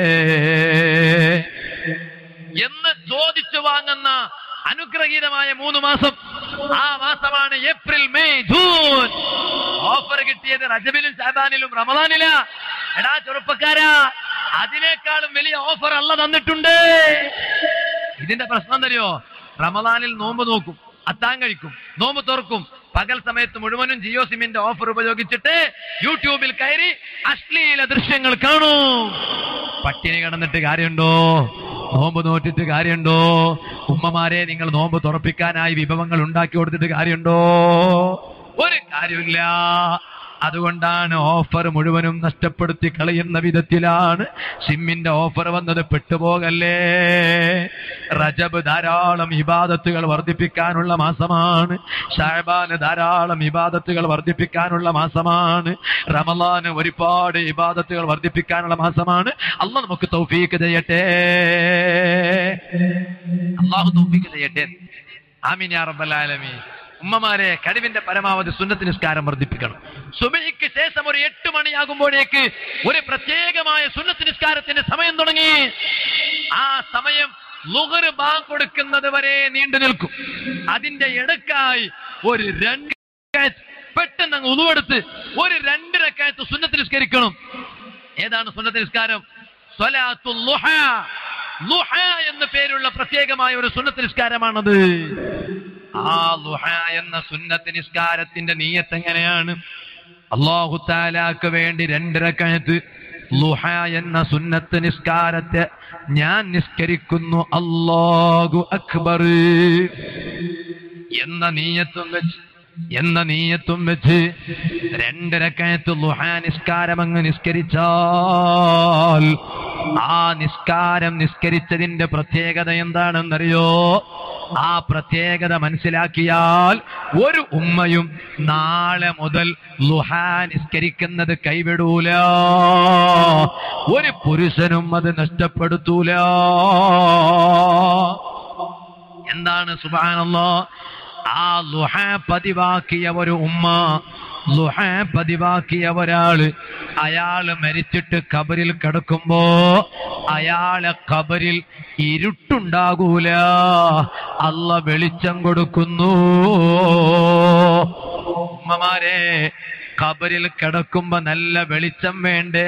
S1: എന്ന് ചോദിച്ചു വാങ്ങുന്ന അനുഗ്രഹീതമായ മൂന്ന് മാസം ആ മാസമാണ് ഏപ്രിൽ മെയ് ജൂൺ ഓഫർ കിട്ടിയത് റജബിലും ഷാബാനിലും റമദാനില എടാ ചെറുപ്പക്കാരാ അതിനേക്കാളും വലിയ ഓഫർ അല്ല തന്നിട്ടുണ്ട് ഇതിന്റെ പ്രശ്നം തരുമോ റമദാനിൽ നോമ്പ് നോക്കും അത്താൻ കഴിക്കും നോമ്പ് തുറക്കും പകൽ സമയത്ത് മുഴുവനും ജിയോ സിമിന്റെ ഓഫർ ഉപയോഗിച്ചിട്ട് യൂട്യൂബിൽ കയറി അശ്ലീല ദൃശ്യങ്ങൾ കാണൂ പട്ടിണി കിടന്നിട്ട് കാര്യമുണ്ടോ നോമ്പ് നോറ്റിട്ട് കാര്യമുണ്ടോ ഉമ്മമാരെ നിങ്ങൾ നോമ്പ് തുറപ്പിക്കാനായി വിഭവങ്ങൾ ഉണ്ടാക്കി കൊടുത്തിട്ട് കാര്യമുണ്ടോ ഒരു കാര്യമില്ല അതുകൊണ്ടാണ് ഓഫർ മുഴുവനും നഷ്ടപ്പെടുത്തി കളയുന്ന വിധത്തിലാണ് സിമ്മിന്റെ ഓഫർ വന്നത് പെട്ടുപോകല്ലേ റജബ് ധാരാളം ഇബാദത്തുകൾ വർദ്ധിപ്പിക്കാനുള്ള മാസമാണ് ഷാബാന് ധാരാളം ഇബാദത്തുകൾ വർദ്ധിപ്പിക്കാനുള്ള മാസമാണ് റമലാന് ഒരുപാട് ഇബാദത്തുകൾ വർദ്ധിപ്പിക്കാനുള്ള മാസമാണ് അല്ല നമുക്ക് തൗഫീക്ക് ചെയ്യട്ടെ അള്ളാഹു തൗഫീക്ക് ചെയ്യട്ടെ ആമീൻ യാ റബ്ബൽ ആലമീൻ ഉമ്മമാരെ കഴിവിന്റെ പരമാവധി സുന്നത്ത് നിസ്കാരം വർദ്ധിപ്പിക്കണം സുബഹിക്ക് ശേഷം ഒരു എട്ട് മണിയാകുമ്പോഴേക്ക് ഒരു പ്രത്യേകമായ സുന്നത്ത് നിസ്കാരത്തിന്റെ സമയം തുടങ്ങി ആ സമയം ലുഹർ ബാങ്ക് കൊടുക്കുന്നത് വരെ നീണ്ടു നിൽക്കും അതിന്റെ ഇടക്കായി ഒരു രണ്ട് റക്അത്ത് പെട്ടെന്ന് അങ്ങ് ഉതുവെടുത്ത് ഒരു രണ്ട് രക്കായത്ത് സുന്നത്ത് നിസ്കരിക്കണം ഏതാണ് സുന്നത്ത് നിസ്കാരം സ്വലാത്തു ലുഹ ലുഹ എന്ന പേരുള്ള പ്രത്യേകമായ ഒരു സുന്നത്ത് നിസ്കാരമാണത് ആ ലുഹ എന്ന സുന്നത്ത് നിസ്കാരത്തിന്റെ നീയത്ത് എങ്ങനെയാണ് അള്ളാഹു താലാക്ക് വേണ്ടി രണ്ടരക്കഴത്ത് ലുഹ എന്ന സുന്നത്ത് നിസ്കാരത്തെ ഞാൻ നിസ്കരിക്കുന്നു അല്ലാഹു അക്ബർ എന്ന നീയത്തും വെച്ച് എന്ന നീയത്തും വെച്ച് രണ്ടരക്കഴത്ത് ലുഹ നിസ്കാരം അങ്ങ് നിസ്കരിച്ചാൽ ആ നിസ്കാരം നിസ്കരിച്ചതിന്റെ പ്രത്യേകത എന്താണെന്നറിയോ ആ പ്രത്യേകത മനസ്സിലാക്കിയാൽ ഒരു ഉമ്മയും നാളെ മുതൽ ലുഹാ നിസ്കരിക്കുന്നത് കൈവിടൂല ഒരു പുരുഷനും അത് നഷ്ടപ്പെടുത്തൂല എന്താണ് സുബാനല്ലോ ആ ലുഹ പതിവാക്കിയ ഒരു ഉമ്മ ലുഹ പതിവാക്കിയ ഒരാള് അയാള് മരിച്ചിട്ട് കബറിൽ കിടക്കുമ്പോ അയാളെ കബറിൽ ഇരുട്ടുണ്ടാകൂല അല്ല വെളിച്ചം കൊടുക്കുന്നു ഉമ്മമാരെ കബറിൽ കിടക്കുമ്പോ നല്ല വെളിച്ചം വേണ്ടേ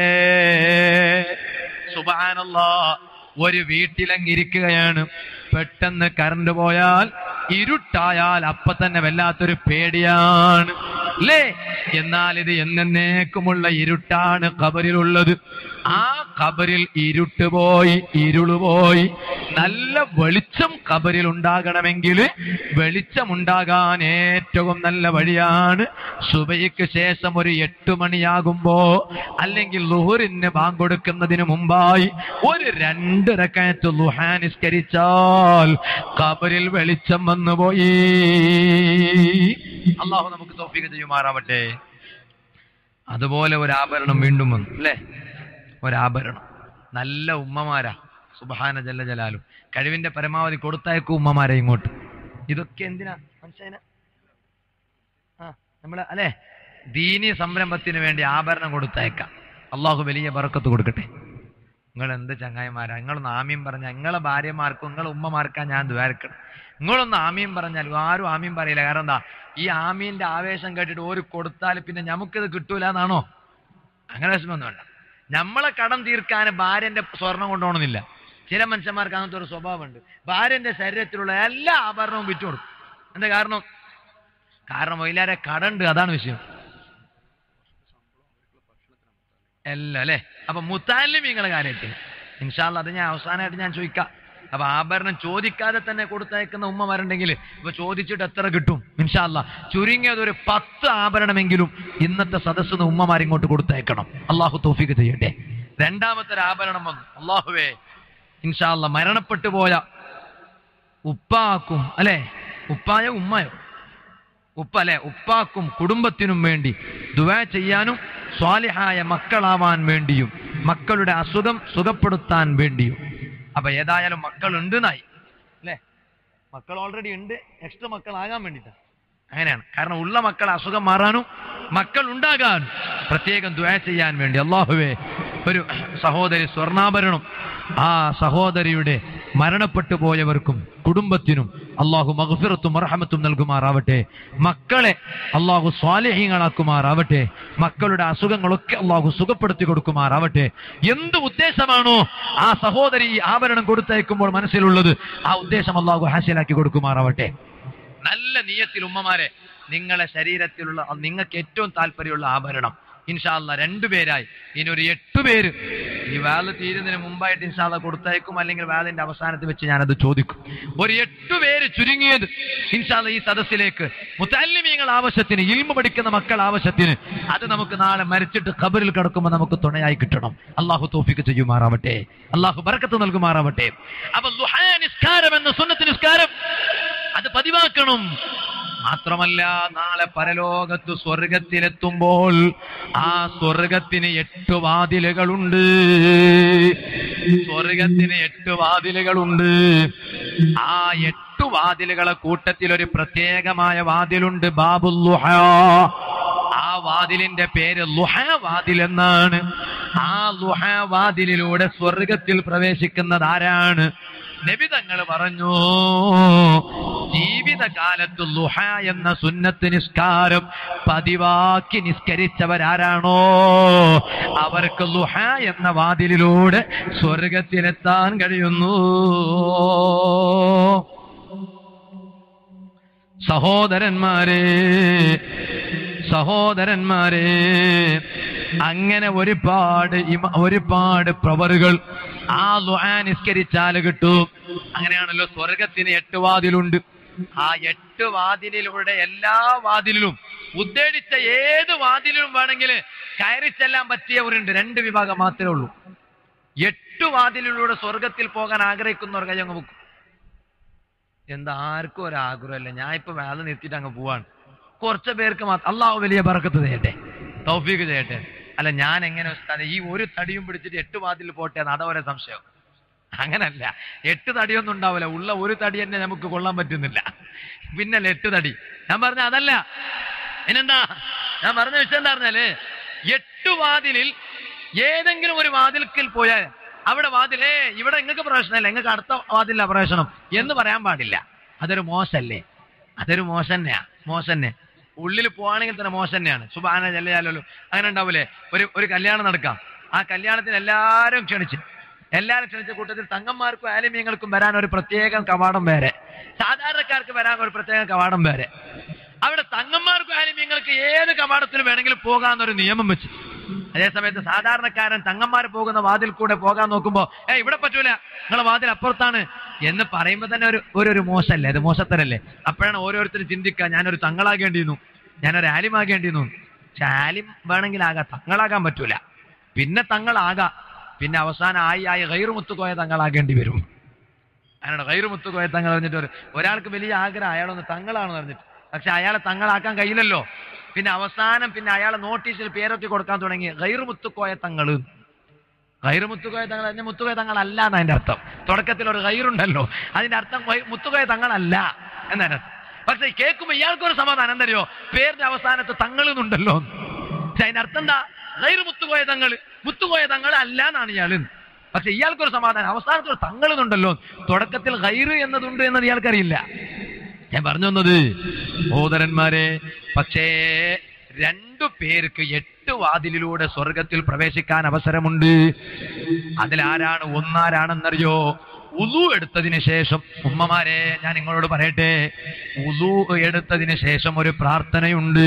S1: സുബാനല്ലോ ഒരു വീട്ടിലങ്ങിരിക്കുകയാണ് പെട്ടെന്ന് കറണ്ട് പോയാൽ ഇരുട്ടായാൽ അപ്പൊ തന്നെ വല്ലാത്തൊരു പേടിയാണ് അല്ലേ എന്നാൽ ഇത് എന്നേക്കുമുള്ള ഇരുട്ടാണ് കബറിലുള്ളത് ആ കബറിൽ ഇരുട്ട് പോയി ഇരുള് പോയി നല്ല വെളിച്ചം കബറിൽ ഉണ്ടാകണമെങ്കിൽ വെളിച്ചമുണ്ടാകാൻ ഏറ്റവും നല്ല വഴിയാണ് സുബൈക്ക് ശേഷം ഒരു എട്ട് മണിയാകുമ്പോ അല്ലെങ്കിൽ ലുഹുറിന് ബാങ്കൊടുക്കുന്നതിന് മുമ്പായി ഒരു രണ്ട് റക്കാറ്റ് ലുഹാ നിസ്കരിച്ചാൽ കബറിൽ വെളിച്ചം വന്നുപോയി അള്ളാഹു നമുക്ക് തോഫിക ചെയ്യുമാറാവട്ടെ അതുപോലെ ഒരു ആഭരണം വീണ്ടും വന്നു അല്ലേ ഒരാഭരണം നല്ല ഉമ്മമാരാ സുബഹാന ജല്ല ജലാലും കഴിവിന്റെ പരമാവധി കൊടുത്തയക്കും ഉമ്മമാരെ ഇങ്ങോട്ട് ഇതൊക്കെ എന്തിനാ മനസ്സിലായ ആ നമ്മള് അല്ലെ ദീനി സംരംഭത്തിന് വേണ്ടി ആഭരണം കൊടുത്തയക്കാം അള്ളാഹു വലിയ ബറക്കത്ത് കൊടുക്കട്ടെ നിങ്ങൾ എന്ത് ചങ്ങായിമാരാ നിങ്ങളൊന്ന് ആമീൻ പറഞ്ഞാൽ നിങ്ങളെ ഭാര്യമാർക്കും നിങ്ങളെ ഉമ്മമാർക്കാ ഞാൻ ദ്വാരക്കണം നിങ്ങളൊന്ന് ആമീൻ പറഞ്ഞാൽ ആരും ആമീൻ പറയില്ല കാരണം എന്താ ഈ ആമീന്റെ ആവേശം കേട്ടിട്ട് ഒരു കൊടുത്താൽ പിന്നെ നമുക്കിത് കിട്ടൂല എന്നാണോ അങ്ങനെ വിഷമൊന്നും വേണ്ട നമ്മളെ കടം തീർക്കാൻ ഭാര്യന്റെ സ്വർണം കൊണ്ടുപോകണമെന്നില്ല ചില മനുഷ്യന്മാർക്ക് അങ്ങനത്തെ ഒരു സ്വഭാവമുണ്ട് ഭാര്യന്റെ ശരീരത്തിലുള്ള എല്ലാ ആഭരണവും വിറ്റു കൊടുക്കും എന്താ കാരണം കാരണം വൈലാരെ കടണ്ട് അതാണ് വിഷയം എല്ലാം അല്ലേ അപ്പൊ മുത്താലിമീങ്ങളെ കാര്യത്തിൽ ഇൻഷാല്ല അത് ഞാൻ അവസാനമായിട്ട് ഞാൻ ചോദിക്കാം അപ്പൊ ആഭരണം ചോദിക്കാതെ തന്നെ കൊടുത്തയക്കുന്ന ഉമ്മമാരുണ്ടെങ്കിൽ ഇപ്പൊ ചോദിച്ചിട്ട് എത്ര കിട്ടും ഇൻഷാല്ല ചുരുങ്ങിയത് ഒരു പത്ത് ആഭരണമെങ്കിലും ഇന്നത്തെ സദസ്സിന് ഉമ്മമാർ ഇങ്ങോട്ട് കൊടുത്തയക്കണം അള്ളാഹു തോഫിക്ക് ചെയ്യട്ടെ രണ്ടാമത്തെ ഒരു ആഭരണം വന്നു അള്ളാഹുവേ ഇൻഷാല്ല മരണപ്പെട്ടു പോയ ഉപ്പാക്കും അല്ലെ ഉപ്പായോ ഉമ്മയോ ഉപ്പ അല്ലെ ഉപ്പാക്കും കുടുംബത്തിനും വേണ്ടി ദുവാ ചെയ്യാനും സ്വാലിഹായ മക്കളാവാൻ വേണ്ടിയും മക്കളുടെ അസുഖം സുഖപ്പെടുത്താൻ വേണ്ടിയും അപ്പൊ ഏതായാലും മക്കൾ ഉണ്ട് നായി അല്ലേ മക്കൾ ഓൾറെഡി ഉണ്ട് എക്സ്ട്രാ മക്കളാകാൻ വേണ്ടിയിട്ടാണ് അങ്ങനെയാണ് കാരണം ഉള്ള മക്കൾ അസുഖം മാറാനും മക്കൾ ഉണ്ടാകാനും പ്രത്യേകം ദ്വയ ചെയ്യാൻ വേണ്ടി അള്ളാഹുവേ ഒരു സഹോദരി സ്വർണ്ണാഭരണം ആ സഹോദരിയുടെ മരണപ്പെട്ടു പോയവർക്കും കുടുംബത്തിനും അള്ളാഹു മഹഫിറത്തും മർഹമത്തും നൽകുമാറാവട്ടെ മക്കളെ അള്ളാഹു സ്വാലേഹ്യങ്ങളാക്കുമാറാവട്ടെ മക്കളുടെ അസുഖങ്ങളൊക്കെ അള്ളാഹു സുഖപ്പെടുത്തി കൊടുക്കുമാറാവട്ടെ എന്ത് ഉദ്ദേശമാണോ ആ സഹോദരി ഈ ആഭരണം കൊടുത്തയക്കുമ്പോൾ മനസ്സിലുള്ളത് ആ ഉദ്ദേശം അള്ളാഹു ഹാസ്യലാക്കി കൊടുക്കുമാറാവട്ടെ നല്ല നീയത്തിൽ ഉമ്മമാരെ നിങ്ങളെ ശരീരത്തിലുള്ള നിങ്ങൾക്ക് ഏറ്റവും താല്പര്യമുള്ള ആഭരണം ഇൻഷാല്ല രണ്ടുപേരായി ഇനി ഒരു എട്ടുപേര് ഈ വാല് തീരുന്നതിന് മുമ്പായിട്ട് ഇൻഷാല്ല കൊടുത്തയക്കും അല്ലെങ്കിൽ വാലിന്റെ അവസാനത്തിൽ വെച്ച് ഞാനത് ചോദിക്കും ഒരു എട്ടുപേര് ചുരുങ്ങിയത് ഇൻഷാല്ല ഈ സദസ്സിലേക്ക് മുത്തല്ലിമീങ്ങൾ ആവശ്യത്തിന് ഇൽമ പഠിക്കുന്ന മക്കൾ ആവശ്യത്തിന് അത് നമുക്ക് നാളെ മരിച്ചിട്ട് ഖബറിൽ കിടക്കുമ്പോൾ നമുക്ക് തുണയായി കിട്ടണം അള്ളാഹു തോഫിക്ക് ചെയ്യുമാറാവട്ടെ അള്ളാഹു ബർക്കത്ത് നൽകുമാറാവട്ടെ അപ്പൊ ലുഹാ നിസ്കാരം എന്ന സുന്നത്ത് നിസ്കാരം അത് പതിവാക്കണം മാത്രമല്ല നാളെ പരലോകത്ത് സ്വർഗത്തിലെത്തുമ്പോൾ ആ സ്വർഗത്തിന് എട്ട് വാതിലുകളുണ്ട് സ്വർഗത്തിന് എട്ട് വാതിലുകളുണ്ട് ആ എട്ട് വാതിലുകളെ കൂട്ടത്തിൽ ഒരു പ്രത്യേകമായ വാതിലുണ്ട് ബാബുൽ ലുഹ ആ വാതിലിന്റെ പേര് ലുഹ വാതിൽ എന്നാണ് ആ ലുഹ വാതിലിലൂടെ സ്വർഗത്തിൽ പ്രവേശിക്കുന്നത് ആരാണ് നബി തങ്ങൾ പറഞ്ഞു ജീവിതകാലത്ത് ലുഹ എന്ന സുന്നത്ത് നിസ്കാരം പതിവാക്കി നിസ്കരിച്ചവരാരാണോ അവർക്ക് ലുഹ എന്ന വാതിലിലൂടെ സ്വർഗത്തിലെത്താൻ കഴിയുന്നു സഹോദരന്മാരെ സഹോദരന്മാരെ അങ്ങനെ ഒരുപാട് ഇമ- ഒരുപാട് പ്രവറുകൾ ആ ലുആ നിസ്കരിച്ചാൽ കിട്ടും അങ്ങനെയാണല്ലോ സ്വർഗത്തിന് എട്ട് വാതിലുണ്ട് ആ എട്ട് വാതിലിലൂടെ എല്ലാ വാതിലിലും ഉദ്ദേശിച്ച ഏത് വാതിലിലും വേണമെങ്കിൽ കയറി ചെല്ലാൻ പറ്റിയവരുണ്ട് രണ്ട് വിഭാഗം മാത്രമേ ഉള്ളൂ എട്ട് വാതിലിലൂടെ സ്വർഗത്തിൽ പോകാൻ ആഗ്രഹിക്കുന്നവർ കൈ അങ്ങ് വെക്കും എന്താ ആർക്കും ഒരു ആഗ്രഹമല്ല ഞാൻ ഇപ്പൊ വേല നിർത്തിയിട്ട് അങ്ങ് പോവാണ് കുറച്ച് പേർക്ക് മാത്രം അള്ളാഹു വലിയ പറക്കത്ത് ചെയ്യട്ടെ തൗഫീക്ക് ചെയ്യട്ടെ അല്ല ഞാൻ എങ്ങനെ ഉസ്താദെ ഈ ഒരു തടിയും പിടിച്ചിട്ട് എട്ട് വാതിൽ പോട്ടെ എന്ന് അതവരെ സംശയം അങ്ങനല്ല എട്ട് തടിയൊന്നും ഉണ്ടാവില്ല ഉള്ള ഒരു തടി തന്നെ നമുക്ക് കൊള്ളാൻ പറ്റുന്നില്ല പിന്നല്ല എട്ട് തടി ഞാൻ പറഞ്ഞ അതല്ല പിന്നെന്താ ഞാൻ പറഞ്ഞ വിഷയം എന്താ പറഞ്ഞാല് എട്ട് വാതിലിൽ ഏതെങ്കിലും ഒരു വാതിൽക്കിൽ പോയാൽ അവിടെ വാതിലേ ഇവിടെ നിങ്ങൾക്ക് പ്രവേശനമല്ല നിങ്ങൾക്ക് അടുത്ത വാതിലില്ല പ്രവേശനം എന്ന് പറയാൻ പാടില്ല അതൊരു മോശല്ലേ അതൊരു മോശം തന്നെയാ മോശം തന്നെ ഉള്ളിൽ പോവാണെങ്കിൽ തന്നെ മോശം തന്നെയാണ് സുബാന ജല്ലാലോ അങ്ങനെ ഉണ്ടാവൂലേ ഒരു ഒരു കല്യാണം നടക്കാം ആ കല്യാണത്തിന് എല്ലാവരും ക്ഷണിച്ച് എല്ലാവരും ക്ഷണിച്ച കൂട്ടത്തിൽ തങ്ങന്മാർക്കും ആലിമ്യങ്ങൾക്കും വരാൻ ഒരു പ്രത്യേക കവാടം വേറെ സാധാരണക്കാർക്ക് വരാൻ ഒരു പ്രത്യേക കവാടം വേറെ അവിടെ തങ്ങന്മാർക്കും ആലിമ്യങ്ങൾക്ക് ഏത് കവാടത്തിൽ വേണമെങ്കിലും പോകാന്നൊരു നിയമം വെച്ചു അതേസമയത്ത് സാധാരണക്കാരൻ തങ്ങന്മാർ പോകുന്ന വാതിൽ കൂടെ പോകാൻ നോക്കുമ്പോ ഏ ഇവിടെ പറ്റൂല നിങ്ങളെ വാതിൽ അപ്പുറത്താണ് എന്ന് പറയുമ്പോ തന്നെ ഒരു ഒരു ഒരു മോശമല്ലേ അത് മോശത്തരല്ലേ അപ്പോഴാണ് ഓരോരുത്തരും ചിന്തിക്കുക ഞാനൊരു തങ്ങളാകേണ്ടിയിരുന്നു ഞാനൊരു ആലിമാകേണ്ടിയിരുന്നു പക്ഷെ ആലിം വേണമെങ്കിൽ ആകാം തങ്ങളാകാൻ പറ്റൂല പിന്നെ തങ്ങളാകാം പിന്നെ അവസാനം ആയി ആയി ഗൈറുമുത്തുകോയ തങ്ങളാകേണ്ടി വരും അങ്ങനെ ഗൈറുമുത്തുകോയ തങ്ങൾ പറഞ്ഞിട്ട് ഒരു ഒരാൾക്ക് വലിയ ആഗ്രഹം അയാളൊന്ന് തങ്ങളാണെന്ന് പറഞ്ഞിട്ട് പക്ഷെ അയാളെ തങ്ങളാക്കാൻ കഴിയില്ലല്ലോ പിന്നെ അവസാനം പിന്നെ അയാളെ നോട്ടീസിൽ പേരൊക്കെ കൊടുക്കാൻ തുടങ്ങി ഗൈറുമുത്തുക്കോയ തങ്ങള് ഗൈറുമുത്തുകോയ തങ്ങൾ അതിന്റെ മുത്തുകോയ തങ്ങളല്ല എന്ന് അതിന്റെ അർത്ഥം തുടക്കത്തിൽ ഒരു ഗൈറുണ്ടല്ലോ അതിന്റെ അർത്ഥം ഗൈ- മുത്തുകോയ തങ്ങളല്ല എന്നതിന്റെ അർത്ഥം പക്ഷെ കേൾക്കുമ്പോ ഇയാൾക്കൊരു സമാധാനം എന്തറിയോ പേരിന്റെ അവസാനത്ത് തങ്ങളെന്നുണ്ടല്ലോ പക്ഷെ അതിന്റെ അർത്ഥം എന്താ ഗൈറ് മുത്തുകോയ തങ്ങൾ മുത്തുകോയ തങ്ങൾ അല്ല എന്നാണ് ഇയാള് പക്ഷെ ഇയാൾക്കൊരു സമാധാനം അവസാനത്തിൽ ഒരു തങ്ങളെന്നുണ്ടല്ലോ തുടക്കത്തിൽ ഗൈറ് എന്നതുണ്ട് എന്നത് ഇയാൾക്കറിയില്ല ഞാൻ പറഞ്ഞു വന്നത് സഹോദരന്മാരെ പക്ഷേ രണ്ടു പേർക്ക് എട്ട് വാതിലിലൂടെ സ്വർഗത്തിൽ പ്രവേശിക്കാൻ അവസരമുണ്ട് അതിലാരാണ് ഒന്നാരാണെന്നറിയോ ഉലു എടുത്തതിന് ശേഷം ഉമ്മമാരെ ഞാൻ നിങ്ങളോട് പറയട്ടെ ഉലു എടുത്തതിന് ശേഷം ഒരു പ്രാർത്ഥനയുണ്ട്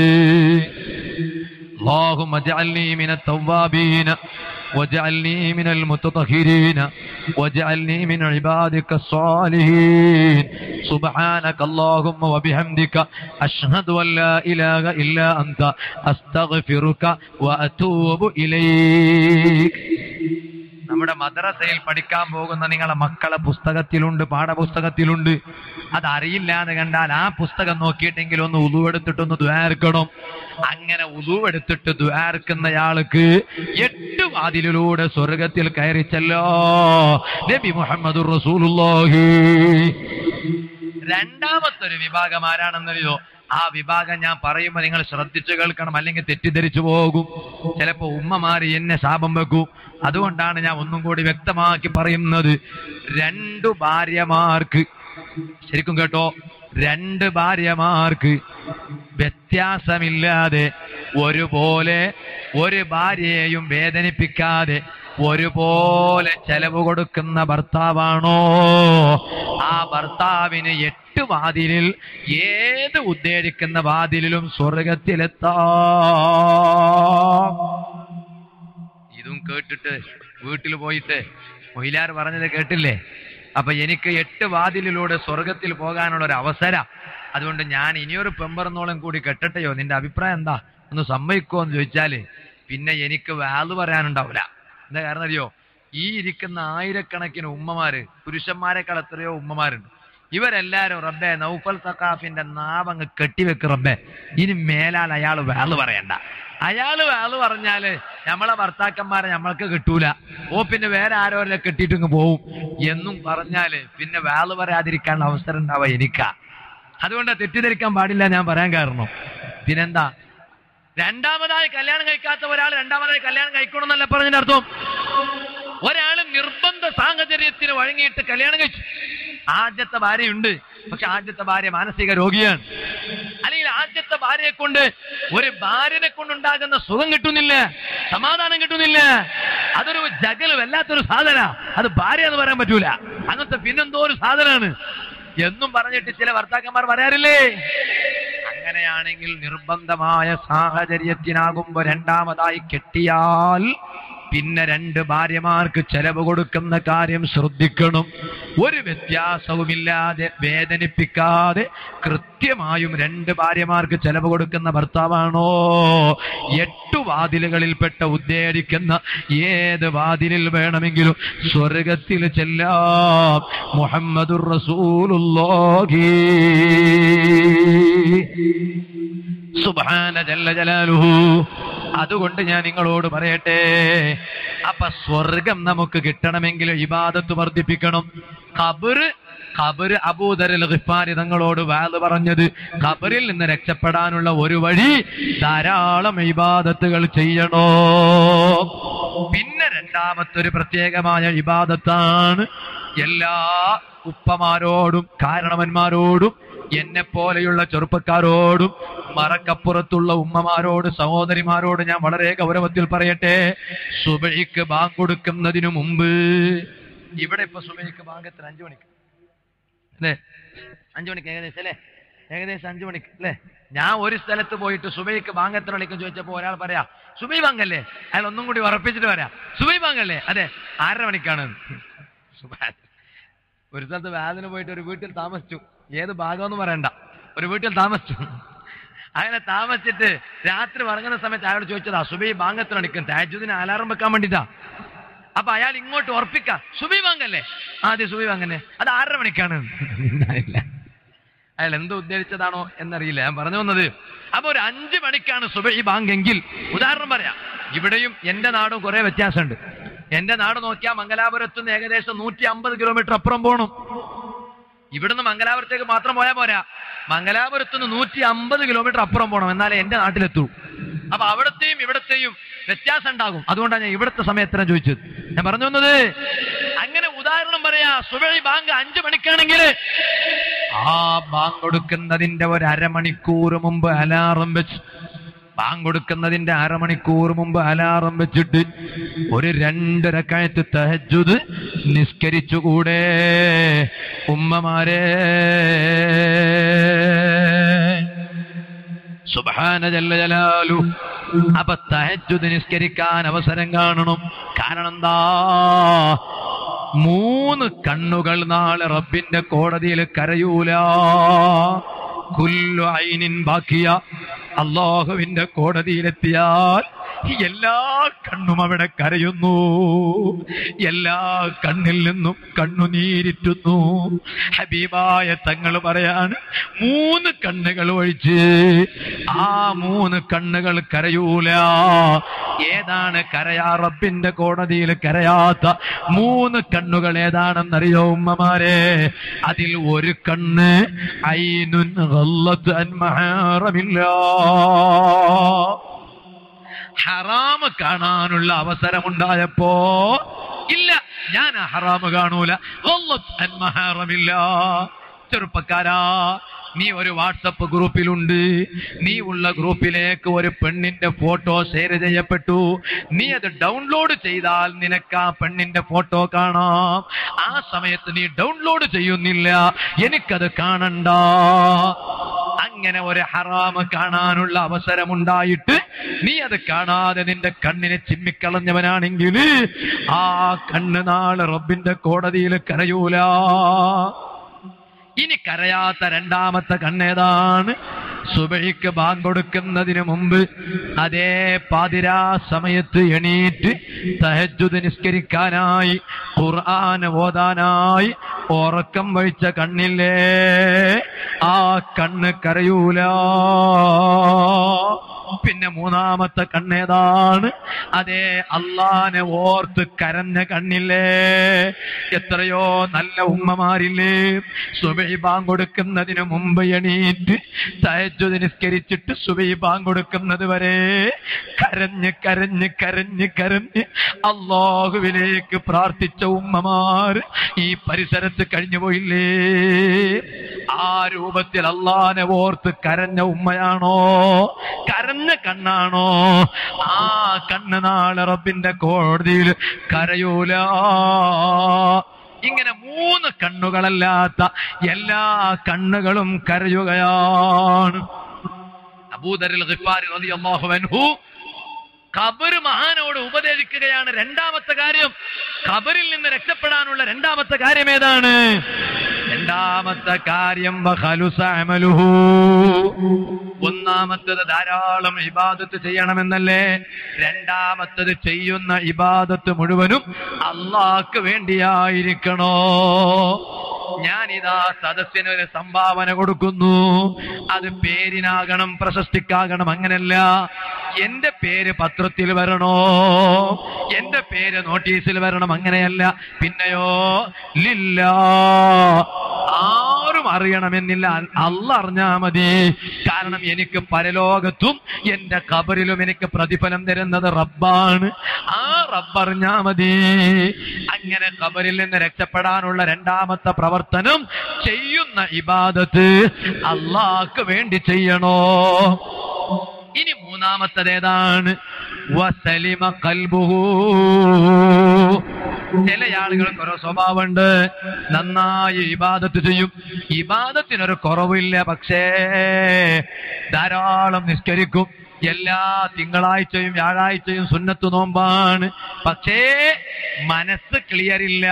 S1: اللهم اجعلني من التوابين واجعلني من المتطهرين واجعلني من عبادك الصالحين سبحانك اللهم وبحمدك أشهد أن لا إله إلا أنت أستغفرك وأتوب إليك നമ്മുടെ മദ്രസയിൽ പഠിക്കാൻ പോകുന്ന നിങ്ങളെ മക്കളെ പുസ്തകത്തിലുണ്ട് പാഠപുസ്തകത്തിലുണ്ട് അതറിയില്ല എന്ന് കണ്ടാൽ ആ പുസ്തകം നോക്കിയിട്ടെങ്കിലും ഒന്ന് ഉതുവെടുത്തിട്ടൊന്ന് ദ്വാർക്കണം അങ്ങനെ ഉതുവെടുത്തിട്ട് ദ്വാർക്കുന്നയാൾക്ക് എട്ട് വാതിലിലൂടെ സ്വർഗത്തിൽ കയറിച്ചല്ലോ നബി മുഹമ്മദ് റസൂലുള്ളാഹി രണ്ടാമത്തെ ഒരു വിഭാഗം ആരാണെന്നറിയോ ആ വിഭാഗം ഞാൻ പറയുമ്പോൾ നിങ്ങൾ ശ്രദ്ധിച്ചു കേൾക്കണം അല്ലെങ്കിൽ തെറ്റിദ്ധരിച്ചു പോകും ചിലപ്പോ ഉമ്മമാര് എന്നെ ശാപം വെക്കും അതുകൊണ്ടാണ് ഞാൻ ഒന്നും കൂടി വ്യക്തമാക്കി പറയുന്നത് രണ്ടു ഭാര്യമാർക്ക് ശരിക്കും കേട്ടോ രണ്ട് ഭാര്യമാർക്ക് വ്യത്യാസമില്ലാതെ ഒരുപോലെ ഒരു ഭാര്യയെയും വേദനിപ്പിക്കാതെ ഒരുപോലെ ചെലവ് കൊടുക്കുന്ന ഭർത്താവാണോ ആ ഭർത്താവിന് എട്ട് വാതിലിൽ ഏത് ഉദ്ദേശിക്കുന്ന വാതിലിലും സ്വർഗത്തിലെത്താം ഇതും കേട്ടിട്ട് വീട്ടിൽ പോയിട്ട് മൊയിലാർ പറഞ്ഞത് കേട്ടില്ലേ അപ്പൊ എനിക്ക് എട്ട് വാതിലിലൂടെ സ്വർഗത്തിൽ പോകാനുള്ള ഒരു അവസര അതുകൊണ്ട് ഞാൻ ഇനിയൊരു പെമ്പറന്നോളം കൂടി കെട്ടട്ടെയോ നിന്റെ അഭിപ്രായം എന്താ ഒന്ന് സമ്മതിക്കോ എന്ന് ചോദിച്ചാല് പിന്നെ എനിക്ക് വാല് പറയാനുണ്ടാവില്ല എന്താ കാരണം അറിയോ ഈ ഇരിക്കുന്ന ആയിരക്കണക്കിന് ഉമ്മമാര് പുരുഷന്മാരെക്കാൾ എത്രയോ ഉമ്മമാരുണ്ട് ഇവരെല്ലാരും റബ്ബെ നൗഫൽ സഖാഫിന്റെ നാവങ്ങ് കെട്ടിവെക്ക് റബ്ബെ ഇനി മേലാൽ അയാൾ വാല് പറയണ്ട അയാള് വാല് പറഞ്ഞാല് നമ്മളെ ഭർത്താക്കന്മാരെ നമ്മൾക്ക് കിട്ടൂല ഓ പിന്നെ വേറെ ആരോരെ കെട്ടിയിട്ടിങ്ങ് പോവും എന്നും പറഞ്ഞാല് പിന്നെ വാല് പറയാതിരിക്കാനുള്ള അവസരം ഉണ്ടാവുക എനിക്കാ അതുകൊണ്ട് തെറ്റിദ്ധരിക്കാൻ പാടില്ല ഞാൻ പറയാൻ കാരണം പിന്നെന്താ രണ്ടാമതായി കല്യാണം കഴിക്കാത്ത ഒരാൾ രണ്ടാമതായി കല്യാണം കഴിക്കണം എന്നല്ല പറഞ്ഞതിന്റെ അർത്ഥം ഒരാൾ നിർബന്ധ സാഹചര്യത്തിന് വഴങ്ങിയിട്ട് കല്യാണം കഴിച്ചു ആദ്യത്തെ ഭാര്യയുണ്ട് പക്ഷെ ആദ്യത്തെ ഭാര്യ മാനസിക രോഗിയാണ് അല്ലെങ്കിൽ ആദ്യത്തെ ഭാര്യയെ കൊണ്ട് ഒരു ഭാര്യനെ കൊണ്ടുണ്ടാകുന്ന സുഖം കിട്ടുന്നില്ല സമാധാനം കിട്ടുന്നില്ല അതൊരു ജഗല് വല്ലാത്തൊരു സാധന അത് ഭാര്യ എന്ന് പറയാൻ പറ്റൂല അങ്ങനത്തെ പിന്നെന്തോ ഒരു സാധനമാണ് എന്നും പറഞ്ഞിട്ട് ചില ഭർത്താക്കന്മാർ പറയാറില്ലേ അങ്ങനെയാണെങ്കിൽ നിർബന്ധമായ സാഹചര്യത്തിനാകുമ്പോ രണ്ടാമതായി കെട്ടിയാൽ പിന്നെ രണ്ട് ഭാര്യമാർക്ക് ചെലവ് കൊടുക്കുന്ന കാര്യം ശ്രദ്ധിക്കണം ഒരു വ്യത്യാസവുമില്ലാതെ വേദനിപ്പിക്കാതെ കൃത്യമായും രണ്ട് ഭാര്യമാർക്ക് ചെലവ് കൊടുക്കുന്ന ഭർത്താവാണോ എട്ടു വാതിലുകളിൽപ്പെട്ട ഉദ്ദേശിക്കുന്ന ഏത് വാതിലിൽ വേണമെങ്കിലും സ്വർഗത്തിൽ ചെല്ലാം മുഹമ്മദുർ റസൂലുള്ളാഹി സുബ്ഹാന ജല്ല ജലാലുഹു അതുകൊണ്ട് ഞാൻ നിങ്ങളോട് പറയട്ടെ അപ്പൊ സ്വർഗം നമുക്ക് കിട്ടണമെങ്കിൽ ഇബാദത്ത് വർദ്ധിപ്പിക്കണം ഖബറ് ഖബറ് അബൂദരൽ ഖിഫാരി തങ്ങളോട് വാല് പറഞ്ഞത് ഖബറിൽ നിന്ന് രക്ഷപ്പെടാനുള്ള ഒരു വഴി ധാരാളം ഇബാദത്തുകൾ ചെയ്യണോ പിന്നെ രണ്ടാമത്തെ ഒരു പ്രത്യേകമായ ഇബാദത്താണ് എല്ലാ ഉപ്പമാരോടും കാരണവന്മാരോടും എന്നെ പോലെയുള്ള ചെറുപ്പക്കാരോടും മറക്കപ്പുറത്തുള്ള ഉമ്മമാരോട് സഹോദരിമാരോട് ഞാൻ വളരെ ഗൗരവത്തിൽ പറയട്ടെ സുബൈക്ക് ബാങ്ക് കൊടുക്കുന്നതിനു മുമ്പ് ഇവിടെ ഇപ്പൊ സുബൈക്ക് ബാങ്ക് എത്ര അഞ്ചു മണിക്ക് അല്ലേ അഞ്ചു മണിക്ക് ഏകദേശം അല്ലേ ഏകദേശം അഞ്ചു മണിക്ക് അല്ലേ ഞാൻ ഒരു സ്ഥലത്ത് പോയിട്ട് സുബൈക്ക് ബാങ്ക് എത്ര മണിക്കും ചോദിച്ചപ്പോ ഒരാൾ പറയാ സുബൈ ബാങ്കല്ലേ അയാൾ ഒന്നും കൂടി ഉറപ്പിച്ചിട്ട് പറയാം സുബൈ ബാങ്കല്ലേ അതെ ആറര മണിക്കാണ് സുബാൻ ഒരു സ്ഥലത്ത് വാതിന് പോയിട്ട് ഒരു വീട്ടിൽ താമസിച്ചു ഏത് ഭാഗമെന്ന് പറയണ്ട ഒരു വീട്ടിൽ താമസിച്ചു അങ്ങനെ താമസിച്ചിട്ട് രാത്രി ഉറങ്ങുന്ന സമയത്ത് അയാൾ ചോദിച്ചതാ സുബൈ ബാങ്കത്തിന് അടിക്കും താജുദിന് അലാറം വെക്കാൻ വേണ്ടിട്ടാ അപ്പൊ അയാൾ ഇങ്ങോട്ട് ഉറപ്പിക്കാം സുബൈ ബാങ്കല്ലേ ആദ്യം സുബൈ ബാങ്കന്നെ അത് ആറര മണിക്കാണ് ഇല്ല. അയാൾ എന്തോ ഉദ്ദേശിച്ചതാണോ എന്നറിയില്ല ഞാൻ പറഞ്ഞു വന്നത് അപ്പൊ ഒരു അഞ്ച് മണിക്കാണ് സുബൈ ബാങ്ക് എങ്കിൽ ഉദാഹരണം പറയാം ഇവിടെയും എന്റെ നാടും കുറെ വ്യത്യാസമുണ്ട് എന്റെ നാട് നോക്കിയാൽ മംഗലാപുരത്ത് നിന്ന് ഏകദേശം നൂറ്റി അമ്പത് കിലോമീറ്റർ അപ്പുറം പോകണം ഇവിടുന്ന് മംഗലാപുരത്തേക്ക് മാത്രം പോയാൽ പോരാ മംഗലാപുരത്ത് നിന്ന് നൂറ്റി അമ്പത് കിലോമീറ്റർ അപ്പുറം പോകണം എന്നാലേ എന്റെ നാട്ടിലെത്തൂ അപ്പൊ അവിടത്തെയും ഇവിടത്തെയും വ്യത്യാസം ഉണ്ടാകും അതുകൊണ്ടാണ് ഞാൻ ഇവിടുത്തെ സമയത്തിനാ ചോദിച്ചത് ഞാൻ പറഞ്ഞു വന്നത് അങ്ങനെ ഉദാഹരണം പറയാ സുബൈ ബാങ്ക് അഞ്ചു മണിക്കാണെങ്കിൽ ആ ബാങ്ക് കൊടുക്കുന്നതിന്റെ ഒരു അരമണിക്കൂർ മുമ്പ് അലാറം വെച്ച് ബാങ്ക് കൊടുക്കുന്നതിന്റെ അരമണിക്കൂർ മുമ്പ് അലാറം വെച്ചിട്ട് ഒരു രണ്ടര കയത്ത് തഹജുദ് നിസ്കരിച്ചുകൂടെ ഉമ്മമാരെ സുബാന ജല്ല ജലാലു അപ്പൊ തഹജുദ് നിസ്കരിക്കാൻ അവസരം കാണണം കാരണം എന്താ മൂന്ന് കണ്ണുകൾ നാളെ റബ്ബിന്റെ കോടതിയിൽ കരയൂല കുല്ലു ഐനിൻ ബാക്കിയ അള്ളാഹുവിന്റെ കോടതിയിലെത്തിയാൽ എല്ലാ കണ്ണും അവിടെ കരയുന്നു എല്ലാ കണ്ണിൽ നിന്നും കണ്ണുനീരിറ്റുന്നു ഹബീബായ തങ്ങൾ പറയാണ് മൂന്ന് കണ്ണുകൾ ഒഴിച്ച് ആ മൂന്ന് കണ്ണുകൾ കരയൂല ഏതാണ് കരയാ റബ്ബിന്റെ കോടതിയിൽ കരയാത്ത മൂന്ന് കണ്ണുകൾ ഏതാണെന്നറിയോ ഉമ്മമാരെ അതിൽ ഒരു കണ്ണ് ഐനുൻ ഗല്ലത്ത് അൻ മഹാറമില്ല ഹറാമ് കാണാനുള്ള അവസരമുണ്ടായപ്പോ ഇല്ല ഞാൻ ആ ഹറാമ് കാണൂല ഗല്ലത്ത് അൻ മഹാറമില്ല ചെറുപ്പക്കാരാ നീ ഒരു വാട്സപ്പ് ഗ്രൂപ്പിലുണ്ട് നീ ഉള്ള ഗ്രൂപ്പിലേക്ക് ഒരു പെണ്ണിന്റെ ഫോട്ടോ ഷെയർ ചെയ്യപ്പെട്ടു നീ അത് ഡൗൺലോഡ് ചെയ്താൽ നിനക്ക് ആ പെണ്ണിന്റെ ഫോട്ടോ കാണാം ആ സമയത്ത് നീ ഡൗൺലോഡ് ചെയ്യുന്നില്ല എനിക്കത് കാണണ്ട അങ്ങനെ ഒരു ഹറാമ് കാണാനുള്ള അവസരമുണ്ടായിട്ട് നീ അത് കാണാതെ നിന്റെ കണ്ണിനെ ചിമ്മിക്കളഞ്ഞവനാണെങ്കിൽ ആ കണ്ണ് നാളെ റബ്ബിന്റെ കോടതിയിൽ കരയൂല ഇനി കരയാത്ത രണ്ടാമത്തെ കണ്ണേതാണ് സുബൈക്ക് ബാങ്ക് കൊടുക്കുന്നതിന് മുമ്പ് അതേ പാതിരാ സമയത്ത് എണീറ്റ് തഹജുദ് നിസ്കരിക്കാനായി ഖുർആൻ ഓതാനായി ഉറക്കം വഹിച്ച കണ്ണില്ലേ ആ കണ്ണ് കരയൂല പിന്നെ മൂന്നാമത്തെ കണ്ണേതാണ് അതേ അള്ളാനെ ഓർത്ത് കരഞ്ഞ കണ്ണില്ലേ എത്രയോ നല്ല ഉമ്മമാരില്ലേ സുബൈ ബാങ്ക് കൊടുക്കുന്നതിന് മുമ്പ് എണീറ്റ് തയജുദ് നിസ്കരിച്ചിട്ട് സുബൈ ബാങ്ക് കൊടുക്കുന്നത് വരെ കരഞ്ഞ് കരഞ്ഞ് കരഞ്ഞ് കരഞ്ഞ് അള്ളാഹുവിലേക്ക് പ്രാർത്ഥിച്ച ഉമ്മമാർ ഈ പരിസരത്ത് കഴിഞ്ഞു പോയില്ലേ ആ രൂപത്തിൽ അള്ളാനെ ഓർത്ത് കരഞ്ഞ ഉമ്മയാണോ കരഞ്ഞ കണ്ണാണോ ആ കണ്ണ് നാളെ റബ്ബിന്റെ കോടതിയിൽ കരയൂല ഇങ്ങനെ മൂന്ന് കണ്ണുകളല്ലാത്ത എല്ലാ കണ്ണുകളും കരയുകയാണ് അബൂദരിൽ ഗിഫാരി റളിയല്ലാഹു അൻഹു ഖബറ് മഹാനോട് ഉപദേശിക്കുകയാണ് രണ്ടാമത്തെ കാര്യം ഖബറിൽ നിന്ന് രക്ഷപ്പെടാനുള്ള രണ്ടാമത്തെ കാര്യം ഏതാണ് രണ്ടാമത്തെ കാര്യം വഖലുസ അമലുഹു. ഒന്നാമത്തത് ധാരാളം ഇബാദത്ത് ചെയ്യണമെന്നല്ലേ രണ്ടാമത്തത് ചെയ്യുന്ന ഇബാദത്ത് മുഴുവനും അള്ളാഹ്ക്ക് വേണ്ടിയായിരിക്കണോ ഞാനിതാ സദസ്സിന് ഒരു സംഭാവന കൊടുക്കുന്നു അത് പേരിനാകണം പ്രശസ്തിക്കാകണം അങ്ങനല്ല എന്റെ പേര് പത്രത്തിൽ വരണോ എന്റെ പേര് നോട്ടീസിൽ വരണം അങ്ങനെയല്ല പിന്നെയോ ലില്ല ആരും അറിയണമെന്നില്ല അല്ല അറിഞ്ഞാ മതി കാരണം എനിക്ക് പരലോകത്തും എന്റെ കബറിലും എനിക്ക് പ്രതിഫലം തരുന്നത് റബ്ബാണ് ആ റബ്ബ് അറിഞ്ഞാ മതി അങ്ങനെ കബറിൽ നിന്ന് രക്ഷപ്പെടാനുള്ള രണ്ടാമത്തെ പ്രവർത്തനം ചെയ്യുന്ന ഇബാദത്ത് അള്ളാഹ്ക്ക് വേണ്ടി ചെയ്യണോ ഇനി മൂന്നാമത്തത് ഏതാണ് വസലിമ കൽബുഹു ചില ആളുകൾക്ക് ഓരോ സ്വഭാവമുണ്ട് നന്നായി ഇബാദത്ത് ചെയ്യും ഇബാദത്തിനൊരു കുറവില്ല പക്ഷേ ധാരാളം നിസ്കരിക്കും എല്ലാ തിങ്കളാഴ്ചയും വ്യാഴാഴ്ചയും സുന്നത്ത് നോമ്പാണ് പക്ഷേ മനസ്സ് ക്ലിയർ ഇല്ല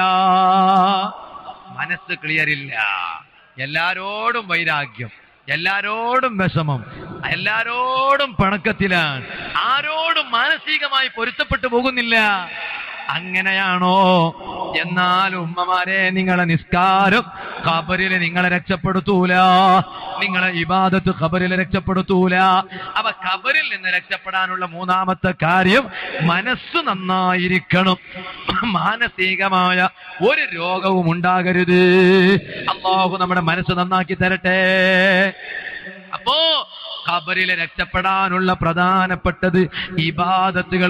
S1: മനസ്സ് ക്ലിയർ ഇല്ല എല്ലാരോടും വൈരാഗ്യം എല്ലാരോടും വിഷമം എല്ലാരോടും പിണക്കത്തിലാണ് ആരോടും മാനസികമായി പൊരുത്തപ്പെട്ടു പോകുന്നില്ല അങ്ങനെയാണോ എന്നാൽ ഉമ്മമാരെ നിങ്ങളെ നിസ്കാരം ഖബറിൽ നിങ്ങളെ രക്ഷപ്പെടുത്തൂല നിങ്ങളെ ഇബാദത്ത് ഖബറിൽ രക്ഷപ്പെടുത്തൂല അവ ഖബറിൽ നിന്ന് രക്ഷപ്പെടാനുള്ള മൂന്നാമത്തെ കാര്യം മനസ്സ് നന്നായിരിക്കണം മാനസികമായ ഒരു രോഗവും ഉണ്ടാകരുത് അള്ളാഹു നമ്മുടെ മനസ്സ് നന്നാക്കി തരട്ടെ അപ്പോ ഖബറിലെ രക്ഷപ്പെടാനുള്ള പ്രധാനപ്പെട്ടത് ഇബാദത്തുകൾ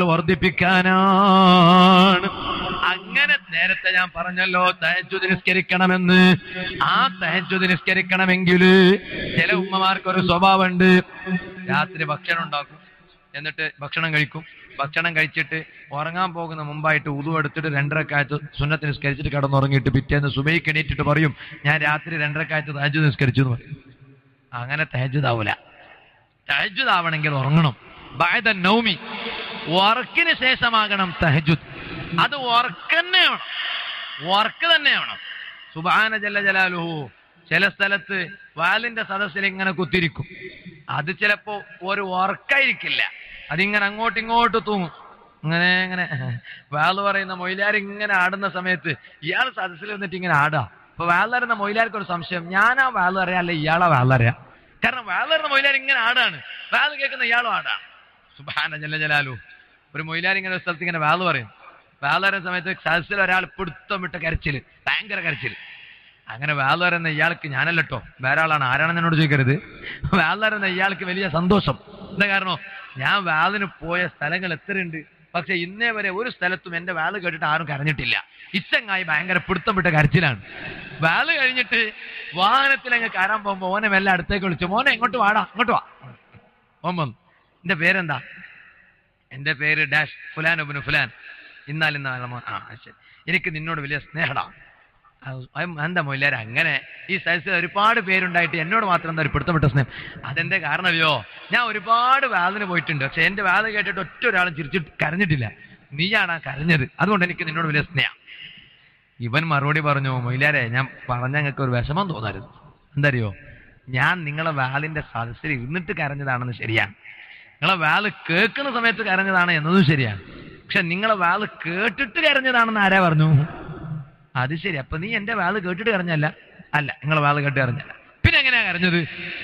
S1: വർദ്ധിപ്പിക്കാനാണ് അങ്ങനെ നേരത്തെ ഞാൻ പറഞ്ഞല്ലോ തഹജുദ് നിസ്കരിക്കണമെന്ന് ആ തഹജുദ് നിസ്കരിക്കണമെങ്കിൽ ചില ഉമ്മമാർക്ക് ഒരു സ്വഭാവമുണ്ട് രാത്രി ഭക്ഷണം ഉണ്ടാക്കും എന്നിട്ട് ഭക്ഷണം കഴിക്കും ഭക്ഷണം കഴിച്ചിട്ട് ഉറങ്ങാൻ പോകുന്ന മുമ്പായിട്ട് ഉതു എടുത്തിട്ട് രണ്ടരക്കാലത്ത് സുന്നത്ത് നിസ്കരിച്ചിട്ട് കിടന്നുറങ്ങിയിട്ട് പിറ്റേന്ന് സുബൈക്ക് എണീറ്റിട്ട് പറയും ഞാൻ രാത്രി രണ്ടരക്കാലത്ത് തഹജുദ് നിസ്കരിച്ചു എന്ന് പറയും അങ്ങനെ തഹജുദാവൂല തഹജുദാവണമെങ്കിൽ ഉറങ്ങണം ബായത നൗമി ഉറക്കിന് ശേഷമാകണം തഹജുദ് അത് ഉറക്കന്നെയാണ് ഉറക്ക് തന്നെയാണ് സുബാന ജല്ല ജലാലുഹു ചില സ്ഥലത്ത് വാലിന്റെ സദസ്സിൽ ഇങ്ങനെ കുത്തിരിക്കും അത് ചിലപ്പോ ഒരു ഉറക്കായിരിക്കില്ല അതിങ്ങനെ അങ്ങോട്ടും ഇങ്ങോട്ട് തൂങ്ങും ഇങ്ങനെ ഇങ്ങനെ വാല് പറയുന്ന മൊയിലാർ ഇങ്ങനെ ആടുന്ന സമയത്ത് ഇയാൾ സദസ്സിൽ വന്നിട്ട് ഇങ്ങനെ ആടാ അപ്പൊ വാലറിയുന്ന മൊയിലാർക്ക് ഒരു സംശയം ഞാനാ വാല് അറിയാം അല്ല ഇയാളാ വാലറിയാം കാരണം വാലറിന്റെ മൊയിലാർ ഇങ്ങനെ ആടാണ് വാല് കേൾക്കുന്ന ഇയാളും ആടാണ് സുബാന ജല്ല ജലാലു ഒരു മൊയിലാർ ഇങ്ങനെ ഒരു സ്ഥലത്ത് ഇങ്ങനെ വാല് പറയും വാലറിയ സമയത്ത് സദസ്സിൽ ഒരാൾ പിടുത്തം വിട്ട കരച്ചില് ഭയങ്കര കരച്ചില് അങ്ങനെ വാലറിയുന്ന ഇയാൾക്ക് ഞാനല്ലട്ടോ വേറെ ആളാണ് ആരാണെന്ന് എന്നോട് ചോദിക്കരുത് വാലറിയുന്ന ഇയാൾക്ക് വലിയ സന്തോഷം എന്താ കാരണം ഞാൻ വാലിന് പോയ സ്ഥലങ്ങൾ എത്രയുണ്ട് പക്ഷെ ഇന്നേ വരെ ഒരു സ്ഥലത്തും എന്റെ വാല് കേട്ടിട്ട് ആരും കരഞ്ഞിട്ടില്ല ഇച്ചങ്ങായി ഭയങ്കര പിടുത്തം വിട്ട കരച്ചിലാണ് വാല് കഴിഞ്ഞിട്ട് വാഹനത്തിൽ അങ്ങ് കയറാൻ പോകുമ്പോ ഓനെ മെല്ലെ അടുത്തേക്ക് വിളിച്ചു മോനെ ഇങ്ങോട്ട് വാടാ ഇങ്ങോട്ട് വാ ഓൻ വന്നു എന്റെ പേരെന്താ എന്റെ പേര് ഡാഷ് ഫുലാൻ ഉബിന് ഫുലാൻ ഇന്നാൽ ഇന്നാ മോൻ ആ ശരി എനിക്ക് നിന്നോട് വലിയ സ്നേഹടാ അത് എന്താ മൊയിലാര അങ്ങനെ ഈ സദസ്സിൽ ഒരുപാട് പേരുണ്ടായിട്ട് എന്നോട് മാത്രം എന്താ ഒരു പിടുത്തപ്പെട്ട സ്നേഹം അതെന്റെ കാരണമല്ലോ ഞാൻ ഒരുപാട് വാതിന് പോയിട്ടുണ്ട് പക്ഷെ എന്റെ വാത് കേട്ടിട്ട് ഒറ്റ ഒരാളും ചിരിച്ചിട്ട് കരഞ്ഞിട്ടില്ല നീയാണ് ആ കരഞ്ഞത് അതുകൊണ്ട് എനിക്ക് നിന്നോട് വലിയ സ്നേഹം ഇവൻ മറുപടി പറഞ്ഞു മൊയിലാരെ ഞാൻ പറഞ്ഞ ഞങ്ങൾക്ക് ഒരു വിഷമം തോന്നരുത് എന്തറിയോ ഞാൻ നിങ്ങളെ വാലിന്റെ സദസ്സിൽ ഇരുന്നിട്ട് കരഞ്ഞതാണെന്ന് ശരിയാണ് നിങ്ങളെ വാല് കേൾക്കുന്ന സമയത്ത് കരഞ്ഞതാണ് എന്നതും ശരിയാണ് പക്ഷെ നിങ്ങളെ വാല് കേട്ടിട്ട് കരഞ്ഞതാണെന്ന് ആരാ പറഞ്ഞു അത് ശരി അപ്പൊ നീ എന്റെ വാല് കേട്ടിട്ട് കരഞ്ഞല്ല അല്ല നിങ്ങളെ വാല് കേട്ട് കരഞ്ഞല്ല പിന്നെ എങ്ങനെയാ കരഞ്ഞത്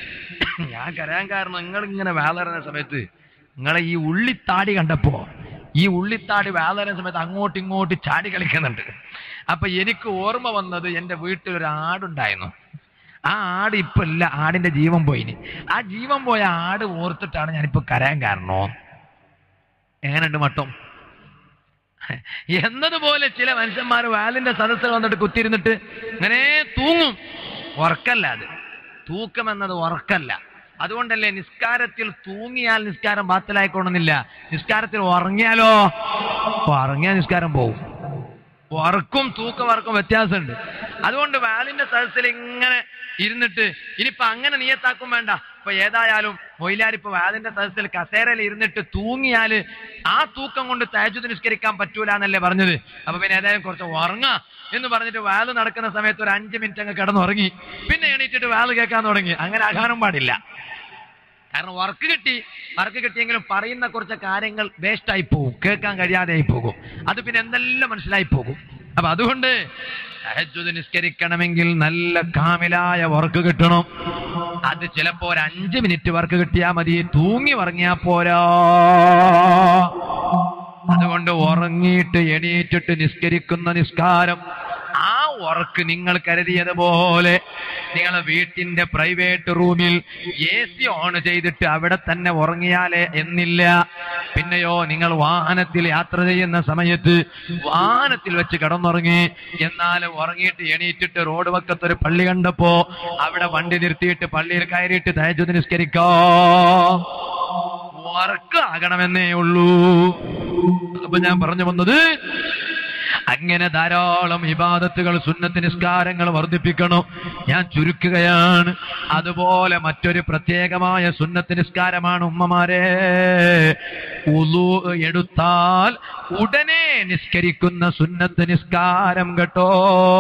S1: ഞാൻ കരയാൻ കാരണം നിങ്ങൾ ഇങ്ങനെ വാലറിഞ്ഞ സമയത്ത് നിങ്ങളെ ഈ ഉള്ളിത്താടി കണ്ടപ്പോ ഈ ഉള്ളിത്താടി വാലറിഞ്ഞ സമയത്ത് അങ്ങോട്ട് ഇങ്ങോട്ട് ചാടി കളിക്കുന്നുണ്ട് അപ്പൊ എനിക്ക് ഓർമ്മ വന്നത് എന്റെ വീട്ടിൽ ഒരു ആടുണ്ടായിരുന്നു ആ ആട് ഇപ്പൊ ഇല്ല ആടിന്റെ ജീവൻ പോയിന് ആ ജീവൻ പോയ ആട് ഓർത്തിട്ടാണ് ഞാനിപ്പോ കരയാൻ കാരണോ എങ്ങനെയുണ്ട് മട്ടം എന്നതുപോലെ ചില മനുഷ്യന്മാർ വാലിന്റെ സദസ്സിൽ വന്നിട്ട് കുത്തിയിരുന്നിട്ട് ഇങ്ങനെ തൂങ്ങും ഉറക്കല്ല അത് തൂക്കം എന്നത് ഉറക്കല്ല അതുകൊണ്ടല്ലേ നിസ്കാരത്തിൽ തൂങ്ങിയാൽ നിസ്കാരം ബാത്തിലായിക്കൊള്ളുന്നില്ല നിസ്കാരത്തിൽ ഉറങ്ങിയാലോ ഉറങ്ങിയാൽ നിസ്കാരം പോകും ഉറക്കും തൂക്കം ഉറക്കും വ്യത്യാസമുണ്ട് അതുകൊണ്ട് വാലിന്റെ സദസ്സിൽ ഇങ്ങനെ ഇരുന്നിട്ട് ഇനിയിപ്പൊ അങ്ങനെ നിയത്താക്കും വേണ്ട ഇപ്പൊ ഏതായാലും മൊയിലാരിപ്പോ വാതിന്റെ സദസ്സിൽ കസേരയിൽ ഇരുന്നിട്ട് തൂങ്ങിയാല് ആ തൂക്കം കൊണ്ട് തഹജുദ് നിസ്കരിക്കാൻ പറ്റൂല എന്നല്ലേ പറഞ്ഞത് അപ്പൊ പിന്നെ ഏതായാലും കുറച്ച് ഉറങ്ങാ എന്ന് പറഞ്ഞിട്ട് വാല് നടക്കുന്ന സമയത്ത് ഒരു അഞ്ച് മിനിറ്റ് അങ്ങ് കിടന്നുറങ്ങി പിന്നെ എണീറ്റിട്ട് വാല് കേൾക്കാൻ തുടങ്ങി അങ്ങനെ ആകാനും പാടില്ല കാരണം വർക്ക് കിട്ടി വർക്ക് കിട്ടിയെങ്കിലും പറയുന്ന കുറച്ച് കാര്യങ്ങൾ വേസ്റ്റ് ആയി പോകും കേൾക്കാൻ കഴിയാതെ ആയി പോകും അത് പിന്നെ എന്തെല്ലാം മനസ്സിലായി പോകും അപ്പൊ അതുകൊണ്ട് തഹജ്ജുദ് നിസ്കരിക്കണമെങ്കിൽ നല്ല കാമിലായ വർക്ക് കിട്ടണം അത് ചിലപ്പോ ഒരു അഞ്ച് മിനിറ്റ് വർക്ക് കിട്ടിയാൽ മതി തൂങ്ങി ഉറങ്ങിയാ പോരാ അതുകൊണ്ട് ഉറങ്ങിയിട്ട് എണീറ്റിട്ട് നിസ്കരിക്കുന്ന നിസ്കാരം ആ ഉറക്ക് നിങ്ങൾ കരുതിയതുപോലെ നിങ്ങളെ വീട്ടിന്റെ പ്രൈവറ്റ് റൂമിൽ എ സി ഓൺ ചെയ്തിട്ട് അവിടെ തന്നെ ഉറങ്ങിയാലേ എന്നില്ല പിന്നെയോ നിങ്ങൾ വാഹനത്തിൽ യാത്ര ചെയ്യുന്ന സമയത്ത് വാഹനത്തിൽ വെച്ച് കിടന്നുറങ്ങി എന്നാൽ ഉറങ്ങിയിട്ട് എണീറ്റിട്ട് റോഡ് വക്കത്തൊരു പള്ളി കണ്ടപ്പോ അവിടെ വണ്ടി നിർത്തിയിട്ട് പള്ളിയിൽ കയറിയിട്ട് തയജുദ് നിസ്കരിക്കാം വർക്ക് ആകണമെന്നേ ഉള്ളൂ അപ്പൊ ഞാൻ പറഞ്ഞു വന്നത് അങ്ങനെ ധാരാളം ഇബാദത്തുകൾ സുന്നത്ത് നിസ്കാരങ്ങൾ വർദ്ധിപ്പിക്കണം ഞാൻ ചുരുക്കുകയാണ് അതുപോലെ മറ്റൊരു പ്രത്യേകമായ സുന്നത്ത് നിസ്കാരമാണ് ഉമ്മമാരെ ഉളു എടുത്താൽ ഉടനെ നിസ്കരിക്കുന്ന സുന്നത്ത് നിസ്കാരം കേട്ടോ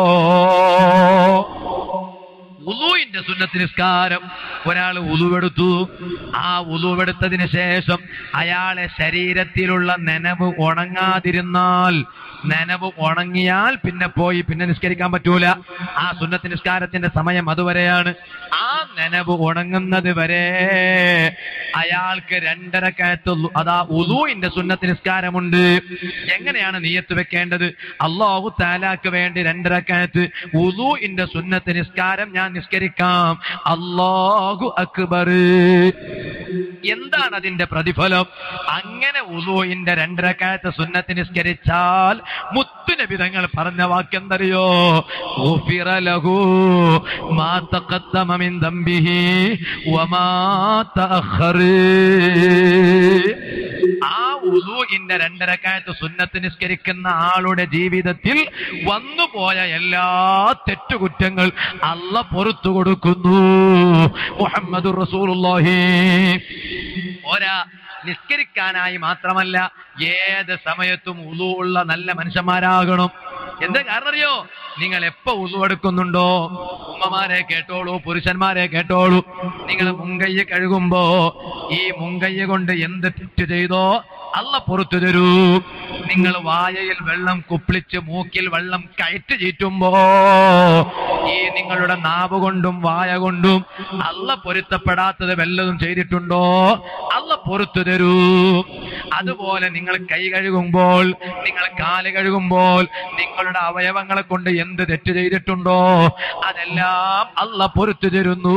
S1: ഉളുവിന്റെ സുന്നത്ത് നിസ്കാരം ഒരാൾ ഉളുവെടുത്തു ആ ഉളുവെടുത്തതിന് ശേഷം അയാളെ ശരീരത്തിലുള്ള നനവ് ഉണങ്ങാതിരുന്നാൽ നനവ് ഉണങ്ങിയാൽ പിന്നെ പോയി പിന്നെ നിസ്കരിക്കാൻ പറ്റൂല ആ സുന്നത്ത് നിസ്കാരത്തിന്റെ സമയം അതുവരെയാണ് ആ നനവ് ഉണങ്ങുന്നത് വരെ അയാൾക്ക് രണ്ടര കയത്തുള്ളൂ അതാ ഉദൂന്റെ സുന്നത്ത് നിസ്കാരമുണ്ട് എങ്ങനെയാണ് നീയത്ത് വെക്കേണ്ടത് അള്ളാഹു താലാക്ക് വേണ്ടി രണ്ടര കയത്ത് ഉദൂന്റെ സുന്നത്ത് നിസ്കാരം ഞാൻ നിസ്കരിക്കാം അള്ളാഹു അക്ബർ എന്താണ് അതിന്റെ പ്രതിഫലം അങ്ങനെ ഉദൂന്റെ രണ്ടരക്കാലത്ത് സുന്നത്ത് നിസ്കരിച്ചാൽ മുത്തുനബി തങ്ങൾ പറഞ്ഞ വാക്കെന്തറിയോ "ഗുഫിറ ലഹു മാ തഖദ്ദമ മിൻ ദംബിഹി വമാ തഅഖർ." ആ ഉദൂഇന്റെ രണ്ടരക്കാലത്ത് സുന്നത്ത് നിസ്കരിക്കുന്ന ആളുടെ ജീവിതത്തിൽ വന്നുപോയ എല്ലാ തെറ്റുകുറ്റങ്ങൾ അല്ല പുറത്തു കൊടുക്കുന്നു മുഹമ്മദ് റസൂലുള്ളാഹി ഒരാ നിസ്കരിക്കാനായി മാത്രമല്ല ഏത് സമയത്തും ഉളു ഉള്ള നല്ല മനുഷ്യന്മാരാകണം എന്താ കാരണം അറിയോ നിങ്ങൾ എപ്പോ ഉളു എടുക്കുന്നുണ്ടോ ഉമ്മമാരെ കേട്ടോളൂ പുരുഷന്മാരെ കേട്ടോളൂ നിങ്ങൾ മുങ്കയ്യ കഴുകുമ്പോ ഈ മുങ്കയ്യ കൊണ്ട് എന്ത് തെറ്റ് ചെയ്തോ അല്ല പുറത്തു തരൂ നിങ്ങൾ വായയിൽ വെള്ളം കുപ്പിളിച്ച് മൂക്കിൽ വെള്ളം കയറ്റ് ചീറ്റുമ്പോ ഈ നിങ്ങളുടെ നാവ് കൊണ്ടും വായ കൊണ്ടും അല്ല പൊരുത്തപ്പെടാത്തത് വല്ലതും ചെയ്തിട്ടുണ്ടോ അല്ല പൊറത്തു തരൂ അതുപോലെ നിങ്ങൾ കൈ കഴുകുമ്പോൾ നിങ്ങൾ കാല് കഴുകുമ്പോൾ നിങ്ങളുടെ അവയവങ്ങളെ കൊണ്ട് എന്ത് തെറ്റ് ചെയ്തിട്ടുണ്ടോ അതെല്ലാം അല്ല പൊറത്തു തരുന്നു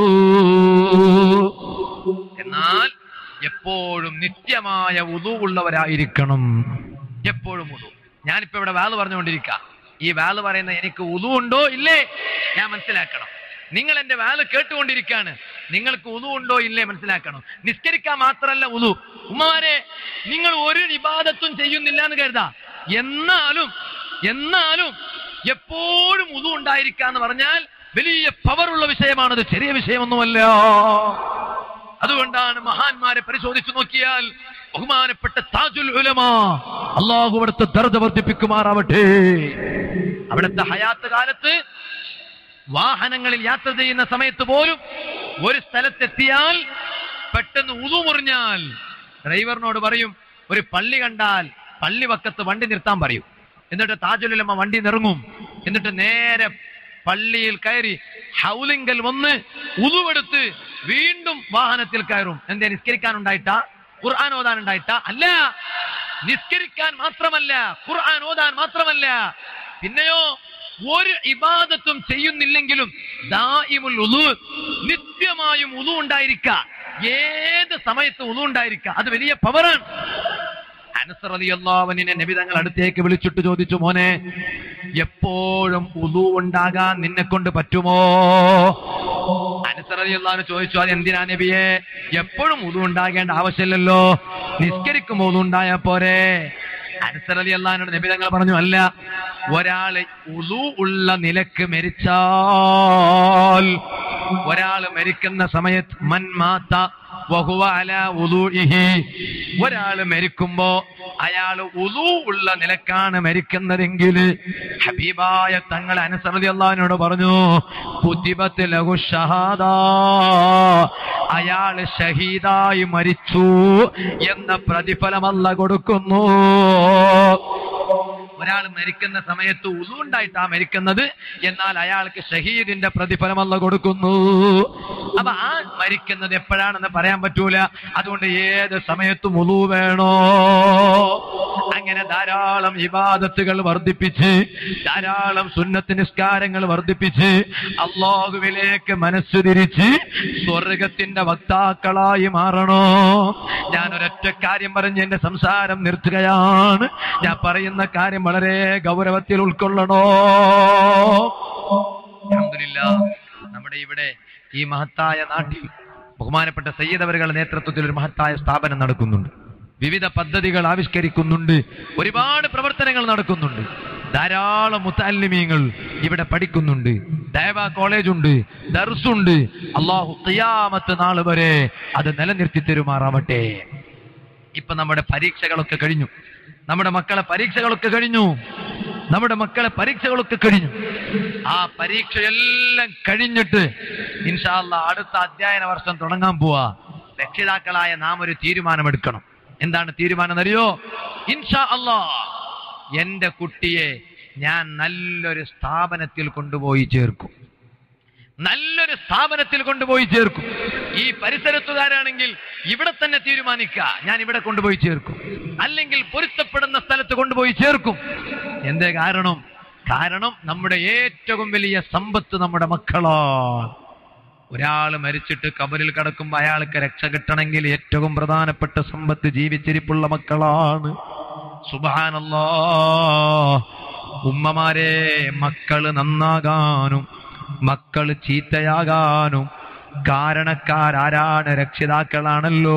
S1: എന്നാൽ എപ്പോഴും നിത്യമായ ഉതു ഉള്ളവരായിരിക്കണം എപ്പോഴും ഉതു ഞാനിപ്പോ ഇവിടെ വാല് പറഞ്ഞുകൊണ്ടിരിക്കാം ഈ വാല് പറയുന്ന എനിക്ക് ഉതു ഉണ്ടോ ഇല്ലേ ഞാൻ മനസ്സിലാക്കണം നിങ്ങൾ എന്റെ വാല് കേട്ടുകൊണ്ടിരിക്കാണ് നിങ്ങൾക്ക് ഉതു ഉണ്ടോ ഇല്ലേ മനസ്സിലാക്കണം നിസ്കരിക്കാൻ മാത്രമല്ല ഉതു ഉമ്മമാരെ നിങ്ങൾ ഒരു വിവാദത്തും ചെയ്യുന്നില്ല എന്ന് കരുതാ എന്നാലും എന്നാലും എപ്പോഴും ഉതു ഉണ്ടായിരിക്കാന്ന് പറഞ്ഞാൽ വലിയ പവറുള്ള വിഷയമാണത് ചെറിയ വിഷയമൊന്നുമല്ല അതുകൊണ്ടാണ് മഹാന്മാരെ പരിശോധിച്ചു നോക്കിയാൽ ബഹുമാനപ്പെട്ട താജുൽ ഉലമ അള്ളാഹു അവിടുത്തെ ദർജ വർദ്ധിപ്പിക്കുമാറാവട്ടെ അവിടുത്തെ ഹയാത്ത് കാലത്ത് വാഹനങ്ങളിൽ യാത്ര ചെയ്യുന്ന സമയത്ത് പോലും ഒരു സ്ഥലത്തെത്തിയാൽ പെട്ടെന്ന് ഉതു മുറിഞ്ഞാൽ ഡ്രൈവറിനോട് പറയും ഒരു പള്ളി കണ്ടാൽ പള്ളി വക്കത്ത് വണ്ടി നിർത്താൻ പറയും എന്നിട്ട് താജുലുലമ്മ വണ്ടി നിറങ്ങും എന്നിട്ട് നേരെ പള്ളിയിൽ കയറി ഹൗലിങ്കൽ വന്ന് ഉതുവെടുത്ത് വീണ്ടും വാഹനത്തിൽ കയറും എന്തേ നിസ്കരിക്കാൻ ഉണ്ടായിട്ടാ ഖുർആൻ ഓതാൻ ഉണ്ടായിട്ടാ അല്ല നിസ്കരിക്കാൻ മാത്രമല്ല ഖുർആൻ ഓതാൻ മാത്രമല്ല പിന്നെയോ ഒരു ഇബാദത്തും ചെയ്യുന്നില്ലെങ്കിലും ദായിമുൽ ഉളു നിത്യമായും ഉളു ഉണ്ടായിരിക്ക ഏത് സമയത്ത് ഉളു ഉണ്ടായിരിക്ക അത് വലിയ പവറാണ് അനസർ അലിയല്ലാവനിനെ നബി തങ്ങൾ അടുത്തേക്ക് വിളിച്ചിട്ട് ചോദിച്ചു മോനെ എപ്പോഴും ഉളു ഉണ്ടാകാൻ നിന്നെ കൊണ്ട് പറ്റുമോ അനസർ അലിയല്ലാന്ന് ചോദിച്ചു അത് എന്തിനാ നബിയെ എപ്പോഴും ഉളു ഉണ്ടാകേണ്ട ആവശ്യമില്ലല്ലോ നിസ്കരിക്കുമ്പോൾ ഉളു ഉണ്ടായാ പോരെ അനസർ അലി അള്ളഹാനോട് നബി തങ്ങൾ പറഞ്ഞു അല്ല ഒരാള് ഉളു ഉള്ള നിലക്ക് മരിച്ചാൽ ഒരാൾ മരിക്കുന്ന സമയത്ത് മൻ മാത്ത വഹുവ അലാ വുളൂഇഹി. ഒരാള് മരിക്കുമ്പോ അയാള് ഉളു ഉള്ള നിലക്കാണ് മരിക്കുന്നതെങ്കിൽ ഹബീബായ തങ്ങൾ അനുസൃതി അള്ളഹാനോട് പറഞ്ഞു കുത്തിബത്ത് ലഘു ഷഹാദ അയാള് ഷഹീദായി മരിച്ചു എന്ന പ്രതിഫലമല്ല കൊടുക്കുന്നു ഒരാൾ മരിക്കുന്ന സമയത്ത് ഉളുണ്ടായിട്ടാ മരിക്കുന്നത് എന്നാൽ അയാൾക്ക് ഷഹീദിന്റെ പ്രതിഫലമല്ല കൊടുക്കുന്നു അപ്പൊ ആ മരിക്കുന്നത് എപ്പോഴാണെന്ന് പറയാൻ പറ്റൂല അതുകൊണ്ട് ഏത് സമയത്തും ഉളു വേണോ അങ്ങനെ ധാരാളം ഇബാദത്തുകൾ വർദ്ധിപ്പിച്ച് ധാരാളം സുന്നത്ത് നിസ്കാരങ്ങൾ വർദ്ധിപ്പിച്ച് അള്ളാഹുവിലേക്ക് മനസ്സ് തിരിച്ച് സ്വർഗത്തിന്റെ വക്താക്കളായി മാറണോ ഞാൻ ഒരൊറ്റ കാര്യം പറഞ്ഞ് എന്റെ സംസാരം നിർത്തുകയാണ് ഞാൻ പറയുന്ന കാര്യം വളരെ ഗൗരവത്തിൽ ഉൾക്കൊള്ളണോ അൽഹംദുലില്ലാ, നമ്മുടെ ഇവിടെ ഈ മഹത്തായ നാട്ടിൽ ബഹുമാനപ്പെട്ട സയ്യിദവരുടെ നേതൃത്വത്തിൽ ഒരു മഹത്തായ സ്ഥാപനം നടക്കുന്നുണ്ട് വിവിധ പദ്ധതികൾ ആവിഷ്കരിക്കുന്നുണ്ട് ഒരുപാട് പ്രവർത്തനങ്ങൾ നടക്കുന്നുണ്ട് ധാരാളം മുത്താലിമീങ്ങൾ ഇവിടെ പഠിക്കുന്നുണ്ട് ദൈവ കോളേജുണ്ട് ദർസുണ്ട് അള്ളാഹു ഖിയാമത്ത് നാൾ വരെ അത് നിലനിർത്തി തരുമാറാവട്ടെ ഇപ്പൊ നമ്മുടെ പരീക്ഷകളൊക്കെ കഴിഞ്ഞു നമ്മുടെ മക്കളെ പരീക്ഷകളൊക്കെ കഴിഞ്ഞു നമ്മുടെ മക്കളെ പരീക്ഷകളൊക്കെ കഴിഞ്ഞു ആ പരീക്ഷയെല്ലാം കഴിഞ്ഞിട്ട് ഇൻഷാല്ല അടുത്ത അധ്യയന വർഷം തുടങ്ങാൻ പോവാ രക്ഷിതാക്കളായ നാം ഒരു തീരുമാനമെടുക്കണം എന്താണ് തീരുമാനം അറിയോ ഇൻഷാ അല്ലാ എന്റെ കുട്ടിയെ ഞാൻ നല്ലൊരു സ്ഥാപനത്തിൽ കൊണ്ടുപോയി ചേർക്കും നല്ലൊരു സ്ഥാപനത്തിൽ കൊണ്ടുപോയി ചേർക്കും ഈ പരിസരത്തുകാരാണെങ്കിൽ ഇവിടെ തന്നെ തീരുമാനിക്കുക ഞാൻ ഇവിടെ കൊണ്ടുപോയി ചേർക്കും അല്ലെങ്കിൽ പൊരുത്തപ്പെടുന്ന സ്ഥലത്ത് കൊണ്ടുപോയി ചേർക്കും എന്തേ കാരണം കാരണം നമ്മുടെ ഏറ്റവും വലിയ സമ്പത്ത് നമ്മുടെ മക്കളാണ് ഒരാൾ മരിച്ചിട്ട് കബറിൽ കിടക്കുമ്പോൾ അയാൾക്ക് രക്ഷ കിട്ടണമെങ്കിൽ ഏറ്റവും പ്രധാനപ്പെട്ട സമ്പത്ത് ജീവിച്ചിരിപ്പുള്ള മക്കളാണ് സുബാനല്ലോ ഉമ്മമാരെ മക്കള് നന്നാകാനും മക്കള് ചീത്തയാകാനും കാരണക്കാരാരാണ് രക്ഷിതാക്കളാണല്ലോ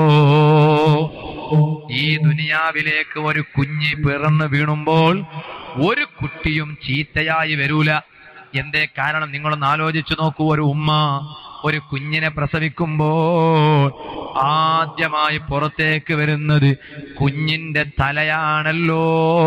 S1: ഈ ദുനിയാവിലേക്ക് ഒരു കുഞ്ഞ് പിറന്നു വീണുമ്പോൾ ഒരു കുട്ടിയും ചീത്തയായി വരൂല എന്തേ കാരണം നിങ്ങളൊന്ന് ആലോചിച്ചു നോക്കൂ ഒരു ഉമ്മ ഒരു കുഞ്ഞിനെ പ്രസവിക്കുമ്പോൾ ആദ്യമായി പുറത്തേക്ക് വരുന്നത് കുഞ്ഞിന്റെ തലയാണല്ലോ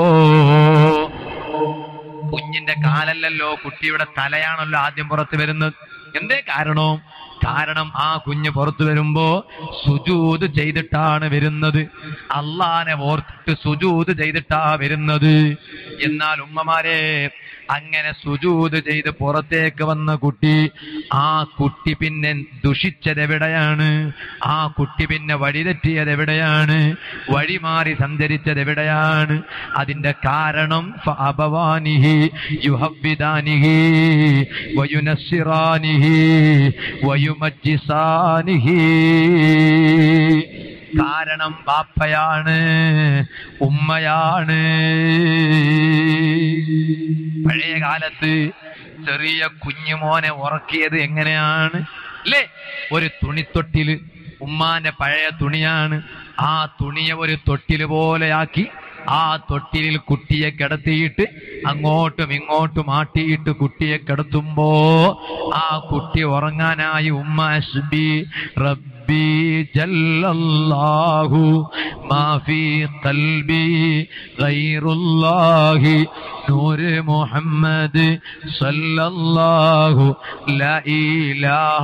S1: കുഞ്ഞിന്റെ കാലല്ലല്ലോ കുട്ടിയുടെ തലയാണല്ലോ ആദ്യം പുറത്ത് വരുന്നത് എന്തേ കാരണവും കാരണം ആ കുഞ്ഞ് പുറത്തു വരുമ്പോ സുജൂത് ചെയ്തിട്ടാണ് വരുന്നത് അള്ളാനെ ഓർത്തിട്ട് സുജൂത് ചെയ്തിട്ടാ വരുന്നത് എന്നാൽ ഉമ്മമാരെ അങ്ങനെ സുജൂത് ചെയ്ത് പുറത്തേക്ക് വന്ന കുട്ടി ആ കുട്ടി പിന്നെ ദുഷിച്ചത് എവിടെയാണ് ആ കുട്ടി പിന്നെ വഴിതെറ്റിയത് എവിടെയാണ് വഴി മാറി സഞ്ചരിച്ചത് എവിടെയാണ് അതിന്റെ കാരണം ഫഅബവാനിഹി യുഹവ്വിദാനിഹി വയുനസ്സിറാനിഹി വയുമജ്ജിസാനിഹി കാരണം ബാപ്പയാണ് ഉമ്മയാണ് പഴയ കാലത്ത് ചെറിയ കുഞ്ഞുമോനെ ഉറക്കിയത് എങ്ങനെയാണ് അല്ലേ ഒരു തുണിത്തൊട്ടില് ഉമ്മാന്റെ പഴയ തുണിയാണ് ആ തുണിയെ ഒരു തൊട്ടില് പോലെയാക്കി ആ തൊട്ടിലിൽ കുട്ടിയെ കിടത്തിയിട്ട് അങ്ങോട്ടും ഇങ്ങോട്ടും ആട്ടിയിട്ട് കുട്ടിയെ കിടത്തുമ്പോ ആ കുട്ടി ഉറങ്ങാനായി ഉമ്മ അസ്ബി റബ്ബി ജല്ലല്ലാഹു മാ ഫീ ഖൽബി ഗൈറുല്ലാഹി നൂറ് മുഹമ്മദ് സല്ലല്ലാഹു ലാ ഇലാഹ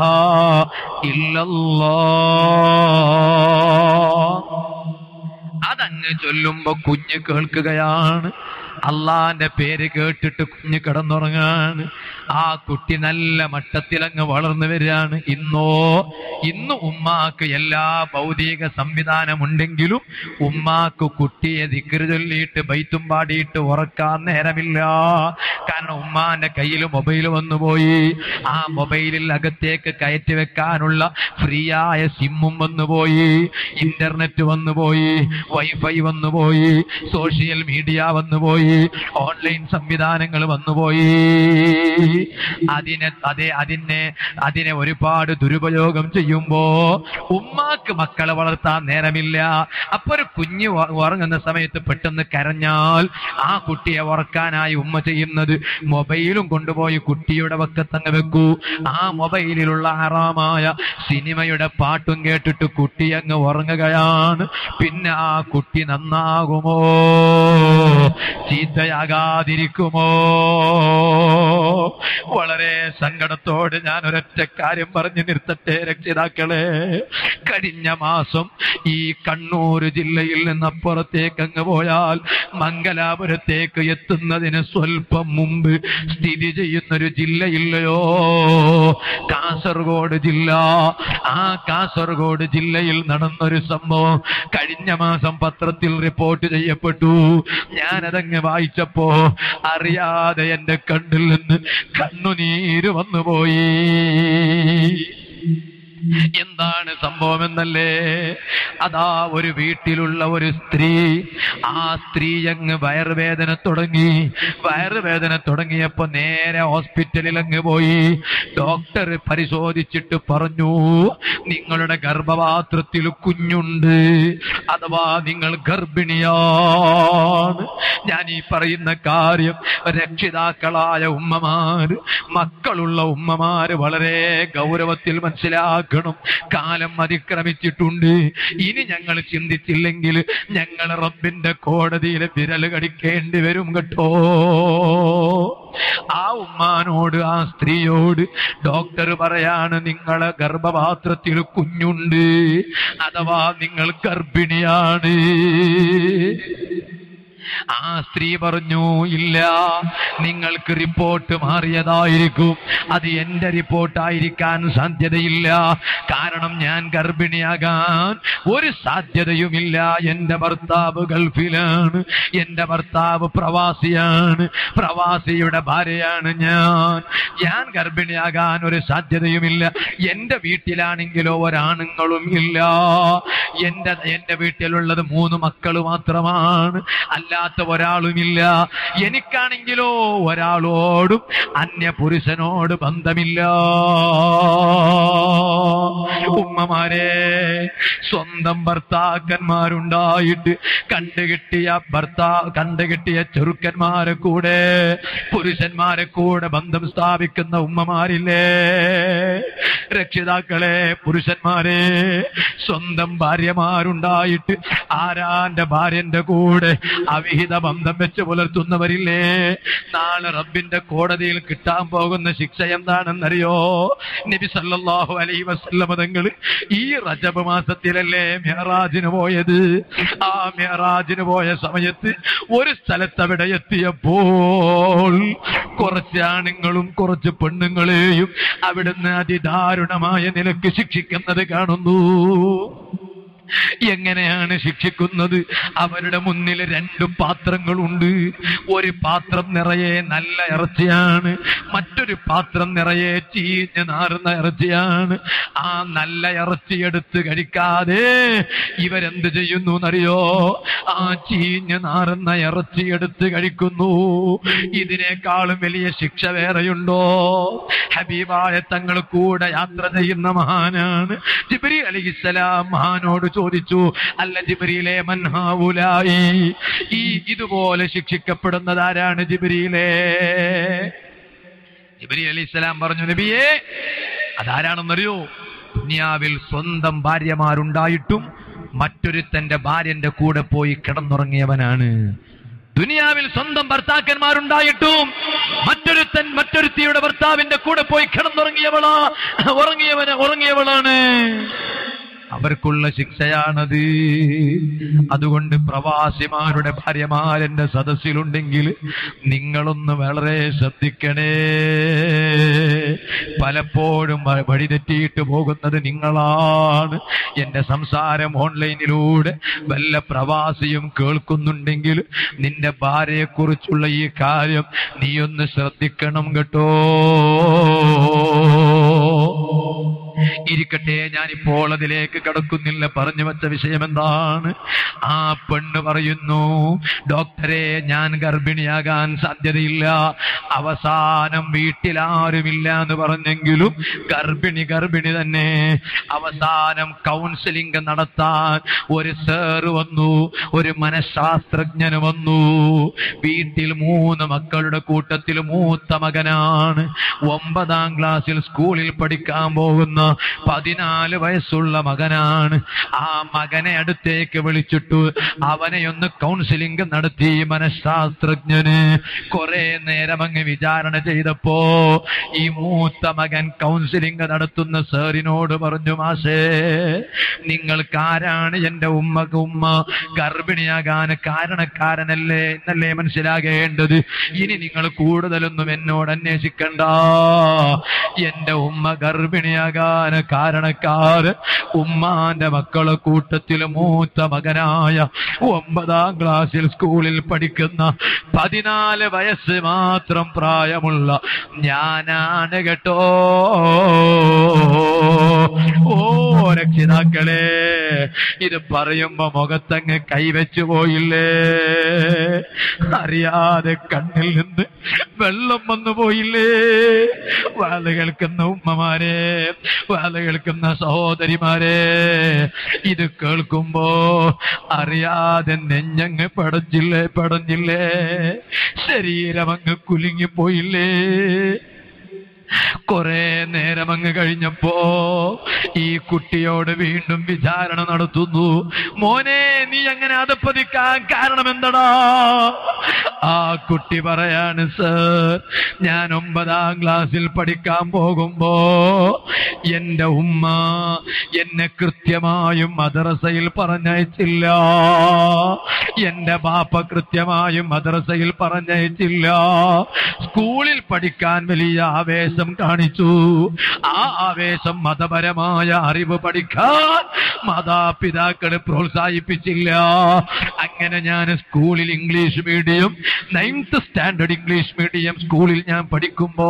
S1: ഇല്ലല്ലാഹ് അതങ്ങ് ചൊല്ലുമ്പോ കുഞ്ഞ് കേൾക്കുകയാണ് അള്ളാന്റെ പേര് കേട്ടിട്ട് കുഞ്ഞ് കിടന്നുറങ്ങാണ് ആ കുട്ടി നല്ല മട്ടത്തിൽ അങ്ങ് വളർന്നു വരികയാണ് ഇന്നോ ഇന്ന് ഉമ്മാക്ക് എല്ലാ ഭൗതിക സംവിധാനമുണ്ടെങ്കിലും ഉമ്മാക്ക് കുട്ടിയെ ദിക്കറ് ചൊല്ലിയിട്ട് ബൈത്തും പാടിയിട്ട് ഉറക്കാൻ നേരമില്ല കാരണം ഉമ്മാന്റെ കയ്യിൽ മൊബൈൽ വന്നുപോയി ആ മൊബൈലിൽ അകത്തേക്ക് കയറ്റി വെക്കാനുള്ള ഫ്രീ ആയ സിമ്മും വന്നുപോയി ഇന്റർനെറ്റ് വന്നുപോയി വൈഫൈ വന്നുപോയി സോഷ്യൽ മീഡിയ വന്നുപോയി ഓൺലൈൻ സംവിധാനങ്ങൾ വന്നുപോയി അതിനെ അതെ അതിനെ അതിനെ ഒരുപാട് ദുരുപയോഗം ചെയ്യുന്നു ചെയ്യുമ്പോ ഉമ്മാക്ക് മക്കളെ വളർത്താൻ നേരമില്ല അപ്പൊ ഒരു കുഞ്ഞ് ഉ- ഉറങ്ങുന്ന സമയത്ത് പെട്ടെന്ന് കരഞ്ഞാൽ ആ കുട്ടിയെ ഉറക്കാനായി ഉമ്മ ചെയ്യുന്നത് മൊബൈലും കൊണ്ടുപോയി കുട്ടിയുടെ വക്കത്തങ്ങ് വെക്കൂ ആ മൊബൈലിലുള്ള ഹറാമായ സിനിമയുടെ പാട്ടും കേട്ടിട്ട് കുട്ടി അങ്ങ് ഉറങ്ങുകയാണ് പിന്നെ ആ കുട്ടി നന്നാകുമോ ചീത്തയാകാതിരിക്കുമോ വളരെ സങ്കടത്തോട് ഞാൻ ഒരൊറ്റ കാര്യം പറഞ്ഞു നിർത്തട്ടെ രക്ഷിതാക്കളെ കഴിഞ്ഞ മാസം ഈ കണ്ണൂർ ജില്ലയിൽ നിന്നപ്പുറത്തേക്ക് അങ്ങ് പോയാൽ മംഗലാപുരത്തേക്ക് എത്തുന്നതിന് സ്വല്പം മുമ്പ് സ്ഥിതി ചെയ്യുന്നൊരു ജില്ലയില്ലയോ കാസർഗോഡ് ജില്ല ആ കാസർഗോഡ് ജില്ലയിൽ നടന്നൊരു സംഭവം കഴിഞ്ഞ മാസം പത്രത്തിൽ റിപ്പോർട്ട് ചെയ്യപ്പെട്ടു ഞാനതങ്ങ് വായിച്ചപ്പോ അറിയാതെ എന്റെ കണ്ണിൽ നിന്ന് കണ്ണുനീര് വന്നുപോയി എന്താണ് സംഭവം എന്നല്ലേ അതാ ഒരു വീട്ടിലുള്ള ഒരു സ്ത്രീ ആ സ്ത്രീ അങ്ങ് വയറുവേദന തുടങ്ങി വയറുവേദന തുടങ്ങിയപ്പോ നേരെ ഹോസ്പിറ്റലിൽ അങ്ങ് പോയി ഡോക്ടർ പരിശോധിച്ചിട്ട് പറഞ്ഞു നിങ്ങളുടെ ഗർഭപാത്രത്തിൽ കുഞ്ഞുണ്ട് അഥവാ നിങ്ങൾ ഗർഭിണിയാണ് ഞാൻ ഈ പറയുന്ന കാര്യം രക്ഷിതാക്കളായ ഉമ്മമാര് മക്കളുള്ള ഉമ്മമാര് വളരെ ഗൗരവത്തിൽ മനസ്സിലാക്കണം കാലം അതിക്രമിച്ചിട്ടുണ്ട് ഇനി ഞങ്ങൾ ചിന്തിച്ചില്ലെങ്കിൽ ഞങ്ങൾ റബ്ബിന്റെ കോടതിയിൽ വിരൽ കടിക്കേണ്ടി വരും കേട്ടോ ആ ഉമ്മാനോട് ആ സ്ത്രീയോട് ഡോക്ടർ പറയാണ് നിങ്ങളെ ഗർഭപാത്രത്തിൽ കുഞ്ഞുണ്ട് അഥവാ നിങ്ങൾ ഗർഭിണിയാണ് ആ സ്ത്രീ പറഞ്ഞു ഇല്ല നിങ്ങൾക്ക് റിപ്പോർട്ട് മാറിയതായിരിക്കും അത് എന്റെ റിപ്പോർട്ടായിരിക്കാൻ സാധ്യതയില്ല കാരണം ഞാൻ ഗർഭിണിയാകാൻ ഒരു സാധ്യതയുമില്ല എന്റെ ഭർത്താവ് ഗൾഫിലാണ് എന്റെ ഭർത്താവ് പ്രവാസിയാണ് പ്രവാസിയുടെ ഭാര്യയാണ് ഞാൻ ഞാൻ ഗർഭിണിയാകാൻ ഒരു സാധ്യതയുമില്ല എന്റെ വീട്ടിലാണെങ്കിലോ ഒരാണുങ്ങളും ഇല്ല എന്റെ എന്റെ വീട്ടിലുള്ളത് മൂന്ന് മക്കൾ മാത്രമാണ് അല്ലാത്ത ഒരാളുമില്ല എനിക്കാണെങ്കിലോ ഒരാളോടും അന്യ പുരുഷനോട് ബന്ധമില്ല ഉമ്മമാരെ സ്വന്തം ഭർത്താക്കന്മാരുണ്ടായിട്ട് കണ്ടുകിട്ടിയ ഭർത്താ കണ്ടുകിട്ടിയ ചെറുക്കന്മാരെ കൂടെ പുരുഷന്മാരെ കൂടെ ബന്ധം സ്ഥാപിക്കുന്ന ഉമ്മമാരില്ലേ രക്ഷിതാക്കളെ പുരുഷന്മാരെ സ്വന്തം ഭാര്യമാരുണ്ടായിട്ട് ആരാന്റെ ഭാര്യന്റെ കൂടെ അവിഹിത ബന്ധം വെച്ച് പുലർത്തുന്നവരില്ലേ നാളെ റബ്ബിന്റെ കോടതിയിൽ കിട്ടാൻ പോകുന്ന ശിക്ഷ എന്താണെന്നറിയോ നബി സല്ലല്ലാഹു അലൈഹി വസല്ലമ തങ്ങൾ ഈ റജബ് മാസത്തിലല്ലേ മെഹറാജിന് പോയത് ആ മെഹറാജിന് പോയ സമയത്ത് ഒരു സ്ഥലത്ത് അവിടെ എത്തിയപ്പോൾ കുറച്ച് ആണുങ്ങളും കുറച്ച് പെണ്ണുങ്ങളെയും അവിടുന്ന് അതിദാരുണമായ നിലക്ക് ശിക്ഷിക്കുന്നത് കാണുന്നു എങ്ങനെയാണ് ശിക്ഷിക്കുന്നത് അവരുടെ മുന്നിൽ രണ്ട് പാത്രങ്ങളുണ്ട് ഒരു പാത്രം നിറയെ നല്ല ഇറച്ചിയാണ് മറ്റൊരു പാത്രം നിറയെ ചീഞ്ഞ് നാറുന്ന ഇറച്ചിയാണ് ആ നല്ല ഇറച്ചി എടുത്ത് കഴിക്കാതെ ഇവരെന്ത് ചെയ്യുന്നു എന്നറിയോ ആ ചീഞ്ഞ് നാറുന്ന ഇറച്ചി എടുത്ത് കഴിക്കുന്നു ഇതിനേക്കാളും വലിയ ശിക്ഷ വേറെയുണ്ടോ ഹബീബായ തങ്ങൾ കൂടെ യാത്ര ചെയ്യുന്ന മഹാനാണ് ജിബ്രി അലിഹിസലാം മഹാനോട് ചോദിച്ചു അല്ല ജിബ്രിയിലെ മൻഹാവുലായി ഈ ഇതുപോലെ ശിക്ഷിക്കപ്പെടുന്നത് ആരാണ് ജിബ്രിയിലെ ജിബ്രി അലിസ്ലാം പറഞ്ഞു നബിയെ അതാരാണെന്നറിയോ ദുനിയാവിൽ സ്വന്തം ഭാര്യമാരുണ്ടായിട്ടും മറ്റൊരുത്തന്റെ ഭാര്യന്റെ കൂടെ പോയി കിടന്നുറങ്ങിയവനാണ് ദുനിയാവിൽ സ്വന്തം ഭർത്താക്കന്മാരുണ്ടായിട്ടും മറ്റൊരുത്തൻ മറ്റൊരുത്തിയുടെ ഭർത്താവിന്റെ കൂടെ പോയി കിടന്നുറങ്ങിയവളാ ഉറങ്ങിയവന് ഉറങ്ങിയവളാണ് അവർക്കുള്ള ശിക്ഷയാണത് അതുകൊണ്ട് പ്രവാസിമാരുടെ ഭാര്യമാരെന്റെ സദസ്സിലുണ്ടെങ്കിൽ നിങ്ങളൊന്ന് വളരെ ശ്രദ്ധിക്കണേ പലപ്പോഴും വ- വഴിതെറ്റിയിട്ട് പോകുന്നത് നിങ്ങളാണ് എന്റെ സംസാരം ഓൺലൈനിലൂടെ വല്ല പ്രവാസിയും കേൾക്കുന്നുണ്ടെങ്കിൽ നിന്റെ ഭാര്യയെക്കുറിച്ചുള്ള ഈ കാര്യം നീയൊന്ന് ശ്രദ്ധിക്കണം കേട്ടോ ഇരിക്കട്ടെ ഞാനിപ്പോൾ അതിലേക്ക് കടക്കുന്നില്ല പറഞ്ഞു വെച്ച വിഷയം എന്താണ് ആ പെണ്ണ് പറയുന്നു ഡോക്ടറെ ഞാൻ ഗർഭിണിയാകാൻ സാധ്യതയില്ല അവസാനം വീട്ടിൽ ആരുമില്ല എന്ന് പറഞ്ഞെങ്കിലും ഗർഭിണി ഗർഭിണി തന്നെ അവസാനം കൗൺസിലിംഗ് നടത്താൻ ഒരു സാറ് വന്നു ഒരു മനഃശാസ്ത്രജ്ഞന് വന്നു വീട്ടിൽ മൂന്ന് മക്കളുടെ കൂട്ടത്തിൽ മൂത്ത മകനാണ് ഒമ്പതാം ക്ലാസ്സിൽ സ്കൂളിൽ പഠിക്കാൻ പോകുന്ന പതിനാല് വയസ്സുള്ള മകനാണ് ആ മകനെ അടുത്തേക്ക് വിളിച്ചിട്ടു അവനെ ഒന്ന് കൗൺസിലിംഗ് നടത്തി മനഃശാസ്ത്രജ്ഞന് കുറെ നേരം അങ്ങ് വിചാരണ ചെയ്തപ്പോ ഈ മൂത്ത മകൻ കൗൺസിലിംഗ് നടത്തുന്ന സാറിനോട് പറഞ്ഞു മാഷേ നിങ്ങൾക്ക് ആരാണ് എന്റെ ഉമ്മക്ക് ഉമ്മ ഗർഭിണിയാകാൻ കാരണക്കാരനല്ലേ എന്നല്ലേ മനസ്സിലാകേണ്ടത് ഇനി നിങ്ങൾ കൂടുതലൊന്നും എന്നോട് അന്വേഷിക്കണ്ട എന്റെ ഉമ്മ ഗർഭിണിയാകാൻ കാരണക്കാര് ഉമ്മാന്റെ മക്കളെ കൂട്ടത്തിൽ മൂത്ത മകനായ ഒമ്പതാം ക്ലാസ്സിൽ സ്കൂളിൽ പഠിക്കുന്ന പതിനാല് വയസ്സ് മാത്രം പ്രായമുള്ള ഞാനാണ് കേട്ടോ ഓ രക്ഷിതാക്കളെ ഇത് പറയുമ്പോ മുഖത്തങ്ങ് കൈവച്ചു പോയില്ലേ അറിയാതെ കണ്ണിൽ നിന്ന് വെള്ളം വന്നു പോയില്ലേ വാല കേൾക്കുന്ന ഉമ്മമാരെ വാല കേൾക്കുന്ന സഹോദരിമാരെ ഇത് കേൾക്കുമ്പോ അറിയാതെ നെഞ്ഞങ്ങ് പടഞ്ഞില്ലേ പടഞ്ഞില്ലേ ശരീരം അങ്ങ് കുലുങ്ങിപ്പോയില്ലേ കുറെ നേരം അങ്ങ് കഴിഞ്ഞപ്പോ ഈ കുട്ടിയോട് വീണ്ടും വിചാരണ നടത്തുന്നു മോനെ നീ അങ്ങനെ അതപ്പതിക്കാൻ കാരണം എന്തടാ ആ കുട്ടി പറയാണ് സർ ഞാൻ ഒമ്പതാം ക്ലാസ്സിൽ പഠിക്കാൻ പോകുമ്പോ എന്റെ ഉമ്മ എന്നെ കൃത്യമായും മദ്രസയിൽ പറഞ്ഞയച്ചില്ല എന്റെ ബാപ്പ കൃത്യമായും മദ്രസയിൽ പറഞ്ഞയച്ചില്ല സ്കൂളിൽ പഠിക്കാൻ വലിയ ആവേശം കാണിച്ചു ആ ആവേശം മതപരമായ അറിവ് പഠിക്കാൻ മാതാപിതാക്കളെ പ്രോത്സാഹിപ്പിച്ചില്ല അങ്ങനെ ഞാൻ സ്കൂളിൽ English medium ninth standard English medium സ്കൂളിൽ ഞാൻ പഠിക്കുമ്പോ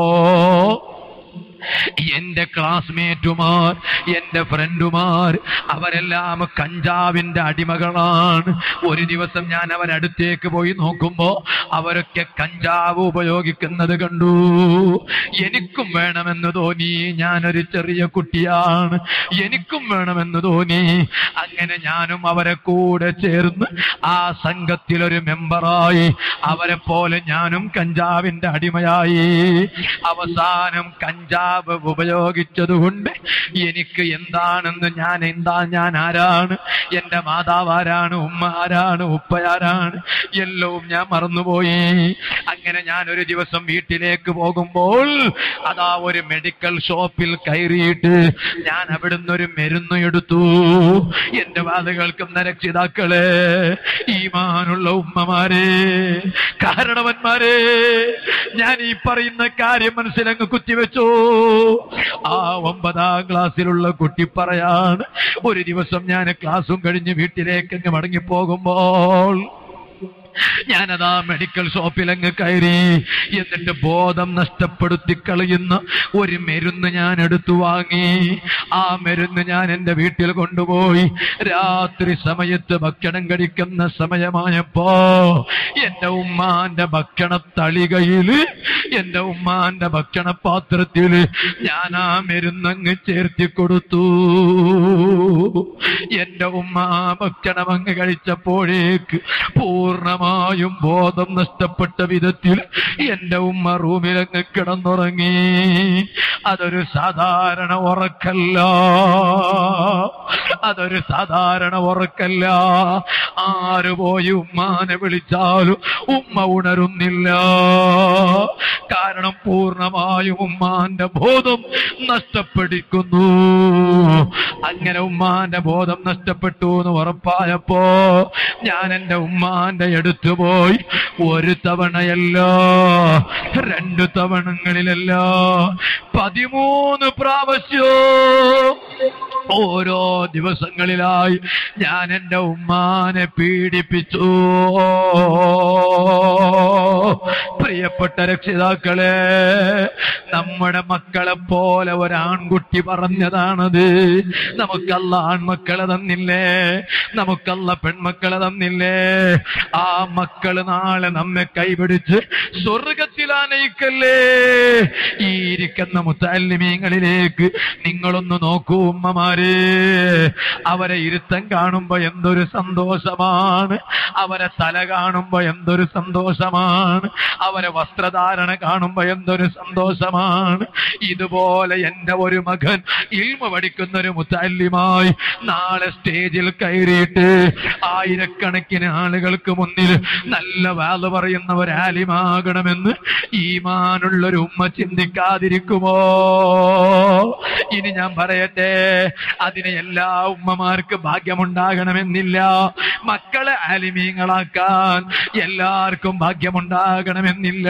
S1: എന്റെ ക്ലാസ്മേറ്റുമാർ എന്റെ ഫ്രണ്ടുമാർ അവരെല്ലാം കഞ്ചാവിന്റെ അടിമകളാണ് ഒരു ദിവസം ഞാൻ അവരടുത്തേക്ക് പോയി നോക്കുമ്പോ അവരൊക്കെ കഞ്ചാവ് ഉപയോഗിക്കുന്നത് കണ്ടു എനിക്കും വേണമെന്ന് തോന്നി ഞാനൊരു ചെറിയ കുട്ടിയാണ് എനിക്കും വേണമെന്ന് തോന്നി അങ്ങനെ ഞാനും അവരെ കൂടെ ചേർന്ന് ആ സംഘത്തിലൊരു മെമ്പറായി അവരെ പോലെ ഞാനും കഞ്ചാവിന്റെ അടിമയായി അവസാനം കഞ്ചാവ് ഉപയോഗിച്ചതുകൊണ്ട് എനിക്ക് എന്താണെന്ന് ഞാൻ എന്താ ഞാൻ ആരാണ് എന്റെ മാതാവ് ആരാണ് ഉമ്മ ആരാണ് ഉപ്പയാരാണ് എല്ലവും ഞാൻ മറന്നുപോയി അങ്ങനെ ഞാൻ ഒരു ദിവസം വീട്ടിലേക്ക് പോകുമ്പോൾ അതാ ഒരു മെഡിക്കൽ ഷോപ്പിൽ കയറിയിട്ട് ഞാൻ അവിടുന്ന് ഒരു മരുന്ന് എടുത്തു എന്റെ വാത് കേൾക്കുന്ന രക്ഷിതാക്കളെ ഈമാനുള്ള ഉമ്മമാരെ കാരണവന്മാരെ ഞാൻ ഈ പറയുന്ന കാര്യം മനസ്സിലങ്ങ് കുത്തിവെച്ചു ആ ഒമ്പതാം ക്ലാസ്സിലുള്ള കുട്ടി പറയാണ് ഒരു ദിവസം ഞാൻ ക്ലാസ്സും കഴിഞ്ഞ് വീട്ടിലേക്ക് അങ്ങ് മടങ്ങിപ്പോകുമ്പോൾ ഞാനതാ മെഡിക്കൽ ഷോപ്പിൽ അങ്ങ് കയറി എന്നിട്ട് ബോധം നഷ്ടപ്പെടുത്തി കളയുന്ന ഒരു മരുന്ന് ഞാൻ എടുത്തു വാങ്ങി ആ മരുന്ന് ഞാൻ എന്റെ വീട്ടിൽ കൊണ്ടുപോയി രാത്രി സമയത്ത് ഭക്ഷണം കഴിക്കുന്ന സമയമായപ്പോ എന്റെ ഉമ്മാന്റെ ഭക്ഷണ തളികയില് എന്റെ ഉമ്മാന്റെ ഭക്ഷണ പാത്രത്തില് ഞാൻ ആ മരുന്നങ്ങ് ചേർത്തി കൊടുത്തു എന്റെ ഉമ്മ ആ ഭക്ഷണം അങ്ങ് കഴിച്ചപ്പോഴേക്ക് പൂർണ്ണമായും ബോധം നഷ്ടപ്പെട്ട വിധത്തിൽ എന്റെ ഉമ്മ റൂമിലങ്ങ് കിടന്നുറങ്ങി അതൊരു സാധാരണ ഉറക്കല്ല അതൊരു സാധാരണ ഉറക്കല്ല ആര് പോയി ഉമ്മാനെ വിളിച്ചാലും ഉമ്മ ഉണരുന്നില്ല കാരണം പൂർണ്ണമായും ഉമ്മാന്റെ ബോധം നഷ്ടപ്പെടിക്കുന്നു അങ്ങനെ ഉമ്മാന്റെ ബോധം നഷ്ടപ്പെട്ടു എന്ന് ഉറപ്പായപ്പോ ഞാൻ എന്റെ ഉമ്മാന്റെ അടുത്ത് പോയി ഒരു തവണയല്ല രണ്ടു തവണങ്ങളിലല്ല പതിമൂന്ന് പ്രാവശ്യം ഓരോ ദിവസങ്ങളിലായി ഞാൻ എന്റെ ഉമ്മാനെ പീഡിപ്പിച്ചു പ്രിയപ്പെട്ട രക്ഷിതാക്കളെ നമ്മുടെ മക്കളെ പോലെ ഒരാൺകുട്ടി പറഞ്ഞതാണത് നമുക്കല്ല ആൺമക്കളെ തന്നില്ലേ നമുക്കല്ല പെൺമക്കളെ തന്നില്ലേ ആ മക്കള് നാളെ നമ്മെ കൈപിടിച്ച് സ്വർഗത്തിലാനയിക്കല്ലേ ഈ ഇരിക്കുന്ന മുത്താലിമീങ്ങളിലേക്ക് നിങ്ങളൊന്ന് നോക്കൂ ഉമ്മമാര് അവരെ ഇരുത്തം കാണുമ്പോ എന്തൊരു സന്തോഷമാണ് അവരെ തല കാണുമ്പോ എന്തൊരു സന്തോഷമാണ് അവരെ വസ്ത്രധാരണ കാണുമ്പോ എന്തൊരു സന്തോഷമാണ് ഇതുപോലെ എന്റെ ഒരു മകൻ ഇൽമ പഠിക്കുന്ന ഒരു മുത്തല്ലിമായി നാളെ സ്റ്റേജിൽ കയറിയിട്ട് ആയിരക്കണക്കിന് ആളുകൾക്ക് മുന്നിൽ നല്ല വാല പറയുന്ന ഒരു ആലിമാകണമെന്ന് ഈമാനുള്ളൊരു ഉമ്മ ചിന്തിക്കാതിരിക്കുമോ ഇനി ഞാൻ പറയട്ടെ അതിന് എല്ലാ ഉമ്മമാർക്ക് ഭാഗ്യമുണ്ടാകണമെന്നില്ല മക്കളെ ആലിമീങ്ങളാക്കാൻ എല്ലാവർക്കും ഭാഗ്യമുണ്ടാകണമെന്നില്ല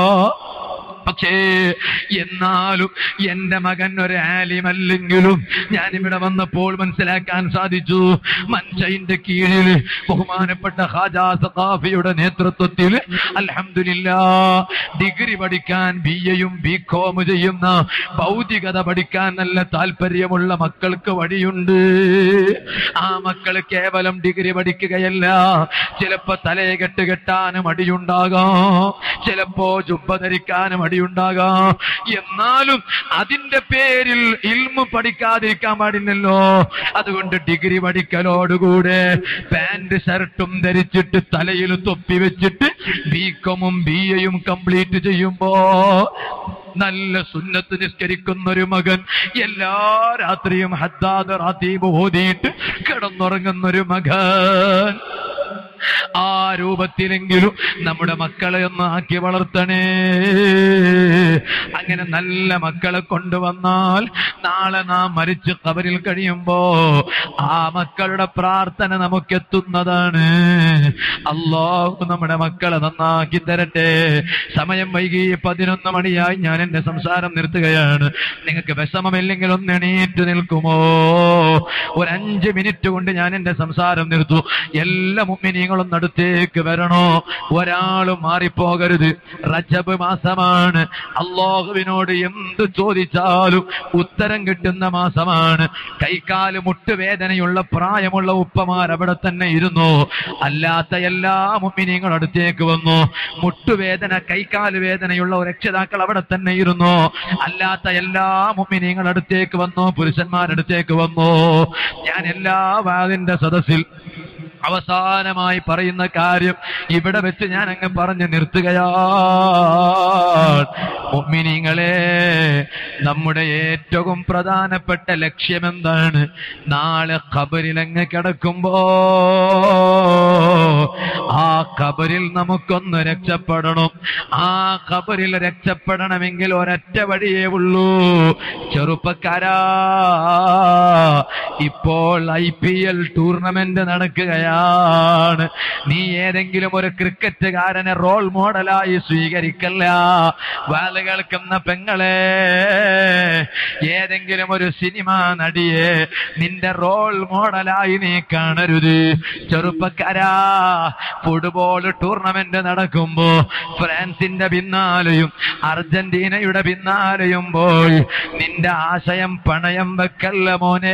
S1: പക്ഷേ എന്നാലും എന്റെ മകൻ ഒരു ആലിമല്ലെങ്കിലും ഞാനിവിടെ വന്നപ്പോൾ മനസ്സിലാക്കാൻ സാധിച്ചു മഞ്ചൈന്റെ കീഴിൽ ബഹുമാനപ്പെട്ട ഹാജാ സഖാഫിയുടെ നേതൃത്വത്തിൽ അൽഹംദുലില്ല ഡിഗ്രി പഠിക്കാൻ ബി എയും ബി കോം ചെയ്യുന്ന ഭൗതികത പഠിക്കാൻ നല്ല താല്പര്യമുള്ള മക്കൾക്ക് വഴിയുണ്ട് ആ മക്കൾ കേവലം ഡിഗ്രി പഠിക്കുകയല്ല ചിലപ്പോ തലയെ കെട്ട് കെട്ടാനും അടിയുണ്ടാകാം ചിലപ്പോ ജുബ്ബ ധരിക്കാനും അടിയുണ്ടാകാം എന്നാലും അതിന്റെ പേരിൽ ഇൽമു പഠിക്കാതിരിക്കാൻ പാടില്ലല്ലോ അതുകൊണ്ട് ഡിഗ്രി പഠിക്കലോടുകൂടെ പാന്റ് ഷർട്ടും ധരിച്ചിട്ട് തലയിൽ തൊപ്പി വെച്ചിട്ട് ബികോമും ബി എയും കംപ്ലീറ്റ് ചെയ്യുമ്പോ നല്ല സുന്നത്ത് നിസ്കരിക്കുന്ന ഒരു മകൻ എല്ലാ രാത്രിയും ഹദ്ദാദ് റാത്തീബ് ഓതിയിട്ട് കിടന്നുറങ്ങുന്ന ഒരു മകൻ ആ രൂപത്തിലെങ്കിലും നമ്മുടെ മക്കളെ ഒന്ന് ആക്കി വളർത്തണേ അങ്ങനെ നല്ല മക്കളെ കൊണ്ടുവന്നാൽ നാളെ നാം മരിച്ച് കബറിൽ കഴിയുമ്പോ ആ മക്കളുടെ പ്രാർത്ഥന നമുക്കെത്തുന്നതാണ് അള്ളാഹു നമ്മുടെ മക്കളെ നന്നാക്കി തരട്ടെ സമയം വൈകി പതിനൊന്ന് മണിയായി ഞാൻ എന്റെ സംസാരം നിർത്തുകയാണ് നിങ്ങൾക്ക് വിഷമമില്ലെങ്കിൽ ഒന്ന് എണീറ്റ് നിൽക്കുമോ ഒരു അഞ്ച് മിനിറ്റ് കൊണ്ട് ഞാൻ എന്റെ സംസാരം നിർത്തു എല്ലാ മുമ്മിനിങ്ങളും അടുത്തേക്ക് വരണോ ഒരാളും മാറിപ്പോകരുത് റജബ് മാസമാണ് അള്ളാഹുവിനോട് എന്ത് ചോദിച്ചാലും ഉത്തരം കിട്ടുന്ന മാസമാണ് കൈക്കാല് മുട്ടുവേദനയുള്ള പ്രായമുള്ള ഉപ്പമാർ അവിടെ തന്നെ ഇരുന്നു അല്ലാത്ത എല്ലാ മുമ്മിനിങ്ങളും അടുത്തേക്ക് വന്നു മുട്ടുവേദന കൈക്കാല് വേദനയുള്ള ഒരു രക്ഷിതാക്കൾ അവിടെ തന്നെ ഇരുന്നു അല്ലാത്ത എല്ലാ മുമ്മിനിങ്ങളും അടുത്തേക്ക് വന്നു പുരുഷന്മാരടുത്തേക്ക് വന്നു ഞാൻ എല്ലാ വാതിന്റെ സദസ്സിൽ അവസാനമായി പറയുന്ന കാര്യം ഇവിടെ വെച്ച് ഞാൻ അങ്ങ് പറഞ്ഞു നിർത്തുകയാണ് മുഅ്മിനീങ്ങളെ നമ്മുടെ ഏറ്റവും പ്രധാനപ്പെട്ട ലക്ഷ്യമെന്താണ് നാളെ ഖബറിലങ്ങ് കിടക്കുമ്പോ ആ ഖബറിൽ നമുക്കൊന്ന് രക്ഷപ്പെടണം ആ ഖബറിൽ രക്ഷപ്പെടണമെങ്കിൽ ഒരൊറ്റ വഴിയേ ഉള്ളൂ ചെറുപ്പക്കാരാ ഇപ്പോൾ ഐ പി എൽ ടൂർണമെന്റ് നടക്കുകയാണ് നീ ഏതെങ്കിലും ഒരു ക്രിക്കറ്റുകാരനെ റോൾ മോഡലായി സ്വീകരിക്കല്ല വാല കേൾക്കുന്ന പെങ്ങളെ ഏതെങ്കിലും ഒരു സിനിമ നടിയെ നിന്റെ റോൾ മോഡലായി നീ കാണരുത് ചെറുപ്പക്കാരാ ഫുട്ബോൾ ടൂർണമെന്റ് നടക്കുമ്പോ ഫ്രാൻസിന്റെ പിന്നാലെയും അർജന്റീനയുടെ പിന്നാലെയും പോയി നിന്റെ ആശയം പണയം വെക്കല്ല മോനെ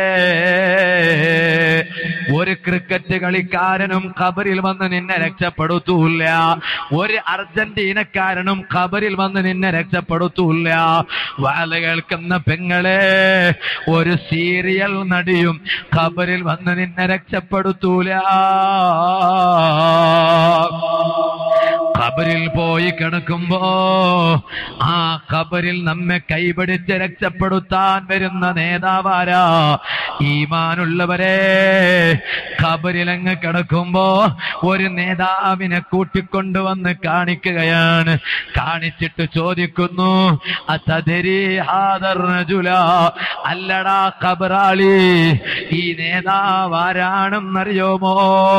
S1: ഒരു ക്രിക്കറ്റ് കളിക്കാരനും ഖബറിൽ വന്ന് നിന്നെ രക്ഷപ്പെടുത്തൂല്ല ഒരു അർജന്റീനക്കാരനും ഖബറിൽ വന്ന് നിന്നെ രക്ഷപ്പെടുത്തൂല്ല വാല കേൾക്കുന്ന പെങ്ങളെ ഒരു സീരിയൽ നടിയും ഖബറിൽ വന്ന് നിന്നെ രക്ഷപ്പെടുത്തൂല ഖബറിൽ പോയി കിടക്കുമ്പോ ആ ഖബറിൽ നമ്മെ കൈപിടിച്ച് രക്ഷപ്പെടുത്താൻ വരുന്ന നേതാവാരാ ഈമാനുള്ളവരെ ഖബറിലങ്ങ് കിടക്കുമ്പോ ഒരു നേതാവിനെ കൂട്ടിക്കൊണ്ടുവന്ന് കാണിക്കുകയാണ് കാണിച്ചിട്ട് ചോദിക്കുന്നു അത്തരി ഹാദർ റജുല അല്ലടാ ഖബറാളി ഈ നേതാവ് ആരാണെന്നറിയോമോ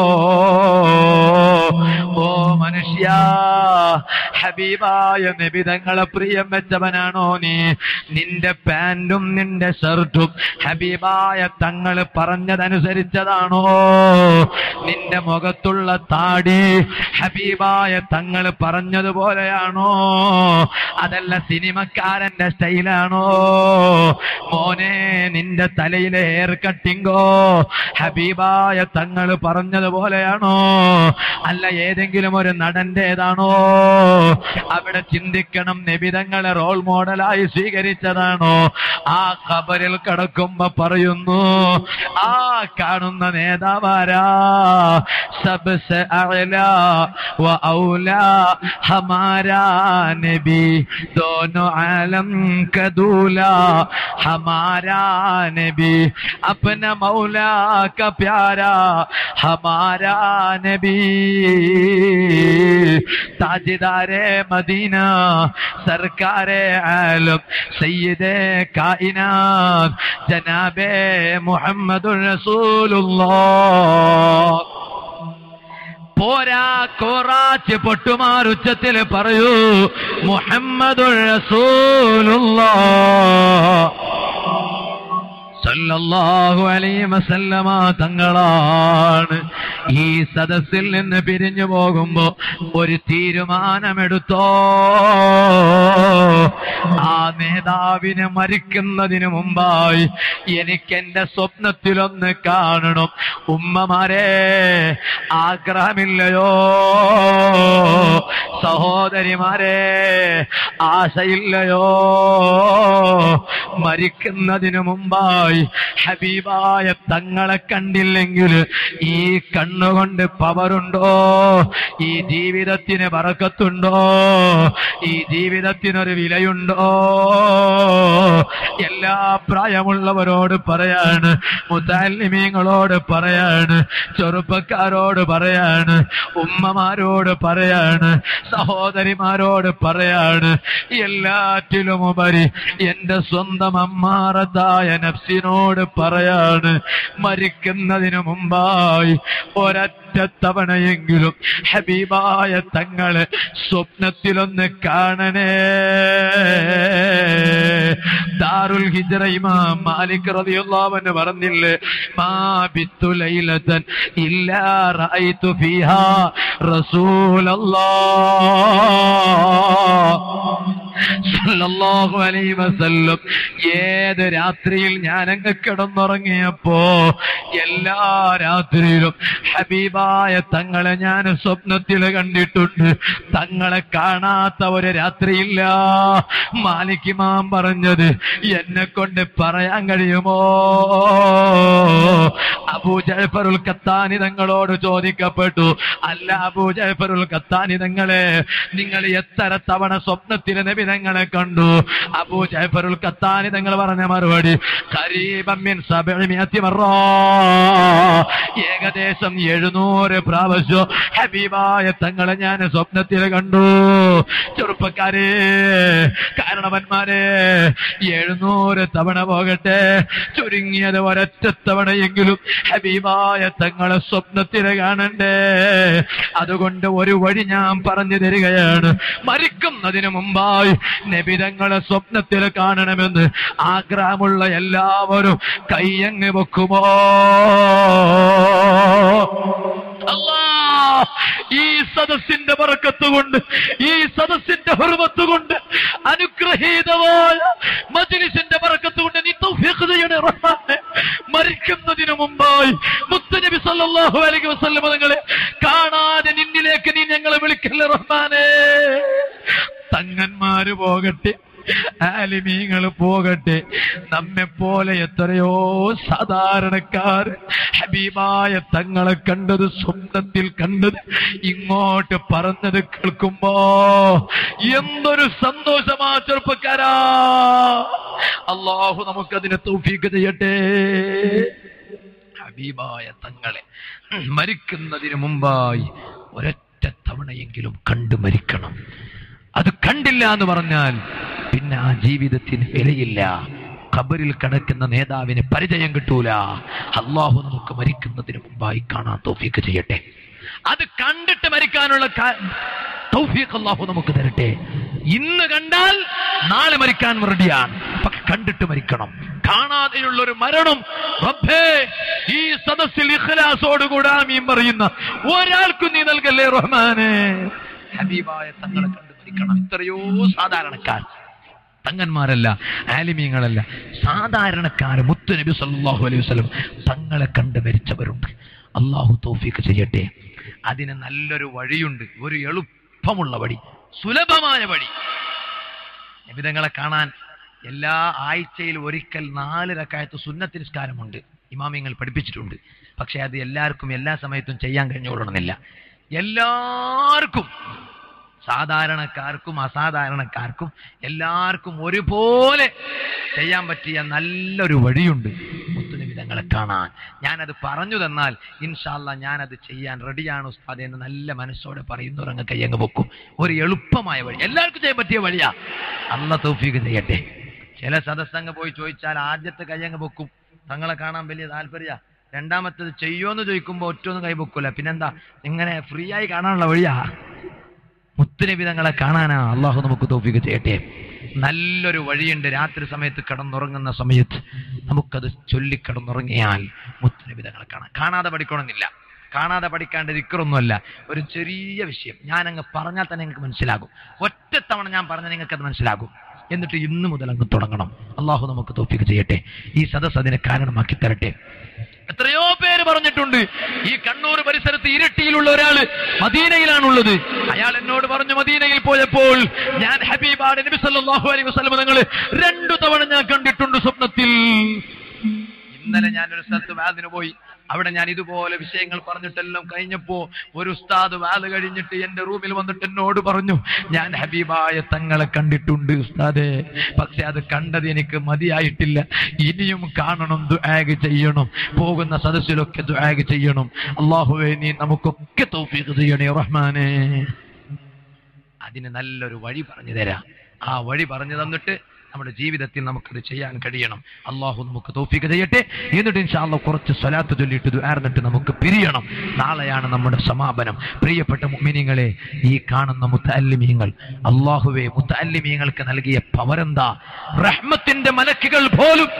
S1: ഓ മനുഷ്യ ഹബീബായ നിബിതങ്ങളെ പ്രിയം വെച്ചവനാണോ നീ നിന്റെ പാന്റും നിന്റെ ഷർട്ടും ഹബീബായ തങ്ങള് പറഞ്ഞതനുസരിച്ചതാണോ നിന്റെ മുഖത്തുള്ള താടി ഹബീബായ തങ്ങള് പറഞ്ഞതുപോലെയാണോ അതല്ല സിനിമക്കാരന്റെ സ്റ്റൈലാണോ മോനെ നിന്റെ തലയിലെ ഹെയർ കട്ടിങ്ങോ ഹബീബായ തങ്ങള് പറഞ്ഞതുപോലെയാണോ അല്ല ഏതെങ്കിലും ഒരു നടന്റേതാണോ അവിടെ ചിന്തിക്കണം നിബിതങ്ങളെ റോൾ മോഡലായി സ്വീകരിച്ചതാണോ ആ ഖബറിൽ കിടക്കുമ്പോ പറയുന്നു ആ കാണുന്ന നേതാവാരാ സബ്സെ അഅല വ ഔല ഹമാരാ നബി ദോനോ ആലം കദൂല ഹമാരാ നബി अपना मौला का प्यारा हमारा नबी ताजदारे मदीना सरकारे आलम सैयद कायनात जनाबे मुहम्मदुर रसूलुल्लाह പോരാ കോറാച്ച് പൊട്ടുമാറുച്ചത്തിൽ പറയൂ മുഹമ്മദുർ റസൂലുള്ളാഹ് സല്ലല്ലാഹു അലൈഹി വസല്ലമ തങ്ങളാണ് ഈ സദസ്സിൽ നിന്ന് പിരിഞ്ഞു പോകുമ്പോ ഒരു തീരുമാനമെടുത്തോ ആ നേതാവിനെ മരിക്കുന്നതിന് മുമ്പായി എനിക്ക് എന്റെ സ്വപ്നത്തിലൊന്ന് കാണണം ഉമ്മമാരെ ആഗ്രഹമില്ലയോ സഹോദരിമാരെ ആശയില്ലയോ മരിക്കുന്നതിന് മുമ്പായി ഹബീബായ തങ്ങളെ കണ്ടില്ലെങ്കിൽ ഈ കണ്ണുകൊണ്ട് പവറുണ്ടോ ഈ ജീവിതത്തിന് പറക്കത്തുണ്ടോ ഈ ജീവിതത്തിനൊരു വിലയുണ്ടോ എല്ലാ പ്രായമുള്ളവരോട് പറയാണ് മുത്താലിമീങ്ങളോട് പറയാണ് ചെറുപ്പക്കാരോട് പറയാണ് ഉമ്മമാരോട് പറയാണ് സഹോദരിമാരോട് പറയാണ് എല്ലാറ്റിലും ഉപരി എന്റെ സ്വന്തം അമ്മാറത്തായ നഫ്സിനോട് പറയാണ് മരിക്കുന്നതിന് മുമ്പായി ഒരൊറ്റ തവണയെങ്കിലും ഹബീബായ തങ്ങളെ സ്വപ്നത്തിലൊന്ന് കാണണേ ദാറുൽ ഹിജ്റ ഇമാം മാലിക് റളിയല്ലാഹു അൻഹു പറഞ്ഞില്ലേ മാ ബിത്തു ലൈലതൻ ഇല്ലാ റഅയ്തു ഫീഹാ റസൂലല്ലാഹ് സല്ലല്ലാഹു അലൈഹി വസല്ലം ഏത് രാത്രിയിൽ ഞാൻ അങ്ങ് കിടന്നുറങ്ങിയപ്പോ എല്ലാ രാത്രിയിലും ഹബീബായ തങ്ങളെ ഞാൻ സ്വപ്നത്തിൽ കണ്ടിട്ടുണ്ട് തങ്ങളെ കാണാത്ത ഒരു രാത്രിയില്ല മാലിക്കിമാം പറഞ്ഞത് എന്നെ കൊണ്ട് പറയാൻ കഴിയുമോ അബൂ ജഅഫറുൽ കത്താനി തങ്ങളോട് ചോദിക്കപ്പെട്ടു അല്ല അബൂ ജഅഫറുൽ കത്താനി തങ്ങളെ നിങ്ങൾ എത്ര തവണ സ്വപ്നത്തിൽ നബിതങ്ങളെ കണ്ടു അബൂ ജഅഫറുൽ കത്താനി തങ്ങൾ പറഞ്ഞ മറുപടി ഖരീബൻ മിൻ സബഇമിയത്തി മറ ഏകദേശം എഴുന്നൂറ് പ്രാവശ്യം ഹബീബായ തങ്ങളെ ഞാൻ സ്വപ്നത്തിൽ കണ്ടു ചെറുപ്പക്കാരെ കാരണവന്മാരെ എഴുന്നൂറ് തവണ പോകട്ടെ ചുരുങ്ങിയത് ഒരൊറ്റ തവണയെങ്കിലും ഹബീബായ തങ്ങളെ സ്വപ്നത്തിൽ കാണണ്ടേ അതുകൊണ്ട് ഒരു വഴി ഞാൻ പറഞ്ഞു തരികയാണ് മരിക്കുന്നതിന് മുമ്പായി നബിതങ്ങളെ സ്വപ്നത്തിൽ കാണണമെന്ന് ആഗ്രഹമുള്ള എല്ലാവരും കയ്യങ്ങ് വെക്കുമോ അല്ലാ ഈ സദസ്സിന്റെ പറക്കത്തുകൊണ്ട് ഈ സദസ്സിന്റെ ഹുർമത്ത് കൊണ്ട് അനുഗ്രഹീതമായ മജ്ലിസിന്റെ പറക്കത്തുകൊണ്ട് നീ തൗഫീഖ് ചെയ്യണേ റഹ്മാനെ മരിക്കുന്നതിന് മുമ്പായി മുത്തനബി സല്ലല്ലാഹു അലൈഹി വസല്ലം തങ്ങളെ കാണാതെ നിന്നിലേക്ക് നീ ഞങ്ങളെ വിളിക്കല്ലേ റഹ്മാനെ തങ്ങന്മാര് പോകട്ടെ ആലിമീങ്ങൾ പോകട്ടെ നമ്മെ പോലെ എത്രയോ സാധാരണക്കാർ ഹബീബായ തങ്ങളെ കണ്ടത് സ്വപ്നത്തിൽ കണ്ടത് ഇങ്ങോട്ട് പറഞ്ഞത് കേൾക്കുമ്പോ എന്തൊരു സന്തോഷമാ ചെറുപ്പക്കാരാ അള്ളാഹു നമുക്കതിനെ തൗഫീക്ക് ചെയ്യട്ടെ ഹബീബായ തങ്ങളെ മരിക്കുന്നതിന് മുമ്പായി ഒരൊറ്റ തവണയെങ്കിലും കണ്ടു മരിക്കണം അത് കണ്ടില്ല എന്ന് പറഞ്ഞാൽ പിന്നെ ആ ജീവിതത്തിന് വിലയില്ല ഖബറിൽ കിടക്കുന്ന നേതാവിന് പരിചയം കിട്ടൂല അള്ളാഹു നമുക്ക് മരിക്കുന്നതിന് മുമ്പായി കാണാൻ തോഫീക്ക് ചെയ്യട്ടെ അത് കണ്ടിട്ട് മരിക്കാനുള്ള കാ- തൗഫീഖ് അള്ളാഹു നമുക്ക് തരട്ടെ ഇന്ന് കണ്ടാൽ നാളെ മരിക്കാൻ റെഡിയാണ് പക്ഷെ കണ്ടിട്ട് മരിക്കണം കാണാതെയുള്ള ഒരു മരണം റബ്ബേ ഈ സദസ്സിൽ ഇഖ്ലാസോടുകൂടെ ആമീൻ പറയുന്ന ഒരാൾക്കും നീ നൽകല്ലേ റഹ്മാനെ ഹബീബായ തങ്ങളെ കണ്ടു മരിക്കണം എത്രയോ സാധാരണക്കാർ തങ്ങന്മാരല്ല ആലിമീങ്ങളല്ല സാധാരണക്കാർ മുത്തു നബി സല്ലല്ലാഹു അലൈഹി വസല്ലം തങ്ങളെ കണ്ട് മരിച്ചവരുണ്ട് അള്ളാഹു തൗഫീഖ് ചെയ്യട്ടെ അതിന് നല്ലൊരു വഴിയുണ്ട് ഒരു എളുപ്പമുള്ള വഴി സുലഭമായ വഴി നബിതങ്ങളെ കാണാൻ എല്ലാ ആഴ്ചയിൽ ഒരിക്കൽ നാല് റക്കായത്ത് സുന്നത്ത് നിസ്കാരമുണ്ട് ഇമാമിങ്ങൾ പഠിപ്പിച്ചിട്ടുണ്ട് പക്ഷെ അത് എല്ലാവർക്കും എല്ലാ സമയത്തും ചെയ്യാൻ കഴിഞ്ഞുകൊള്ളണമെന്നില്ല എല്ലാവർക്കും സാധാരണക്കാർക്കും അസാധാരണക്കാർക്കും എല്ലാവർക്കും ഒരുപോലെ ചെയ്യാൻ പറ്റിയ നല്ലൊരു വഴിയുണ്ട് മുത്തുനിമിതങ്ങളെ കാണാൻ ഞാനത് പറഞ്ഞു തന്നാൽ ഇൻഷാല്ല ഞാനത് ചെയ്യാൻ റെഡിയാണ് ഉസ്താദ് എന്ന് നല്ല മനസ്സോടെ പറയുന്നവരങ്ങ് കയ്യങ്ങ് പൊക്കും ഒരു എളുപ്പമായ വഴി എല്ലാവർക്കും ചെയ്യാൻ പറ്റിയ വഴിയാ അല്ല തൗഫീക്ക് ചെയ്യട്ടെ ചില സദസ്സങ്ങ് പോയി ചോദിച്ചാൽ ആദ്യത്തെ കയ്യങ്ങ് പൊക്കും തങ്ങളെ കാണാൻ വലിയ താല്പര്യ രണ്ടാമത്തേത് ചെയ്യുമോന്ന് ചോദിക്കുമ്പോൾ ഒറ്റൊന്നും കൈ പൊക്കൂല പിന്നെന്താ ഇങ്ങനെ ഫ്രീ ആയി കാണാനുള്ള വഴിയാ മുത്തുനബി തങ്ങളെ കാണാനാ അള്ളാഹു നമുക്ക് തോഫിക്ക് ചെയ്യട്ടെ നല്ലൊരു വഴിയുണ്ട് രാത്രി സമയത്ത് കിടന്നുറങ്ങുന്ന സമയത്ത് നമുക്കത് ചൊല്ലിക്കിടന്നുറങ്ങിയാൽ മുത്തുനബി തങ്ങളെ കാണാം കാണാതെ പഠിക്കണമെന്നില്ല കാണാതെ പഠിക്കാണ്ട് ദിക്കറൊന്നുമല്ല ഒരു ചെറിയ വിഷയം ഞാൻ അങ്ങ് പറഞ്ഞാൽ തന്നെ നിങ്ങൾക്ക് മനസ്സിലാകും ഒറ്റത്തവണ ഞാൻ പറഞ്ഞാൽ നിങ്ങൾക്ക് അത് മനസ്സിലാകും എന്നിട്ട് ഇന്ന് മുതൽ അങ്ങ് തുടങ്ങണം അള്ളാഹു നമുക്ക് തോഫിക്ക് ചെയ്യട്ടെ ഈ സദസ് അതിനെ കാരണമാക്കി തരട്ടെ എത്രയോ പേര് പറഞ്ഞിട്ടുണ്ട് ഈ കണ്ണൂർ പരിസരത്ത് ഇരട്ടിയിലുള്ള ഒരാള് മദീനയിലാണുള്ളത് അയാൾ എന്നോട് പറഞ്ഞു മദീനയിൽ പോയപ്പോൾ ഞാൻ ഹബീബാട് നബി സല്ലല്ലാഹു അലൈഹി വസല്ലം തങ്ങൾ രണ്ടു തവണ ഞാൻ കണ്ടിട്ടുണ്ട് സ്വപ്നത്തിൽ ഇന്നലെ ഞാനൊരു സ്ഥലത്ത് വാദിന് പോയി അവിടെ ഞാൻ ഇതുപോലെ വിഷയങ്ങൾ പറഞ്ഞിട്ടെല്ലാം കഴിഞ്ഞപ്പോ ഒരു ഉസ്താദ് വാത് കഴിഞ്ഞിട്ട് എന്റെ റൂമിൽ വന്നിട്ട് എന്നോട് പറഞ്ഞു ഞാൻ ഹബീബായ തങ്ങളെ കണ്ടിട്ടുണ്ട് ഉസ്താദെ പക്ഷെ അത് കണ്ടത് എനിക്ക് മതിയായിട്ടില്ല ഇനിയും കാണണം ദുആഗ് ചെയ്യണം പോകുന്ന സദസ്സിലൊക്കെ ദുആഗ് ചെയ്യണം അള്ളാഹുവേ നീ നമുക്കൊക്കെ തൗഫീഖ് ചെയ്യണേ റഹ്മാനെ അതിന് നല്ലൊരു വഴി പറഞ്ഞു തരാം ആ വഴി പറഞ്ഞു തന്നിട്ട് നമ്മുടെ ജീവിതത്തിൽ നമുക്കത് ചെയ്യാൻ കഴിയണം അള്ളാഹു നമുക്ക് തോഫിക്ക് ചെയ്യട്ടെ എന്നിട്ട് ഇൻഷാല്ല കുറച്ച് സ്വലാത്ത് ചൊല്ലിയിട്ട് ദുആർന്നിട്ട് നമുക്ക് പിരിയണം നാളെയാണ് നമ്മുടെ സമാപനം പ്രിയപ്പെട്ട മുഅ്മിനീങ്ങളെ ഈ കാണുന്ന മുത്തല്ലിമീങ്ങൾ അള്ളാഹുവെ മുത്തല്ലിമീങ്ങൾക്ക് നൽകിയ പവരെന്താ റഹ്മത്തിന്റെ മലക്കുകൾ പോലും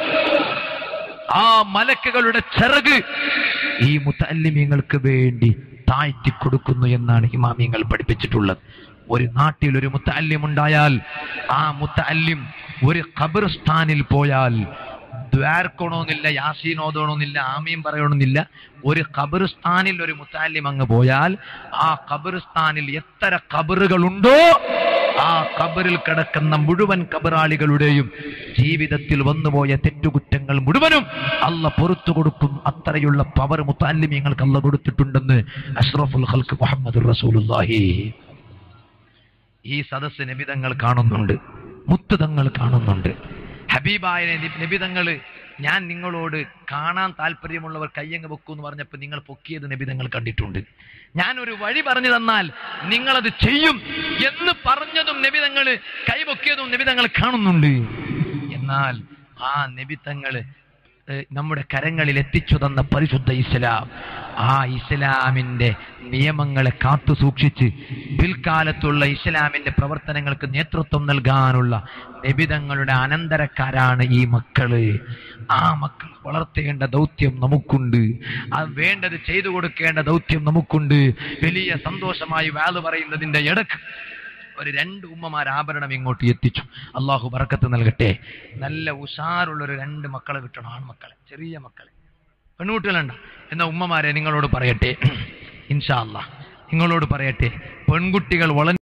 S1: ആ മലക്കുകളുടെ ചിറക് ഈ മുത്തല്ലിമീങ്ങൾക്ക് വേണ്ടി താഴ്ത്തി കൊടുക്കുന്നു എന്നാണ് ഇമാമിയങ്ങൾ പഠിപ്പിച്ചിട്ടുള്ളത് ഒരു നാട്ടിൽ ഒരു മുത്തല്ലിം ഉണ്ടായാൽ ആ മുത്തല്ലിം ഒരു ഖബർസ്ഥാനിൽ പോയാൽ ദ്വാർക്കണമെന്നില്ല യാസീൻ ഓതണമെന്നില്ല ആമീൻ പറയണമെന്നില്ല ഒരു ഖബർസ്ഥാനിൽ ഒരു മുത്താലിം അങ്ങ് പോയാൽ ആ ഖബർസ്ഥാനിൽ എത്ര ഖബറുകളുണ്ടോ ആ ഖബറിൽ കിടക്കുന്ന മുഴുവൻ ഖബറാളികളുടെയും ജീവിതത്തിൽ വന്നുപോയ തെറ്റുകുറ്റങ്ങൾ മുഴുവനും അല്ല പുറത്തു കൊടുക്കും അത്രയുള്ള പവർ മുത്താലിമ്യങ്ങൾക്ക് അല്ല കൊടുത്തിട്ടുണ്ടെന്ന് അഷ്റഫുൽ ഖൽക്ക് മുഹമ്മദ് റസൂലുള്ളാഹി ഈ സദസ് നിബിതങ്ങൾ കാണുന്നുണ്ട് മുത്തുതങ്ങൾ കാണുന്നുണ്ട് ഹബീബായ നബി- നബിതങ്ങള് ഞാൻ നിങ്ങളോട് കാണാൻ താല്പര്യമുള്ളവർ കയ്യങ്ങ് വെക്കൂ എന്ന് പറഞ്ഞപ്പോൾ നിങ്ങൾ പൊക്കിയത് നബിതങ്ങൾ കണ്ടിട്ടുണ്ട് ഞാനൊരു വഴി പറഞ്ഞു തന്നാൽ നിങ്ങളത് ചെയ്യും എന്ന് പറഞ്ഞതും നബിതങ്ങൾ കൈപൊക്കിയതും നബിതങ്ങൾ കാണുന്നുണ്ട് എന്നാൽ ആ നബിതങ്ങള് ഏഹ് നമ്മുടെ കരങ്ങളിൽ എത്തിച്ചു തന്ന പരിശുദ്ധ ഇസ്ലാം ആ ഇസ്ലാമിന്റെ നിയമങ്ങളെ കാത്തു സൂക്ഷിച്ച് പിൽക്കാലത്തുള്ള ഇസ്ലാമിന്റെ പ്രവർത്തനങ്ങൾക്ക് നേതൃത്വം നൽകാനുള്ള നിബിതങ്ങളുടെ അനന്തരക്കാരാണ് ഈ മക്കള് ആ മക്കൾ വളർത്തേണ്ട ദൗത്യം നമുക്കുണ്ട് ആ വേണ്ടത് ചെയ്തു കൊടുക്കേണ്ട ദൗത്യം നമുക്കുണ്ട് വലിയ സന്തോഷമായി വാല് പറയുന്നതിന്റെ ഇടക്ക് ഒരു രണ്ട് ഉമ്മമാർ ആഭരണം ഇങ്ങോട്ട് എത്തിച്ചു അള്ളാഹു ബറക്കത്ത് നൽകട്ടെ നല്ല ഉഷാറുള്ള ഒരു രണ്ട് മക്കളെ കിട്ടണം ആൺമക്കളെ ചെറിയ മക്കളെ പെൺകുട്ടികളുണ്ട എന്ന ഉമ്മമാരെ നിങ്ങളോട് പറയട്ടെ ഇൻഷാ അല്ലാ നിങ്ങളോട് പറയട്ടെ പെൺകുട്ടികൾ വള